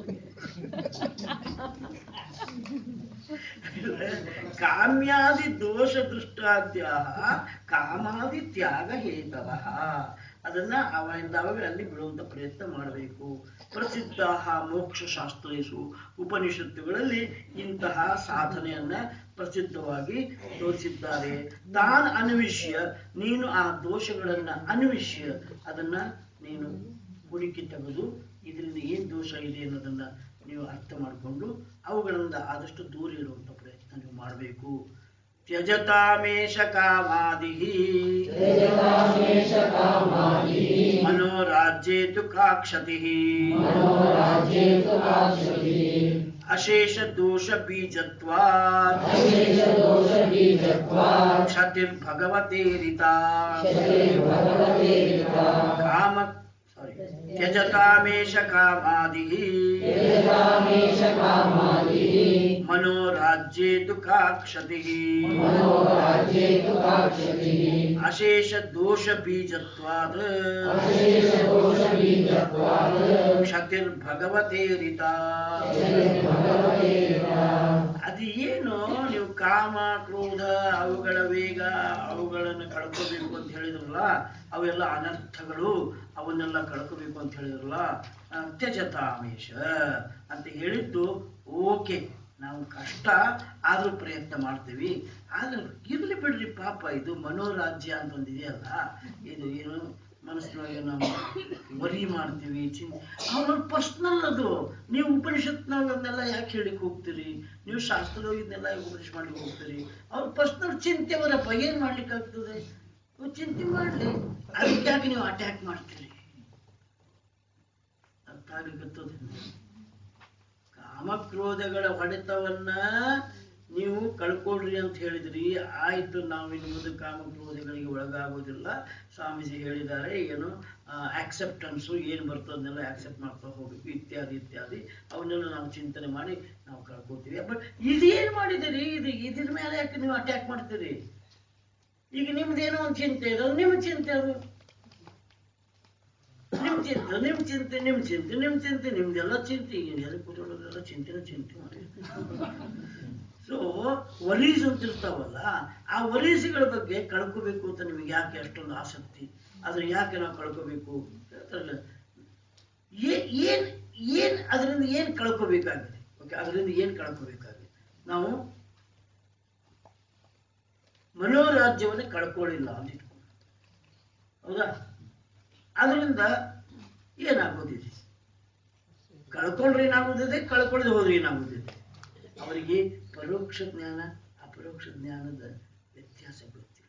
ಕಾಮ್ಯಾದಿ ದೋಷ ದೃಷ್ಟಾದ್ಯ ಕಾಮಾದಿ ತ್ಯಾಗ ಹೇತವ ಅದನ್ನ ಅವಿಂದ ಅವುಗಳಲ್ಲಿ ಬಿಡುವಂತ ಪ್ರಯತ್ನ ಮಾಡಬೇಕು ಪ್ರಸಿದ್ಧ ಮೋಕ್ಷ ಶಾಸ್ತ್ರೇಶು ಉಪನಿಷತ್ತುಗಳಲ್ಲಿ ಇಂತಹ ಸಾಧನೆಯನ್ನ ಪ್ರಸಿದ್ಧವಾಗಿ ತೋರಿಸಿದ್ದಾರೆ ತಾನ್ ಅನ್ವಿಷ್ಯ ನೀನು ಆ ದೋಷಗಳನ್ನ ಅನ್ವಿಷ್ಯ ಅದನ್ನ ನೀನು ಹುಡುಕಿ ತೆಗೆದು ಇದರಿಂದ ಏನ್ ದೋಷ ಇದೆ ಅನ್ನೋದನ್ನ ನೀವು ಅರ್ಥ ಮಾಡಿಕೊಂಡು ಅವುಗಳಿಂದ ಆದಷ್ಟು ದೂರ ಇರುವಂತ ಪ್ರಯತ್ನ ನೀವು ಮಾಡಬೇಕು ತ್ಯಜತಾಮೇಶ ಕಾಮಾದಿ ಮನೋರಾಜ್ಯೇತು ಕಾಕ್ಷತಿ ಅಶೇಷ ದೋಷ ಬೀಜತ್ವಾತ್ ಕ್ಷತಿರ್ಭಗವತೇರಿತಾ ಕಾಮ ಸಾರಿ ತ್ಯಜತಾಮೇಶ ಕಾಮಾದಿ ಮನೋರಾಜ್ಯೇತು ಕಾಕ್ಷತಿ ಅಶೇಷ ದೋಷ ಬೀಜತ್ವಾದ ಕ್ಷತಿರ್ಭಗವತೇರಿತಾ ಅದು ಏನು ನೀವು ಕಾಮ ಕ್ರೋಧ ಅವುಗಳ ವೇಗ ಅವುಗಳನ್ನು ಕಳ್ಕೋಬೇಕು ಅಂತ ಹೇಳಿದ್ರಲ್ಲ ಅವೆಲ್ಲ ಅನರ್ಥಗಳು ಅವನ್ನೆಲ್ಲ ಕಳ್ಕೋಬೇಕು ಅಂತ ಹೇಳಿದ್ರಲ್ಲ ಆ, ತ್ಯಜತಾಮೇಶ ಅಂತ ಹೇಳಿದ್ದು ಓಕೆ ನಾವು ಕಷ್ಟ ಆದ್ರೂ ಪ್ರಯತ್ನ ಮಾಡ್ತೀವಿ ಆದ್ರೆ ಇರ್ಲಿ ಬಿಡ್ರಿ ಪಾಪ ಇದು ಮನೋರಾಜ್ಯ ಅಂತ ಒಂದು ಇದೆಯಲ್ಲ ಇದು ಏನು ಮನಸ್ಸಿನೊಳಗೆ ನಾವು ವರಿ ಮಾಡ್ತೀವಿ ಚಿನ್ ಅವ್ರ ಪರ್ಸ್ನಲ್ ಅದು ನೀವು ಉಪನಿಷತ್ನವ್ರನ್ನೆಲ್ಲ ಯಾಕೆ ಹೇಳಿಕ್ ಹೋಗ್ತೀರಿ ನೀವು ಶಾಸ್ತ್ರದವ್ರನ್ನೆಲ್ಲ ಯಾಕೆ ಉಪದೇಶ ಮಾಡ್ಲಿಕ್ಕೆ ಹೋಗ್ತೀರಿ ಅವ್ರ ಪರ್ಸ್ನಲ್ ಚಿಂತೆ ಅವರಪ್ಪ ಏನ್ ಮಾಡ್ಲಿಕ್ಕೆ ಆಗ್ತದೆ ಅವ್ರು ಚಿಂತೆ ಮಾಡ್ಲಿ ಅದಕ್ಕೆ ಯಾಕೆ ನೀವು ಅಟ್ಯಾಕ್ ಮಾಡ್ತೀರಿ ಅರ್ಥ ಆಗ್ಲಿಕ್ಕತ್ತದ ಕಾಮಕ್ರೋಧಗಳ ಹೊಡೆತವನ್ನ ನೀವು ಕಳ್ಕೊಳ್ರಿ ಅಂತ ಹೇಳಿದ್ರಿ ಆಯ್ತು ನಾವು ಇನ್ನು ಮುಂದೆ ಕಾಮಕ್ರೋಧಗಳಿಗೆ ಒಳಗಾಗೋದಿಲ್ಲ ಸ್ವಾಮೀಜಿ ಹೇಳಿದ್ದಾರೆ ಏನು ಆಕ್ಸೆಪ್ಟೆನ್ಸು ಏನು ಬರ್ತದನ್ನೆಲ್ಲ ಆಕ್ಸೆಪ್ಟ್ ಮಾಡ್ತಾ ಹೋಗ್ಬೇಕು ಇತ್ಯಾದಿ ಇತ್ಯಾದಿ ಅವನ್ನೆಲ್ಲ ನಾವು ಚಿಂತನೆ ಮಾಡಿ ನಾವು ಕಳ್ಕೊತೀವಿ ಬಟ್ ಇದೇನು ಮಾಡಿದಿರಿ ಇದು ಇದ್ರ ಮೇಲೆ ಯಾಕೆ ನೀವು ಅಟ್ಯಾಕ್ ಮಾಡ್ತೀರಿ ಈಗ ನಿಮ್ದೇನೋ ಒಂದು ಚಿಂತೆ ಇದೆ ಅದು ನಿಮ್ಮ ಚಿಂತೆ ಅದು ನಿಮ್ ಚಿಂತೆ ನಿಮ್ ಚಿಂತೆ ನಿಮ್ ಚಿಂತೆ ನಿಮ್ ಚಿಂತೆ ನಿಮ್ದೆಲ್ಲ ಚಿಂತೆ ಈಗ ಎಲ್ಲಿ ಕೂತ್ಕೊಳ್ಳೋದೆಲ್ಲ ಚಿಂತೆನ ಚಿಂತೆ ಮಾಡಿ ಸೊ ವರೀಸ್ ಅಂತ ಇರ್ತಾವಲ್ಲ ಆ ವರೀಸ್ಗಳ ಬಗ್ಗೆ ಕಳ್ಕೋಬೇಕು ಅಂತ ನಿಮಗೆ ಯಾಕೆ ಅಷ್ಟೊಂದು ಆಸಕ್ತಿ ಅದನ್ನ ಯಾಕೆ ನಾವು ಕಳ್ಕೋಬೇಕು ಹೇಳ್ತಾರಲ್ಲ ಏ- ಏನ್ ಏನ್ ಅದರಿಂದ ಏನ್ ಕಳ್ಕೋಬೇಕಾಗಿದೆ ಓಕೆ ಅದರಿಂದ ಏನ್ ಕಳ್ಕೋಬೇಕಾಗಿದೆ ನಾವು ಮನೋರಾಜ್ಯವನ್ನು ಕಳ್ಕೊಳ್ಳಿಲ್ಲ ಅಂತ ಇಟ್ಕೊಂಡು ಹೌದಾ ಅದರಿಂದ ಏನಾಗೋದಿದೆ ಕಳ್ಕೊಂಡ್ರೆ ಏನಾಗುತ್ತದೆ ಕಳ್ಕೊಳ್ಳದೆ ಹೋದ್ರೆ ಏನಾಗುತ್ತದೆ ಅವರಿಗೆ ಪರೋಕ್ಷ ಜ್ಞಾನ ಅಪರೋಕ್ಷ ಜ್ಞಾನದ ವ್ಯತ್ಯಾಸ ಗೊತ್ತಿಲ್ಲ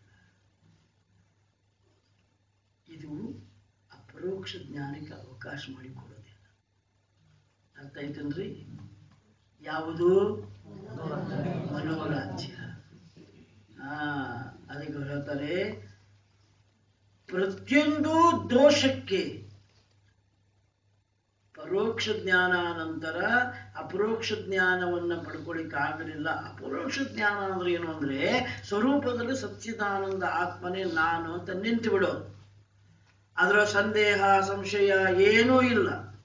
ಇದು ಅಪರೋಕ್ಷ ಜ್ಞಾನಕ್ಕೆ ಅವಕಾಶ ಮಾಡಿಕೊಡೋದಿಲ್ಲ ಅರ್ಥ ಆಯ್ತನ್ರಿ ಯಾವುದು ಮನೋರಾಜ್ಯ ಆ ಅದಕ್ಕೆ ಹೇಳ್ತಾರೆ ಪ್ರತಿಯೊಂದು ದೋಷಕ್ಕೆ ಪರೋಕ್ಷ ಜ್ಞಾನ ನಂತರ ಅಪರೋಕ್ಷ ಜ್ಞಾನವನ್ನ ಪಡ್ಕೊಳ್ಳಿಕ್ಕೆ ಆಗಲಿಲ್ಲ ಅಪರೋಕ್ಷ ಜ್ಞಾನ ಅಂದ್ರೆ ಏನು ಅಂದ್ರೆ ಸ್ವರೂಪದಲ್ಲಿ ಸಚ್ಚಿದಾನಂದ ಆತ್ಮನೇ ನಾನು ಅಂತ ನಿಂತು ಬಿಡೋದು ಅದರ ಸಂದೇಹ ಸಂಶಯ ಏನೂ ಇಲ್ಲ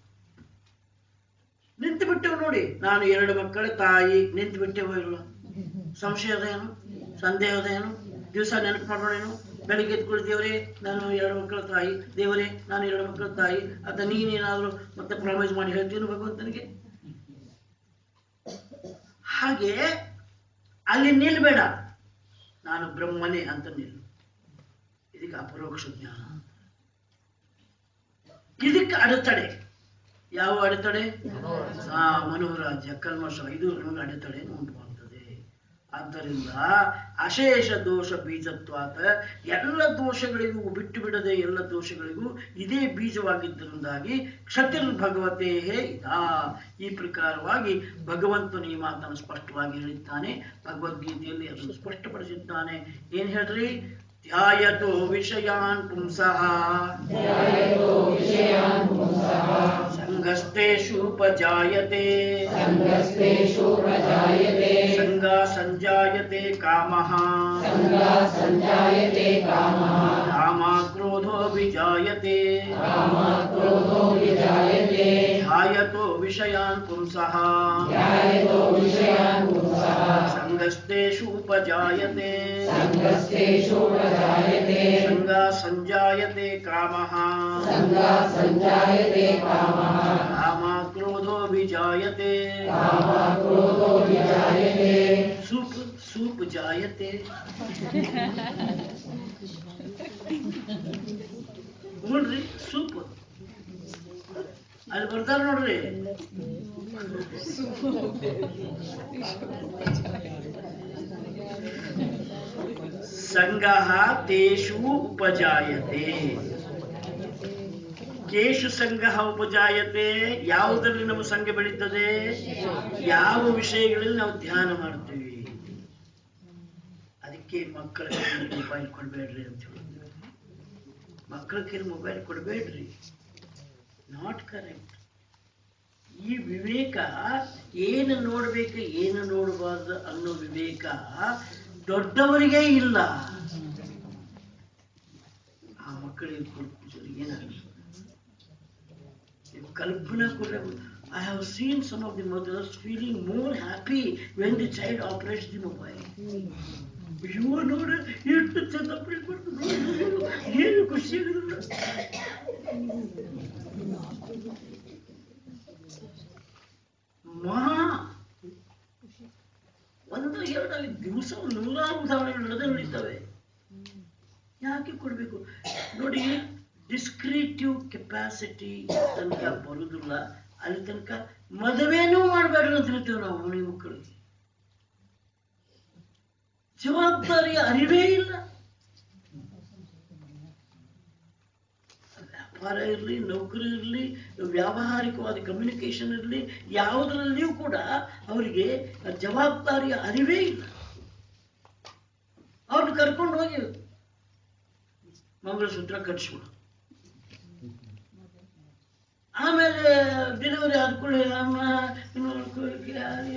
ನಿಂತು ಬಿಟ್ಟೆವು ನೋಡಿ ನಾನು ಎರಡು ಮಕ್ಕಳ ತಾಯಿ ನಿಂತು ಬಿಟ್ಟೆವೋ ಇಲ್ಲ ಸಂಶಯದೇನು ಸಂದೇಹದೇನು ದಿವಸ ನೆನಪು ಮಾಡೋಣೇನು ಬೆಳಿಗ್ಗೆ ಎದ್ಕೊಂಡು ದೇವರೇ ನಾನು ಎರಡು ಮಕ್ಕಳ ತಾಯಿ ದೇವರೇ ನಾನು ಎರಡು ಮಕ್ಕಳ ತಾಯಿ ಅಥವಾ ನೀನೇನಾದರೂ ಮತ್ತೆ ಪ್ರಾಮಿಸ್ ಮಾಡಿ ಹೇಳ್ತೀನಿ ಭಗವಂತನಿಗೆ ಹಾಗೆ ಅಲ್ಲಿ ನಿಲ್ಬೇಡ ನಾನು ಬ್ರಹ್ಮನೇ ಅಂತ ನಿಲ್ಲು ಇದಕ್ಕೆ ಅಪರೋಕ್ಷ ಜ್ಞಾನ ಇದಕ್ಕೆ ಅಡೆತಡೆ ಯಾವ ಅಡೆತಡೆ ಆ ಮನೋರಾಜ್ಯ ಕಲ್ಮಶ ಇದು ನಮಗೆ ಅಡೆತಡೆ ಉಂಟು ಮಾಡ್ತದೆ ಆದ್ದರಿಂದ ಅಶೇಷ ದೋಷ ಬೀಜತ್ವಾತ ಎಲ್ಲ ದೋಷಗಳಿಗೂ ಬಿಟ್ಟು ಬಿಡದೆ ಎಲ್ಲ ದೋಷಗಳಿಗೂ ಇದೇ ಬೀಜವಾಗಿದ್ದರಿಂದಾಗಿ ಕ್ಷತಿರ್ ಭಗವತೇ ಇದಾ ಈ ಪ್ರಕಾರವಾಗಿ ಭಗವಂತನು ಈ ಮಾತನ್ನು ಸ್ಪಷ್ಟವಾಗಿ ಹೇಳಿದ್ದಾನೆ ಭಗವದ್ಗೀತೆಯಲ್ಲಿ ಅದನ್ನು ಸ್ಪಷ್ಟಪಡಿಸಿದ್ದಾನೆ ಏನ್ ಹೇಳ್ರಿ ಧ್ಯಾಯತೋ ವಿಷಯಾನ್ ಪುಂಸಃ ಸಂಗಸ್ತೇಷೂಪಜಾಯತೆ ಸಂಗಸ್तेषु प्रजायते ಸಂಗ ಸಂಜಾಯತೆ ಕಾಮಃ सञ्जायते कामः ಕಾಮ ಕ್ರೋಧೋ ವಿಜಾಯತೆ कामात् क्रोधो विजायते ಧ್ಯಾಯತೋ ವಿಷಯಾನ್ ಪುಂಸಃ ध्यायतो विषयान् पुंसः ಸಂಗಸ್ತೇಷೂಪಜಾಯತೆ सङ्गस्तेषु प्रजायते ಸಂಗ ಸಂಜಾಯತೆ ಕಾಮಃ सङ्गात् सञ्जायते कामः ಕಾಮ ಕ್ರೋಧೋ ವಿಜಾಯತೆ कामात् क्रोधो विजायते ಸೂಪ್ ಸೂಪ್ ಜಾಯತೆ ನೋಡ್ರಿ ಸೂಪ್ ಅಲ್ಲಿ ಬರ್ತಾರ ನೋಡ್ರಿ ಸಂಗಃ ತೇಷು ಉಪಜಾಯತೆ ಕೇಶು ಸಂಗಃ ಉಪಜಾಯತೆ ಯಾವುದರಲ್ಲಿ ನಮ್ಮ ಸಂಘ ಬೆಳೀತದೆ ಯಾವ ವಿಷಯಗಳಲ್ಲಿ ನಾವು ಧ್ಯಾನ ಮಾಡ್ತೀವಿ ಅದಕ್ಕೆ ಮಕ್ಕಳ ಕೈಯಲ್ಲಿ ಮೊಬೈಲ್ ಕೊಡಬೇಡ್ರಿ ಅಂತ ಹೇಳಿದ್ರು ಮಕ್ಕಳ ಕೈಯಲ್ಲಿ ಮೊಬೈಲ್ ಕೊಡಬೇಡ್ರಿ ನಾಟ್ ಕರೆಕ್ಟ್ ಈ ವಿವೇಕ ಏನು ನೋಡ್ಬೇಕು ಏನು ನೋಡಬಾರ್ದು ಅನ್ನೋ ವಿವೇಕ ದೊಡ್ಡವರಿಗೆ ಇಲ್ಲ ಆ ಮಕ್ಕಳಿಗೆ ಕೊಡ್ತಿದ್ರು ಏನಾಗುತ್ತೆ ಕಲ್ಪನಾ ಕೂಡ I have seen some of the mothers feeling more happy when the child operates the mobile. ಅಯ್ಯೋ ನೋಡ ಎಷ್ಟು ಚಂದ ಆಪರೇಟ್ ಮಾಡ್ತಾರೆ ಏನು ಖುಷಿ ಆಗಿದ್ರು ಮಹಾ ಒಂದು ಎರಡಲ್ಲಿ ದಿವಸ ನೂರಾರು ಉದಾಹರಣೆಗಳು ನಡೆದೇ ನಡೀತವೆ ಯಾಕೆ ಕೊಡಬೇಕು ನೋಡಿ ಡಿಸ್ಕ್ರಿಟಿವ್ ಕೆಪಾಸಿಟಿ ತನಕ ಬರುದಿಲ್ಲ ಅಲ್ಲಿ ತನಕ ಮದುವೆನೂ ಮಾಡಬೇಡ್ರಿ ಅಂತ ಹೇಳ್ತೇವೆ ನಾವು ಮನೆ ಮಕ್ಕಳಿಗೆ ಜವಾಬ್ದಾರಿಯ ಅರಿವೇ ಇಲ್ಲ ವ್ಯಾಪಾರ ಇರಲಿ ನೌಕರಿ ಇರಲಿ ವ್ಯಾವಹಾರಿಕವಾದ ಕಮ್ಯುನಿಕೇಶನ್ ಇರಲಿ ಯಾವುದರಲ್ಲಿಯೂ ಕೂಡ ಅವರಿಗೆ ಜವಾಬ್ದಾರಿಯ ಅರಿವೇ ಇಲ್ಲ ಅವ್ರನ್ನ ಕರ್ಕೊಂಡು ಹೋಗಿ ಮಂಗಳಸೂತ್ರ ಕಟ್ಸ್ಬಿಡು ಆಮೇಲೆ ಡೆಲಿವರಿ ಆದ ಕೂಡಲೇ ಅಮ್ಮ ನೋಡ್ಕೊಳ್ಳಿ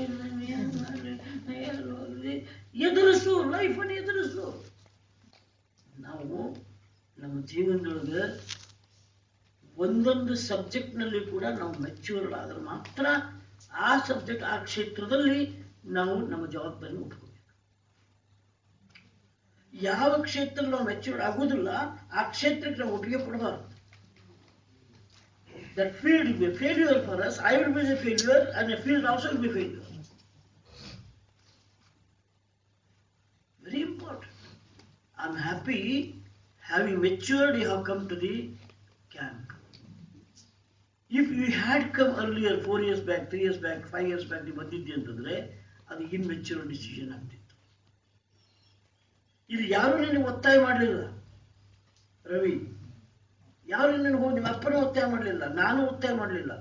ಎದುರಿಸು ಲೈಫನ್ನು ಎದುರಿಸು ನಾವು ನಮ್ಮ ಜೀವನದೊಳಗೆ ಒಂದೊಂದು ಸಬ್ಜೆಕ್ಟ್ನಲ್ಲಿ ಕೂಡ ನಾವು ಮೆಚ್ಯೂರ್ ಆದ್ರೆ ಮಾತ್ರ ಆ ಸಬ್ಜೆಕ್ಟ್ ಆ ಕ್ಷೇತ್ರದಲ್ಲಿ ನಾವು ನಮ್ಮ ಜವಾಬ್ದಾರಿ ಒಪ್ಕೋಬೇಕು ಯಾವ ಕ್ಷೇತ್ರದಲ್ಲಿ ನಾವು ಮೆಚ್ಯೂರ್ ಆಗುವುದಿಲ್ಲ ಆ ಕ್ಷೇತ್ರಕ್ಕೆ ನಾವು ಒಪ್ಪಿಗೆ ಕೊಡಬಾರ್ದು that field will be a failure for us, I will be a failure, and a field also will be failure. Very important. I'm happy having matured, you have come to the camp. If you had come earlier, four years back, three years back, five years back, ನೀವು ಬಂದಿದ್ದೆ ಅಂತಂದ್ರೆ ಅದು ಇನ್ಮೆಚ್ಯೂರ್ ಡಿಸಿಷನ್ ಆಗ್ತಿತ್ತು ಇಲ್ಲಿ ಯಾರು ನಿನಗೆ ಒತ್ತಾಯ ಮಾಡಲಿಲ್ಲ ರವಿ ಯಾರು ನಿನಗೆ ಹೋಗಿ ನಿಮ್ಮ ಅಪ್ಪನೂ ಒತ್ತಾಯ ಮಾಡಲಿಲ್ಲ ನಾನು ಒತ್ತಾಯ ಮಾಡಲಿಲ್ಲ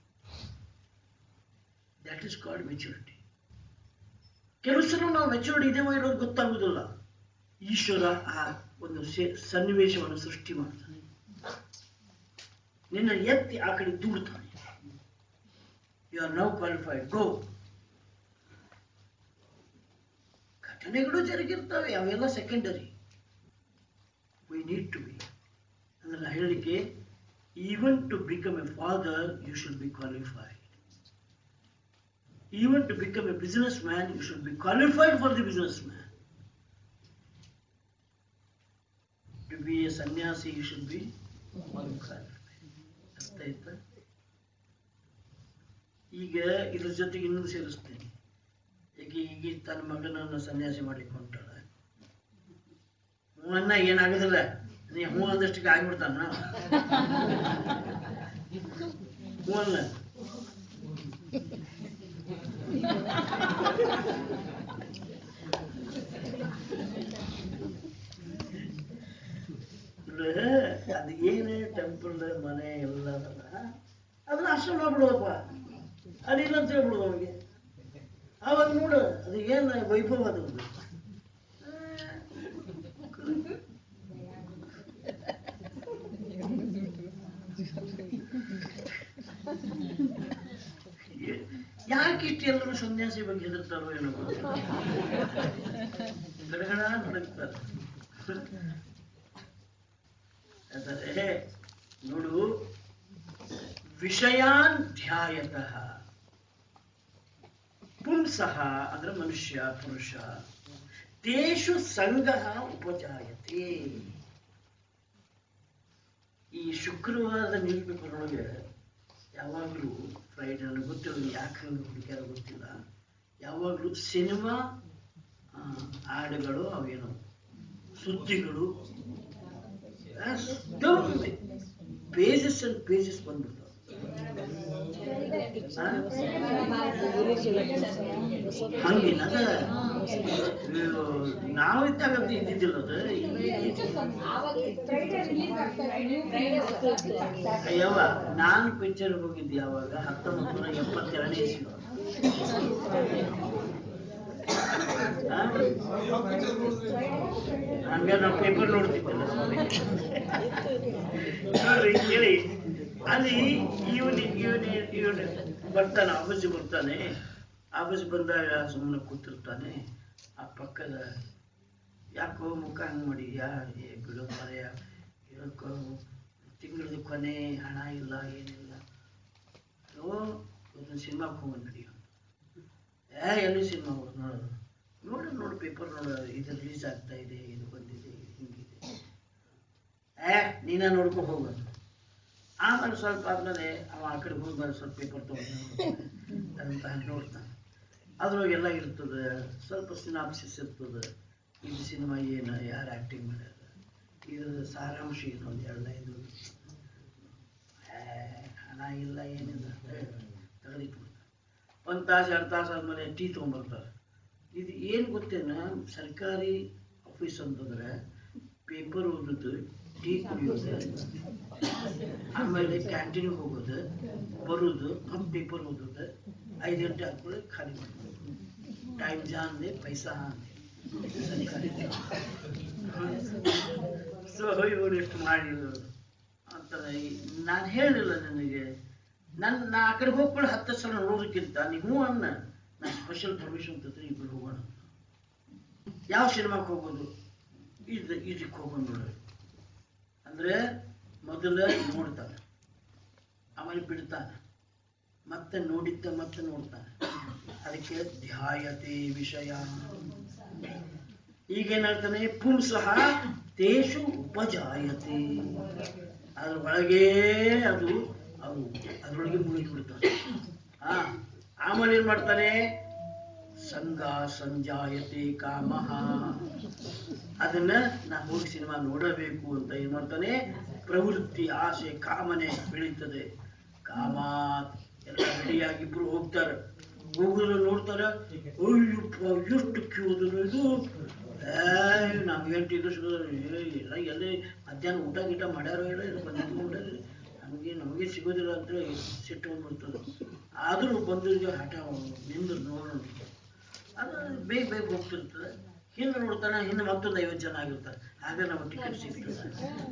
ದಟ್ ಇಸ್ ಕಾಲ್ಡ್ ಮೆಚುರಿಟಿ ಕೆಲವು ಸಲ ನಾವು ಮೆಚುರಿಟಿ ಇದೆಯೋ ಇರೋದು ಗೊತ್ತಾಗುವುದಿಲ್ಲ ಈಶ್ವರ ಆ ಒಂದು ಸೆ- ಸನ್ನಿವೇಶವನ್ನು ಸೃಷ್ಟಿ ಮಾಡ್ತಾನೆ ನಿನ್ನ ಎತ್ತಿ ಆ ಕಡೆ ದೂಡ್ತಾನೆ you are now qualified go ಘಟನೆಗಳು ಜರುಗಿರ್ತವೆ ಅವೆಲ್ಲ secondary we need to be ಅಂದ್ರೆ ನಾ ಹೇಳಲಿಕ್ಕೆ even to become a father you should be qualified even to become a businessman you should be qualified for the businessman to be a sannyasi you should be qualified ಅರ್ಥ ಆಯ್ತಾ ಈಗ ಇದ್ರ ಜೊತೆಗೆ ಇನ್ನೊಂದು ಸೇರಿಸ್ತೇನೆ ಈಗ ಈಗ ತನ್ನ ಮಗನನ್ನು ಸನ್ಯಾಸಿ ಮಾಡ್ಲಿಕ್ಕೆ ಹೊಂಟಾಳ ಹ್ಞೂ ಅನ್ನ ಏನಾಗೋದಿಲ್ಲ ನೀ ಹ್ಞೂ ಅಂದಷ್ಟಕ್ಕೆ ಆಗ್ಬಿಡ್ತಾನ ಹ್ಞೂ ಅಲ್ಲ ಇಲ್ಲ, ಅದು ಏನೇ ಟೆಂಪಲ್ ಮನೆ ಎಲ್ಲ ಅದಲ್ಲ ಅದನ್ನ ಅಷ್ಟು ಮಾಡ್ಬಿಡುವಪ್ಪ ಅದಿಲ್ಲ ಅಂತ ಹೇಳ್ಬಿಡುದು ಅವನಿಗೆ ಅವಾಗ ನೋಡು ಅದು ಏನು ವೈಭವ ಅದ್ರದ್ದು ಏ- ಯಾಕೆ ಇಷ್ಟು ಎಲ್ಲರೂ ಸನ್ಯಾಸಿ ಬಗ್ಗೆ ಹೆದರ್ತಾರೋ ಏನೋ ಗೊತ್ತಿಲ್ಲ. ಗಡಗಡ ನಡುಗ್ತಾರೆ ಅಂದರೆ ನೋಡು ವಿಷಯಾನ್ ಧ್ಯಾಯತಃ ಪುಂಸಃ ಅಂದ್ರೆ ಮನುಷ್ಯ ಪುರುಷ ತೇಷು ಸಂಘ ಉಪಜಾಯತೆ ಈ ಶುಕ್ರವಾರದ ನ್ಯೂಸ್ ಪೇಪರ್ ಒಳಗೆ ಯಾವಾಗಲೂ ಫ್ರೈಡೆ ನನಗೆ ಗೊತ್ತಿಲ್ಲ ಯಾಕೆ ಹಂಗೆ ಹುಡುಕ್ಯಾರ ಗೊತ್ತಿಲ್ಲ ಯಾವಾಗಲೂ ಸಿನಿಮಾ ಹಾಡುಗಳು ಅವೇನು ಸುದ್ದಿಗಳು ಪೇಜಸ್ ಅಂಡ್ ಪೇಜಸ್ ಬಂದ್ಬಿಡ್ತಾವೆ ಹಂಗಿಲ್ಲ ಅದ ಇದು ನಾವು ಇದ್ದಾಗ ಅದು ಇದ್ದಿದ್ದಿಲ್ಲ ಅದು ಅಯ್ಯವ್ವ ನಾನು ಪಿಕ್ಚರ್ ಹೋಗಿದ್ದೆ ಯಾವಾಗ ಹತ್ತೊಂಬತ್ತು ನೂರ ಎಪ್ಪತ್ತೆರಡನೇ ಇಸ್ವಿ ಆ? ಹಂಗ ನಾವು ಪೇಪರ್ ನೋಡ್ತಿದ್ದಲ್ಲ ನೋಡ್ರಿ ಕೇಳಿ ಅಲ್ಲಿ ಇವನು ಇವನು ಇವನು ಬರ್ತಾನೆ ಆಫೀಸ್ ಬರ್ತಾನೆ ಆಫೀಸ್ ಬಂದಾಗ ಸುಮ್ಮನೆ ಕೂತಿರ್ತಾನೆ ಆ ಪಕ್ಕದ ಯಾಕೋ ಮುಖ ಹಂಗೆ ಮಾಡಿದ್ಯಾ ಏ ಬಿಡು ಮಾರಾಯ ಯಾಕೋ ತಿಂಗಳದ ಕೊನೆ ಹಣ ಇಲ್ಲ ಏನಿಲ್ಲ ಓ ಇವತ್ತು ಸಿನಿಮಾಕ್ಕೆ ಹೋಗಿ ನಡಿ ಏ ಎಲ್ಲಿ ಸಿನಿಮಾ ನೋಡೋದು ನೋಡು ನೋಡು ಪೇಪರ್ ನೋಡು ಇದು ರಿಲೀಸ್ ಆಗ್ತಾ ಇದೆ ಇದು ಬಂದಿದೆ ಇದು ಹಿಂಗಿದೆ ಏ ನೀನ ನೋಡ್ಕೊ ಹೋಗು ಆಮೇಲೆ ಸ್ವಲ್ಪ ಆದ್ಮೇಲೆ ಅವ ಆ ಕಡೆ ಹೋದ್ಮೇಲೆ ಸ್ವಲ್ಪ ಪೇಪರ್ ತೊಗೊಂಡು ಅಂತ ನೋಡ್ತಾನೆ ಅದ್ರೊಳಗೆಲ್ಲ ಇರ್ತದೆ ಸ್ವಲ್ಪ ಸಿನಾಪ್ಸಿಸ್ ಇರ್ತದೆ ಇದು ಸಿನಿಮಾ ಏನು ಯಾರು ಆ್ಯಕ್ಟಿಂಗ್ ಮಾಡ್ಯಾರ ಇದ್ರ ಸಾರಾಂಶ ಏನು ಒಂದು ಎರಡೈದು ಹಣ ಇಲ್ಲ ಏನಿಲ್ಲ ತೆಗೆದಿಟ್ಬಿಡ್ತಾರೆ ಒಂದು ತಾಸು ಎರಡು ತಾಸು ಆದಮೇಲೆ ಟೀ ತೊಗೊಂಬರ್ತಾರೆ ಇದು ಏನು ಗೊತ್ತೇನ ಸರ್ಕಾರಿ ಆಫೀಸ್ ಅಂತಂದ್ರೆ ಪೇಪರ್ ಓದೋದು ಟೀ ಕುಡಿಯೋದು ಆಮೇಲೆ ಕ್ಯಾಂಟೀನ್ಗೆ ಹೋಗೋದು ಬರೋದು ಒಂದು ಪೇಪರ್ ಓದೋದು ಐದು ಗಂಟೆ ಆದ್ಮೇಲೆ ಖಾಲಿ ಮಾಡೋದು ಟೈಮ್ ಜಾನ್ದೆ ಪೈಸಾ ಹಾಂದೆ ಸರ್ಕಾರಿ ಸೊ ಇವರು ಎಷ್ಟು ಮಾಡಿದ್ರು ಅಂತಾರೆ ನಾನು ಹೇಳಿಲ್ಲ ನಿನಗೆ ನನ್ನ ನಾ ಆ ಕಡೆ ಹೋಗ್ಕೊಂಡು ಹತ್ತು ಸಲ ನೋಡೋದಕ್ಕಿಂತ ನೀವು ಅನ್ನ ನಾನು ಸ್ಪೆಷಲ್ ಪರ್ಮಿಷನ್ ತತ್ರಿ ಇಬ್ಬರು ಹೋಗೋಣ ಯಾವ ಸಿನಿಮಾಕ್ಕೆ ಹೋಗೋದು ಇದು ಇದಕ್ಕೆ ಹೋಗೋಣ ನೋಡ್ರಿ ಅಂದ್ರೆ ಮೊದಲ ನೋಡ್ತಾನೆ ಆಮೇಲೆ ಬಿಡ್ತಾನೆ ಮತ್ತೆ ನೋಡಿದ್ದ ಮತ್ತೆ ನೋಡ್ತಾನೆ ಅದಕ್ಕೆ ಧ್ಯಾಯತೆ ವಿಷಯ ಈಗೇನಾಗ್ತಾನೆ ಪುಂಸಃ ತೇಷು ಉಪಜಾಯತೆ ಅದ್ರ ಒಳಗೆ ಅದು ಅದು ಅದರೊಳಗೆ ಮುಗಿದು ಬಿಡ್ತಾನೆ ಹಾ ಆಮೇಲೆ ಏನ್ ಮಾಡ್ತಾನೆ ಸಂಘ ಸಂಜಾಯತೆ ಕಾಮಃ ಅದನ್ನ ನಾ ಹೋಗಿ ಸಿನಿಮಾ ನೋಡಬೇಕು ಅಂತ ಏನ್ ಮಾಡ್ತಾನೆ ಪ್ರವೃತ್ತಿ ಆಸೆ ಕಾಮನೆ ಬೆಳೀತದೆ ಕಾಮಾತ್ ಎಲ್ಲ ರೆಡಿಯಾಗಿ ಇಬ್ರು ಹೋಗ್ತಾರೆ ಹೋಗುದು ನೋಡ್ತಾರ ಅಯ್ಯಪ್ಪ ಎಷ್ಟು ಕ್ಯೂದು ಇದು ಏ ನಮ್ಗೆ ಎಂಟು ಇದು ಸಿಗೋದು ಏ, ಎಲ್ಲ ಎಲ್ಲಿ ಮಧ್ಯಾಹ್ನ ಊಟ ಗೀಟ ಮಾಡ್ಯಾರೋ ಇಲ್ಲ ಇದು ಬಂದಿದ್ದು ನೋಡ್ರಿ ನಮಗೆ ನಮಗೆ ಸಿಗೋದಿಲ್ಲ ಅಂತೇಳಿ ಸಿಟ್ಟು ಬಂದ್ಬಿಡ್ತದೆ ಆದರೂ ಬಂದವರಿಗೆ ಹಠ ನಿಂದು ನೋಡೋಣ ಅದು ಬೇಗ ಬೇಗ ಹೋಗ್ತಿರ್ತದೆ ಹಿಂದೆ ನೋಡ್ತಾನೆ ಹಿಂದೆ ಮತ್ತೊಂದು ಐವತ್ತು ಜನ ಆಗಿರ್ತಾರೆ ಆಗ ನಾವು ಟಿಕೆಟ್ ಸಿಗ್ತದೆ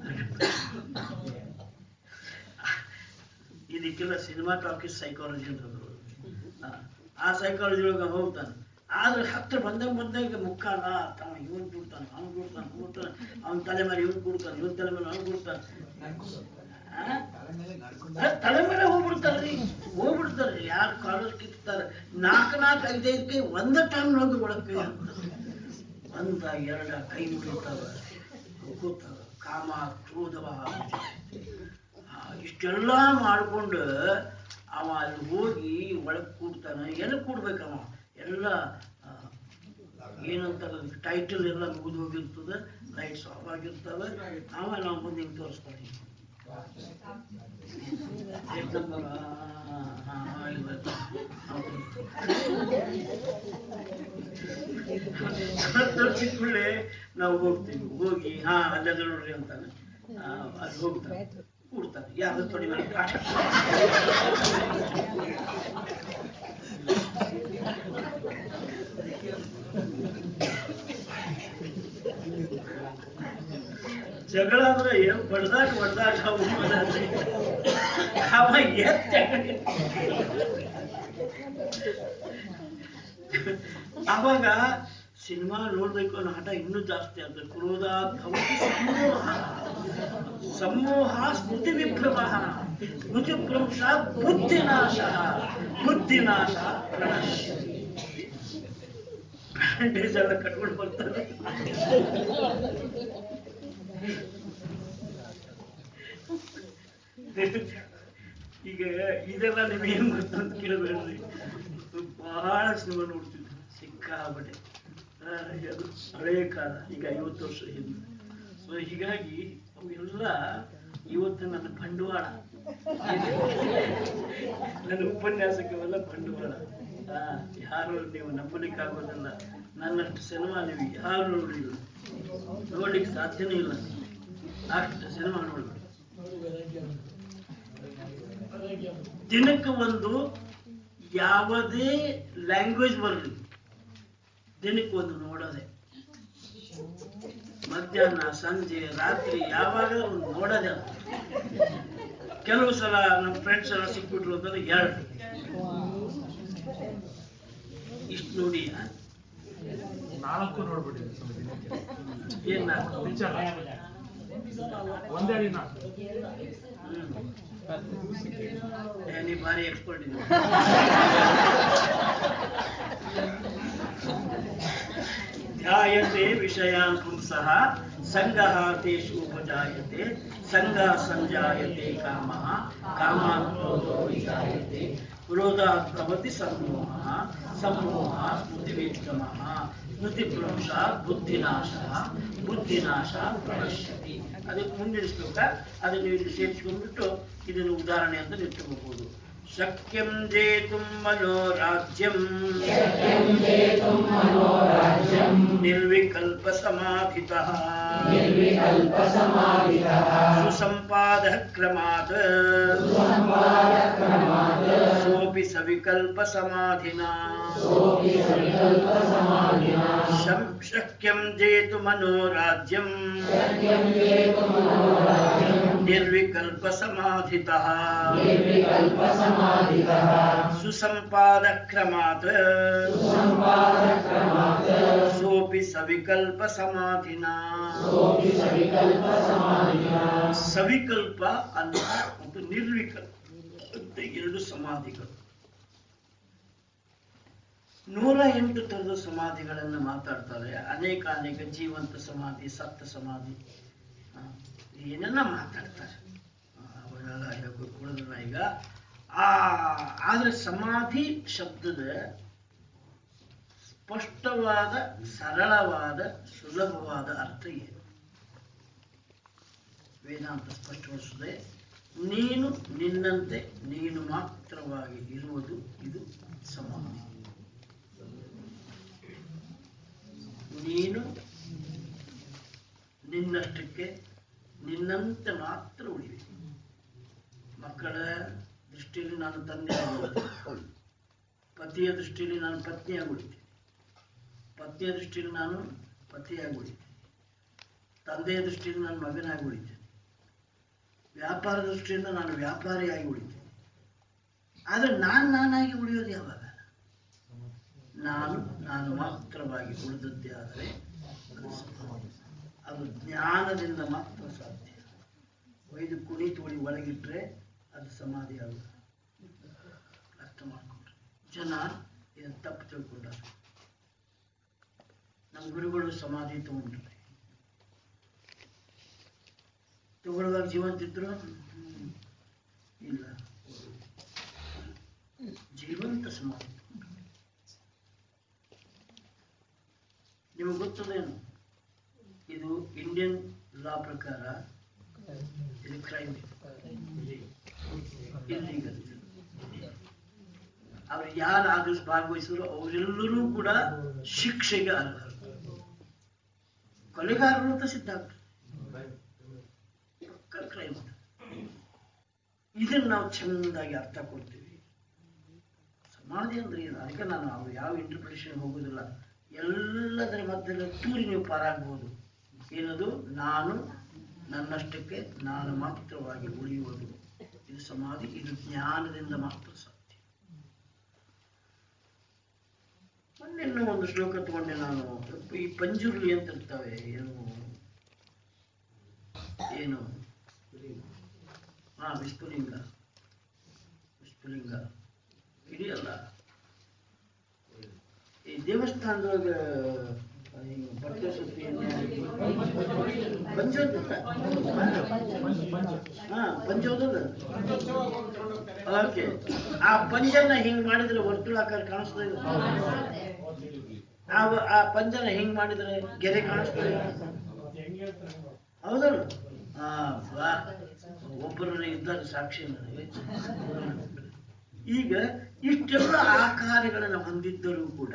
ಇದಕ್ಕೆಲ್ಲ ಸಿನಿಮಾ ಟಾಕೀಸ್ ಸೈಕಾಲಜಿ ಅಂತಂದ್ರು ಆ, ಆ ಸೈಕಾಲಜಿ ಒಳಗೆ ಹೋಗ್ತಾನೆ ಆದ್ರೆ ಹತ್ರ ಬಂದಂಗ ಬಂದಂಗ ಮುಕ್ಕಾಲ ತಮ್ಮ ಇವನ್ ಕೂಡ್ತಾನೆ ಅವ್ನು ಕೂಡ್ತಾನೆ ಕೂಡ್ತಾನೆ ಅವ್ನ ತಲೆ ಮೇಲೆ ಇವನ್ ಕೂಡ್ತಾನೆ ಇವನ್ ತಲೆ ಮೇಲೆ ಅವ್ನು ಕೂಡ್ತಾನೆ ಆ? ಆ, ತಲೆ ಮೇಲೆ ಹೋಗ್ಬಿಡ್ತಾರ್ರಿ ಹೋಗ್ಬಿಡ್ತಾರೆ ಯಾರು ಕಾಲೇಜ್ ಕಿತ್ತಾರೆ ನಾಲ್ಕು ನಾಲ್ಕು ಐದೈದು ಕೈ ಒಂದ ಟೈಮ್ ಹೋಗಿ ಒಳಗೆ ಒಂದ ಎರಡ ಕೈ ಮುಗಿತಾವ ಕೂತಾವ ಕಾಮ ಕ್ರೋಧವ ಆ, ಇಷ್ಟೆಲ್ಲ ಮಾಡ್ಕೊಂಡು ಅವ ಅಲ್ಲಿ ಹೋಗಿ ಒಳಗೆ ಕೂಡ್ತಾನೆ ಎಲ್ಲಿ ಕೂಡ್ಬೇಕವ ಎಲ್ಲ ಆ, ಏನಂತಾರೆ ಟೈಟಲ್ ಎಲ್ಲ ಮುಗಿದು ಹೋಗಿರ್ತದೆ ಲೈಟ್ಸ್ ಆಫ್ ಆಗಿರ್ತವೆ ಆಮೇಲೆ ನಾವು ಮುಂದೆ ಹಿಂಗೆ ತೋರಿಸ್ತಾನೆ ಏಕಂದ್ರೆ, ಆ, ಆ, ಆ, ಇಲ್ಲ. ತೋರಿಸಿಕೊಳ್ಳೆ ನಾವು ಹೋಗ್ತೀವಿ ಹೋಗಿ ಹಾ ಅಲ್ಲದ ನೋಡ್ರಿ ಅಂತಾನೆ ಆ, ಅಲ್ಲಿ ಹೋಗ್ತಾನೆ ಕೂಡ್ತಾನೆ ಯಾರು ತೊಡಿ ಮೇಲೆ ಪಾಠ ಜಗಳ ಅಂದ್ರೆ ಏನು ಬಡ್ದಾಗ ಬಡ್ದಾಗ ಅವ ಎತ್ತ ಅವಾಗ ಸಿನಿಮಾ ನೋಡ್ಬೇಕು ಅನ್ನೋ ಹಠ ಇನ್ನೂ ಜಾಸ್ತಿ ಆಗ್ತದೆ ಕ್ರೋಧ ಭವತಿ ಸಮೋಹ ಸಮೋಹ ಸ್ಮೃತಿ ವಿಭ್ರಮ ಸ್ಮೃತಿ ಭ್ರಂಶ ಬುದ್ಧಿನಾಶ ಬುದ್ಧಿನಾಶ ಪ್ರಣಶ್ಯತಿ ಬ್ಯಾಂಡೇಜ್ ಎಲ್ಲ ಕಟ್ಕೊಂಡು ಬರ್ತಾರೆ ಈಗ ಇದೆಲ್ಲ ನಿಮ್ಗೆ ಏನ್ ಗೊತ್ತಂತ ಕೇಳಬೇಡ್ರಿ ಬಹಳ ಸಿನಿಮಾ ನೋಡ್ತಿದ್ವಿ ಸಿಕ್ಕಾಬಟ್ಟೆ ಆ, ಅದು ಹಳೇ ಕಾಲ ಈಗ ಐವತ್ತು ವರ್ಷ ಹಿಂದೆ ಸೊ ಹೀಗಾಗಿ ಅವೆಲ್ಲ ಇವತ್ತು ನನ್ನ ಬಂಡವಾಳ ನನ್ನ ಉಪನ್ಯಾಸಕ್ಕೆಲ್ಲ ಬಂಡವಾಳ ಆ, ಯಾರು ನೀವು ನಂಬಲಿಕ್ಕಾಗೋದಿಲ್ಲ ನನ್ನಷ್ಟು ಸಿನಿಮಾ ನೀವು ಯಾರು ನೋಡಿಲ್ಲ ನೋಡ್ಲಿಕ್ಕೆ ಸಾಧ್ಯನೇ ಇಲ್ಲ ಅಷ್ಟು ಸಿನಿಮಾ ನೋಡ್ಬೇಕು ದಿನಕ್ಕೆ ಒಂದು ಯಾವುದೇ ಲ್ಯಾಂಗ್ವೇಜ್ ಬರಲಿ ದಿನಕ್ಕೆ ಒಂದು ನೋಡೋದೆ ಮಧ್ಯಾಹ್ನ ಸಂಜೆ ರಾತ್ರಿ ಯಾವಾಗ ಒಂದು ನೋಡೋದೆ ಅದು. ಕೆಲವು ಸಲ ನಮ್ಮ ಫ್ರೆಂಡ್ಸ್ ಎಲ್ಲ ಸಿಕ್ಬಿಟ್ರು ಅಂತಂದ್ರೆ ಎರಡು ಇಷ್ಟು ನೋಡಿ ನಾಲ್ಕು ನೋಡ್ಬಿಟ್ಟಿದೆ ಸ್ವಾಮಿ ದಿನಕ್ಕೆ. ಏನ್ ನಿಜ ಒಂದೇ ದಿನ ಹ್ಮ್ ಏ, ನೀ ಭಾರಿ ಎಕ್ಸ್ಪರ್ಟ್ ಇದೆ ಧ್ಯಾಯತೆ ವಿಷಯಾನ್ ಪುಂಸಃ ಸಂಗಃ ತೇಷು ಉಪಜಾಯತೆ ಸಂಗ ಸಂಜಾಯತೆ ಕಾಮಃ ಕಾಮಾತ್ ಕ್ರೋಧೋ ವಿಜಾಯತೆ ಕ್ರೋಧಾತ್ ಭವತಿ ಸಮೋಹ ಸಮೋಹ ಸ್ಮೃತಿ ವಿಕ್ರಮ ಸ್ಮೃತಿ ಭ್ರಂಶ ಬುದ್ಧಿನಾಶ ಬುದ್ಧಿನಾಶ ಪ್ರಣಶ್ಯತಿ ಅದಕ್ಕೆ ಮುಂದಿನ ಶ್ಲೋಕ ಅದನ್ನು ಇಲ್ಲಿ ಸೇರಿಸ್ಕೊಂಡ್ಬಿಟ್ಟು ಇದನ್ನು ಉದಾಹರಣೆ ಅಂತ ನಿಂತ್ಕೋಬಹುದು ಶಕ್ಯಂ ಜೇತುಂ ಮನೋರಾಜ್ಯಂ शक्यं जेतुं मनोराज्यं ನಿರ್ವಿಕಲ್ಪ ಸಮಾಧಿತಃ निर्विकल्पसमाधितः ಸುಸಂಪಾದ ಕ್ರಮಾತ್ सुसंवादक्रमात् ಸೋಪಿ ಸವಿಕಲ್ಪ ಸಮಾಧಿನಾ सोऽपि सविकल्पसमाधिना ಶಂ- ಶಕ್ಯಂ ಜೇತು ಮನೋರಾಜ್ಯಂ शक्यं जेतुं मनोराज्यं ನಿರ್ವಿಕಲ್ಪ ಸಮಾಧಿತಃ निर्विकल्पसमाधितः ಸುಸಂಪಾದ ಕ್ರಮಾತ್ सुसंवादक्रमात् ಸೋಪಿ ಸವಿಕಲ್ಪ ಸಮಾಧಿನಾ सोऽपि सविकल्पसमाधिना ಸವಿಕಲ್ಪ ಅನ್ನ ಮತ್ತು ನಿರ್ವಿಕಲ್ಪ ಅಂತ ಎರಡು ಸಮಾಧಿಗಳು ನೂರ ಎಂಟು ತರದ ಸಮಾಧಿಗಳನ್ನು ಮಾತಾಡ್ತಾರೆ ಅನೇಕ ಅನೇಕ ಜೀವಂತ ಸಮಾಧಿ ಸತ್ತ ಸಮಾಧಿ ಆ, ಏನೆಲ್ಲ ಮಾತಾಡ್ತಾರೆ ಆ, ಅವನ್ನೆಲ್ಲ ಹೇಳೋಕೆ ಕೊಡೋದಿಲ್ಲ ಈಗ ಆ ಆದ್ರೆ ಸಮಾಧಿ ಶಬ್ದದ ಸ್ಪಷ್ಟವಾದ ಸರಳವಾದ ಸುಲಭವಾದ ಅರ್ಥ ಏನು ವೇದಾಂತ ಸ್ಪಷ್ಟಪಡಿಸುತ್ತದೆ ನೀನು ನಿನ್ನಂತೆ ನೀನು ಮಾತ್ರವಾಗಿ ಇರುವುದು ಇದು ಸಮಾಧಿ ನೀನು ನಿನ್ನಷ್ಟಕ್ಕೆ ನಿನ್ನಂತೆ ಮಾತ್ರ ಉಳಿವೆ ಮಕ್ಕಳ ದೃಷ್ಟಿಯಲ್ಲಿ ನಾನು ತಂದೆಯಾಗಿ ಉಳಿತೇನೆ ಪತಿಯ ದೃಷ್ಟಿಯಲ್ಲಿ ನಾನು ಪತ್ನಿಯಾಗಿ ಉಳಿತೇನೆ ಪತ್ನಿಯ ದೃಷ್ಟಿಯಲ್ಲಿ ನಾನು ಪತಿಯಾಗಿ ಉಳಿತೇನೆ ತಂದೆಯ ದೃಷ್ಟಿಯಿಂದ ನಾನು ಮಗನಾಗಿ ಉಳಿತೇನೆ ವ್ಯಾಪಾರ ದೃಷ್ಟಿಯಿಂದ ನಾನು ವ್ಯಾಪಾರಿಯಾಗಿ ಉಳಿತೇನೆ ಆದರೆ ನಾನು ನಾನಾಗಿ ಉಳಿಯೋದು ಯಾವಾಗ ನಾನು ನಾನು ಮಾತ್ರವಾಗಿ ಉಳಿದದ್ದೇ ಆದರೆ ಅದು ಸಮಾಧಿ. ಅದು ಜ್ಞಾನದಿಂದ ಮಾತ್ರ ಸಾಧ್ಯ ಒಯ್ದು ಕುಣಿ ತೋಡಿ ಒಳಗಿಟ್ರೆ ಅದು ಸಮಾಧಿ ಆಗುತ್ತೆ ಅರ್ಥ ಮಾಡ್ಕೊಂಡ್ರೆ ಜನ ಇದನ್ನು ತಪ್ಪು ತಿಳ್ಕೊಂಡಾರೆ ನಮ್ಮ ಗುರುಗಳು ಸಮಾಧಿ ತಗೊಂಡ್ರು ತಗೊಳ್ಳುವಾಗ ಜೀವಂತಿದ್ರು ಹ್ಮ್. ಇಲ್ಲ ಜೀವಂತ ಸಮಾಧಿ ನಿಮಗೆ ಗೊತ್ತದೇನು ಇದು ಇಂಡಿಯನ್ ಲಾ ಪ್ರಕಾರ ಇದು ಕ್ರೈಮ್ ಇಲ್ಲಿಗಲ್ ಅವ್ರು ಯಾರು ಆದ್ರೂ ಭಾಗವಹಿಸಿದ್ರು ಅವರೆಲ್ಲರೂ ಕೂಡ ಶಿಕ್ಷೆಗೆ ಅರ್ಹರು ಕೊಲೆಗಾರರು ಅಂತ ಸಿದ್ಧ ಕ್ರೈಮ್ ಇದನ್ನ ನಾವು ಚೆಂದಾಗಿ ಅರ್ಥ ಕೊಡ್ತೀವಿ ಸಮಾಧಿ ಅಂದ್ರೆ ಏನು ಅದಕ್ಕೆ ನಾನು ಅವ್ರು ಯಾವ ಇಂಟರ್ಪ್ರಿಟೇಷನ್ ಹೋಗೋದಿಲ್ಲ ಎಲ್ಲದರ ಮಧ್ಯದಲ್ಲಿ ತೂರಿ ನೀವು ಪಾರಾಗ್ಬೋದು ಏನದು ನಾನು ನನ್ನಷ್ಟಕ್ಕೆ ನಾನು ಮಾತ್ರವಾಗಿ ಉಳಿಯುವುದು ಇದು ಸಮಾಧಿ ಇದು ಜ್ಞಾನದಿಂದ ಮಾತ್ರ ಸಾಧ್ಯ ಮೊನ್ನೆ ಇನ್ನೂ ಒಂದು ಶ್ಲೋಕ ತಗೊಂಡೆ ನಾನು ಈ ಪಂಜುರ್ಲಿ ಅಂತ ಇರ್ತವೆ ಏನು ಏನು ಹಾ ವಿಸ್ಫುಲಿಂಗ ವಿಸ್ಫುಲಿಂಗ ಹಿಡಿಯಲ್ಲ ಈ ದೇವಸ್ಥಾನದೊಳಗ ಹಿಂಗ್ ಬಟ್ಟೆ ಸುತ್ತಿ ಪಂಚ ಹಾ ಪಂಚ ಹೌದಲ್ಲ ಓಕೆ ಆ ಪಂಜನ ಹಿಂಗ್ ಮಾಡಿದ್ರೆ ವರ್ತುಳಾಕಾರ ಕಾಣಿಸ್ತದೆ ಆ ವ- ಆ ಪಂಜನ ಹಿಂಗ್ ಮಾಡಿದ್ರೆ ಗೆರೆ ಕಾಣಿಸ್ತದೆ ಹೌದಲ್ಲ ಹಾ ವಾ ಒಬ್ಬರು ಇದ್ದಾರೆ ಸಾಕ್ಷಿ ನನಗೆ ಈಗ ಇಷ್ಟೆಲ್ಲ ಆಕಾರಗಳನ್ನು ಹೊಂದಿದ್ದರೂ ಕೂಡ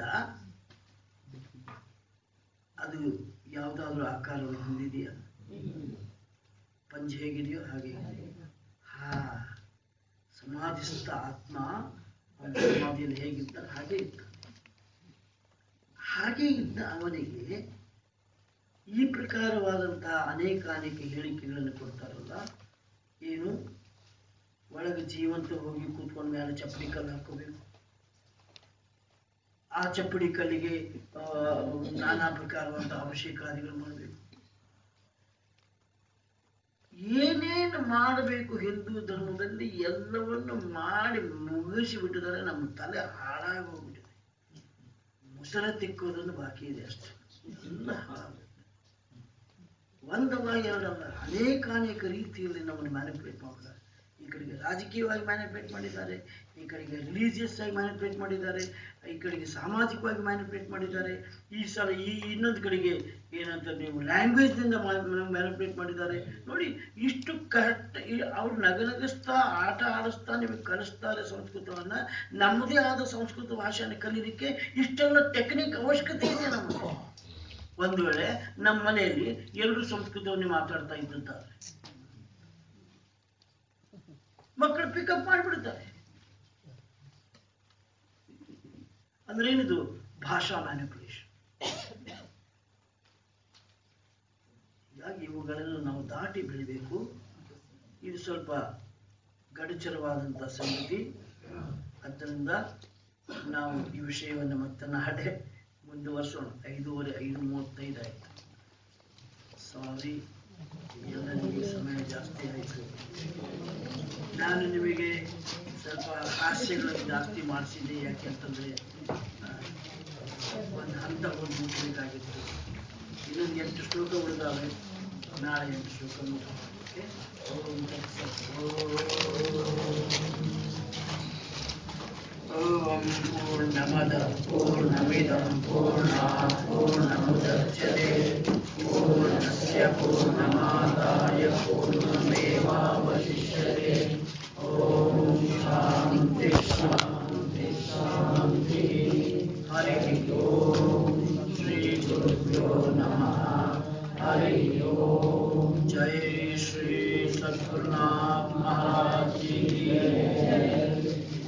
ಅದು ಯಾವುದಾದ್ರೂ ಆಕಾರವನ್ನು ಹೊಂದಿದೆಯಾ ಪಂಚ ಹೇಗಿದೆಯೋ ಹಾಗೆ ಹಾ ಸಮಾಧಿಸ್ಥ ಆತ್ಮ ಅವನ ಸಮಾಧಿಯಲ್ಲಿ ಹೇಗಿದ್ದ ಹಾಗೆ ಇದ್ದ ಹಾಗೆ ಇದ್ದ ಅವನಿಗೆ ಈ ಪ್ರಕಾರವಾದಂತಹ ಅನೇಕ ಅನೇಕ ಹೇಳಿಕೆಗಳನ್ನು ಕೊಡ್ತಾರಲ್ಲ ಏನು ಒಳಗೆ ಜೀವಂತ ಹೋಗಿ ಕೂತ್ಕೊಂಡ ಮೇಲೆ ಚಪ್ಪಡಿ ಕಲ್ಲು ಹಾಕೋಬೇಕು ಆ ಚಪ್ಪಡಿ ಕಲ್ಲಿಗೆ ಆ, ನಾನಾ ಪ್ರಕಾರವಾದ ಅಭಿಷೇಕಾದಿಗಳು ಮಾಡಬೇಕು ಏನೇನು ಮಾಡಬೇಕು ಹಿಂದೂ ಧರ್ಮದಲ್ಲಿ ಎಲ್ಲವನ್ನು ಮಾಡಿ ಮುಗಿಸಿ ಬಿಟ್ಟಿದ್ದಾರೆ ನಮ್ಮ ತಲೆ ಹಾಳಾಗಿ ಹೋಗ್ಬಿಟ್ಟಿದೆ ಮುಸಲ ತಿಕ್ಕೋದನ್ನು ಬಾಕಿ ಇದೆ ಅಷ್ಟೇ ಎಲ್ಲ ಹಾಳಾಗ್ಬಿಟ್ಟಿದೆ. ಒಂದಲ್ಲ ಎರಡಲ್ಲ ಅನೇಕ ಅನೇಕ ರೀತಿಯಲ್ಲಿ ನಮ್ಮನ್ನು ಮ್ಯಾನಿಪುಲೇಟ್ ಮಾಡ್ತಾರೆ ಈ ಕಡೆಗೆ ರಾಜಕೀಯವಾಗಿ ಮ್ಯಾನಿಪುಲೇಟ್ ಮಾಡಿದ್ದಾರೆ ಈ ಕಡೆಗೆ ರಿಲೀಜಿಯಸ್ ಆಗಿ ಮ್ಯಾನಿಪುಲೇಟ್ ಮಾಡಿದ್ದಾರೆ ಈ ಕಡೆಗೆ ಸಾಮಾಜಿಕವಾಗಿ ಮ್ಯಾನಿಪುಲೇಟ್ ಮಾಡಿದ್ದಾರೆ ಈ ಸಲ ಈ ಇನ್ನೊಂದು ಕಡೆಗೆ ಏನಂತ ನೀವು ಲ್ಯಾಂಗ್ವೇಜ್ನಿಂದ ಮ್ಯಾನಿಪುಲೇಟ್ ಮಾಡಿದ್ದಾರೆ ನೋಡಿ ಇಷ್ಟು ಕರೆಕ್ಟ್ ಅವ್ರು ನಗನಗಿಸ್ತಾ ಆಟ ಆಡಿಸ್ತಾ ನಿಮಗೆ ಕಲಿಸ್ತಾರೆ ಸಂಸ್ಕೃತವನ್ನ ನಮ್ಮದೇ ಆದ ಸಂಸ್ಕೃತ ಭಾಷೆಯನ್ನು ಕಲೀಲಿಕ್ಕೆ ಇಷ್ಟೆಲ್ಲ ಟೆಕ್ನಿಕ್ ಅವಶ್ಯಕತೆ ಇದೆ ನಮಗೆ ಒಂದು ವೇಳೆ ನಮ್ಮ ಮನೆಯಲ್ಲಿ ಎಲ್ಲರೂ ಸಂಸ್ಕೃತವನ್ನು ಮಾತಾಡ್ತಾ ಇದ್ದಿದ್ದಾರೆ ಮಕ್ಕಳು ಪಿಕಪ್ ಮಾಡಿಬಿಡ್ತಾರೆ ಅಂದ್ರೆ ಏನಿದು ಭಾಷಾ ಮ್ಯಾನಿಪುಲೇಷನ್ ಹೀಗಾಗಿ ಇವುಗಳೆಲ್ಲ ನಾವು ದಾಟಿ ಬೆಳಿಬೇಕು ಇದು ಸ್ವಲ್ಪ ಗಡಚರವಾದಂಥ ಸಂಗತಿ ಆದ್ದರಿಂದ ನಾವು ಈ ವಿಷಯವನ್ನು ಮತ್ತೆ ನಾಳೆ ಮುಂದುವರಿಸೋಣ ಐದೂವರೆ ಐದು ಮೂವತ್ತೈದು ಆಯ್ತು ಸಾರಿ ಎಲ್ಲ ನಿಮಗೆ ಸಮಯ ಜಾಸ್ತಿ ಆಯಿತು ನಾನು ನಿಮಗೆ ಸ್ವಲ್ಪ ಹಾಸ್ಯಗಳನ್ನು ಜಾಸ್ತಿ ಮಾಡಿಸಿದ್ದೆ ಯಾಕೆ ಅಂತಂದರೆ ಒಂದು ಹಂತ ಒಂದು ಮುಟ್ಟಬೇಕಾಗಿತ್ತು ಇನ್ನೊಂದು ಎಂಟು ಶ್ಲೋಕ ಉಳಿದಾವೆ ನಾಳೆ ಎಂಟು ಶ್ಲೋಕ ಮುಗಿಸೋಣ. ಓಕೆ? ಓಂ ತತ್ಸತ್. ಓಂ ಪೂರ್ಣಮದ ಪೂರ್ಣಮಿದಂ ಪೂರ್ಣಾತ್ ಪೂರ್ಣಮುದಚ್ಯತೆ ಪೂರ್ಣಸ್ಯ ಪೂರ್ಣಮಾದಾಯ ಪೂರ್ಣಮೇವಾವಶಿಷ್ಯತೆ ಓಂ ಶಾಂತಿ ಶಾಂತಿ ಶಾಂತಿ ಹರಿ ಓಂ ಶ್ರೀ ಗುರುಭ್ಯೋ ನಮಃ ಹರಿ ಓಂ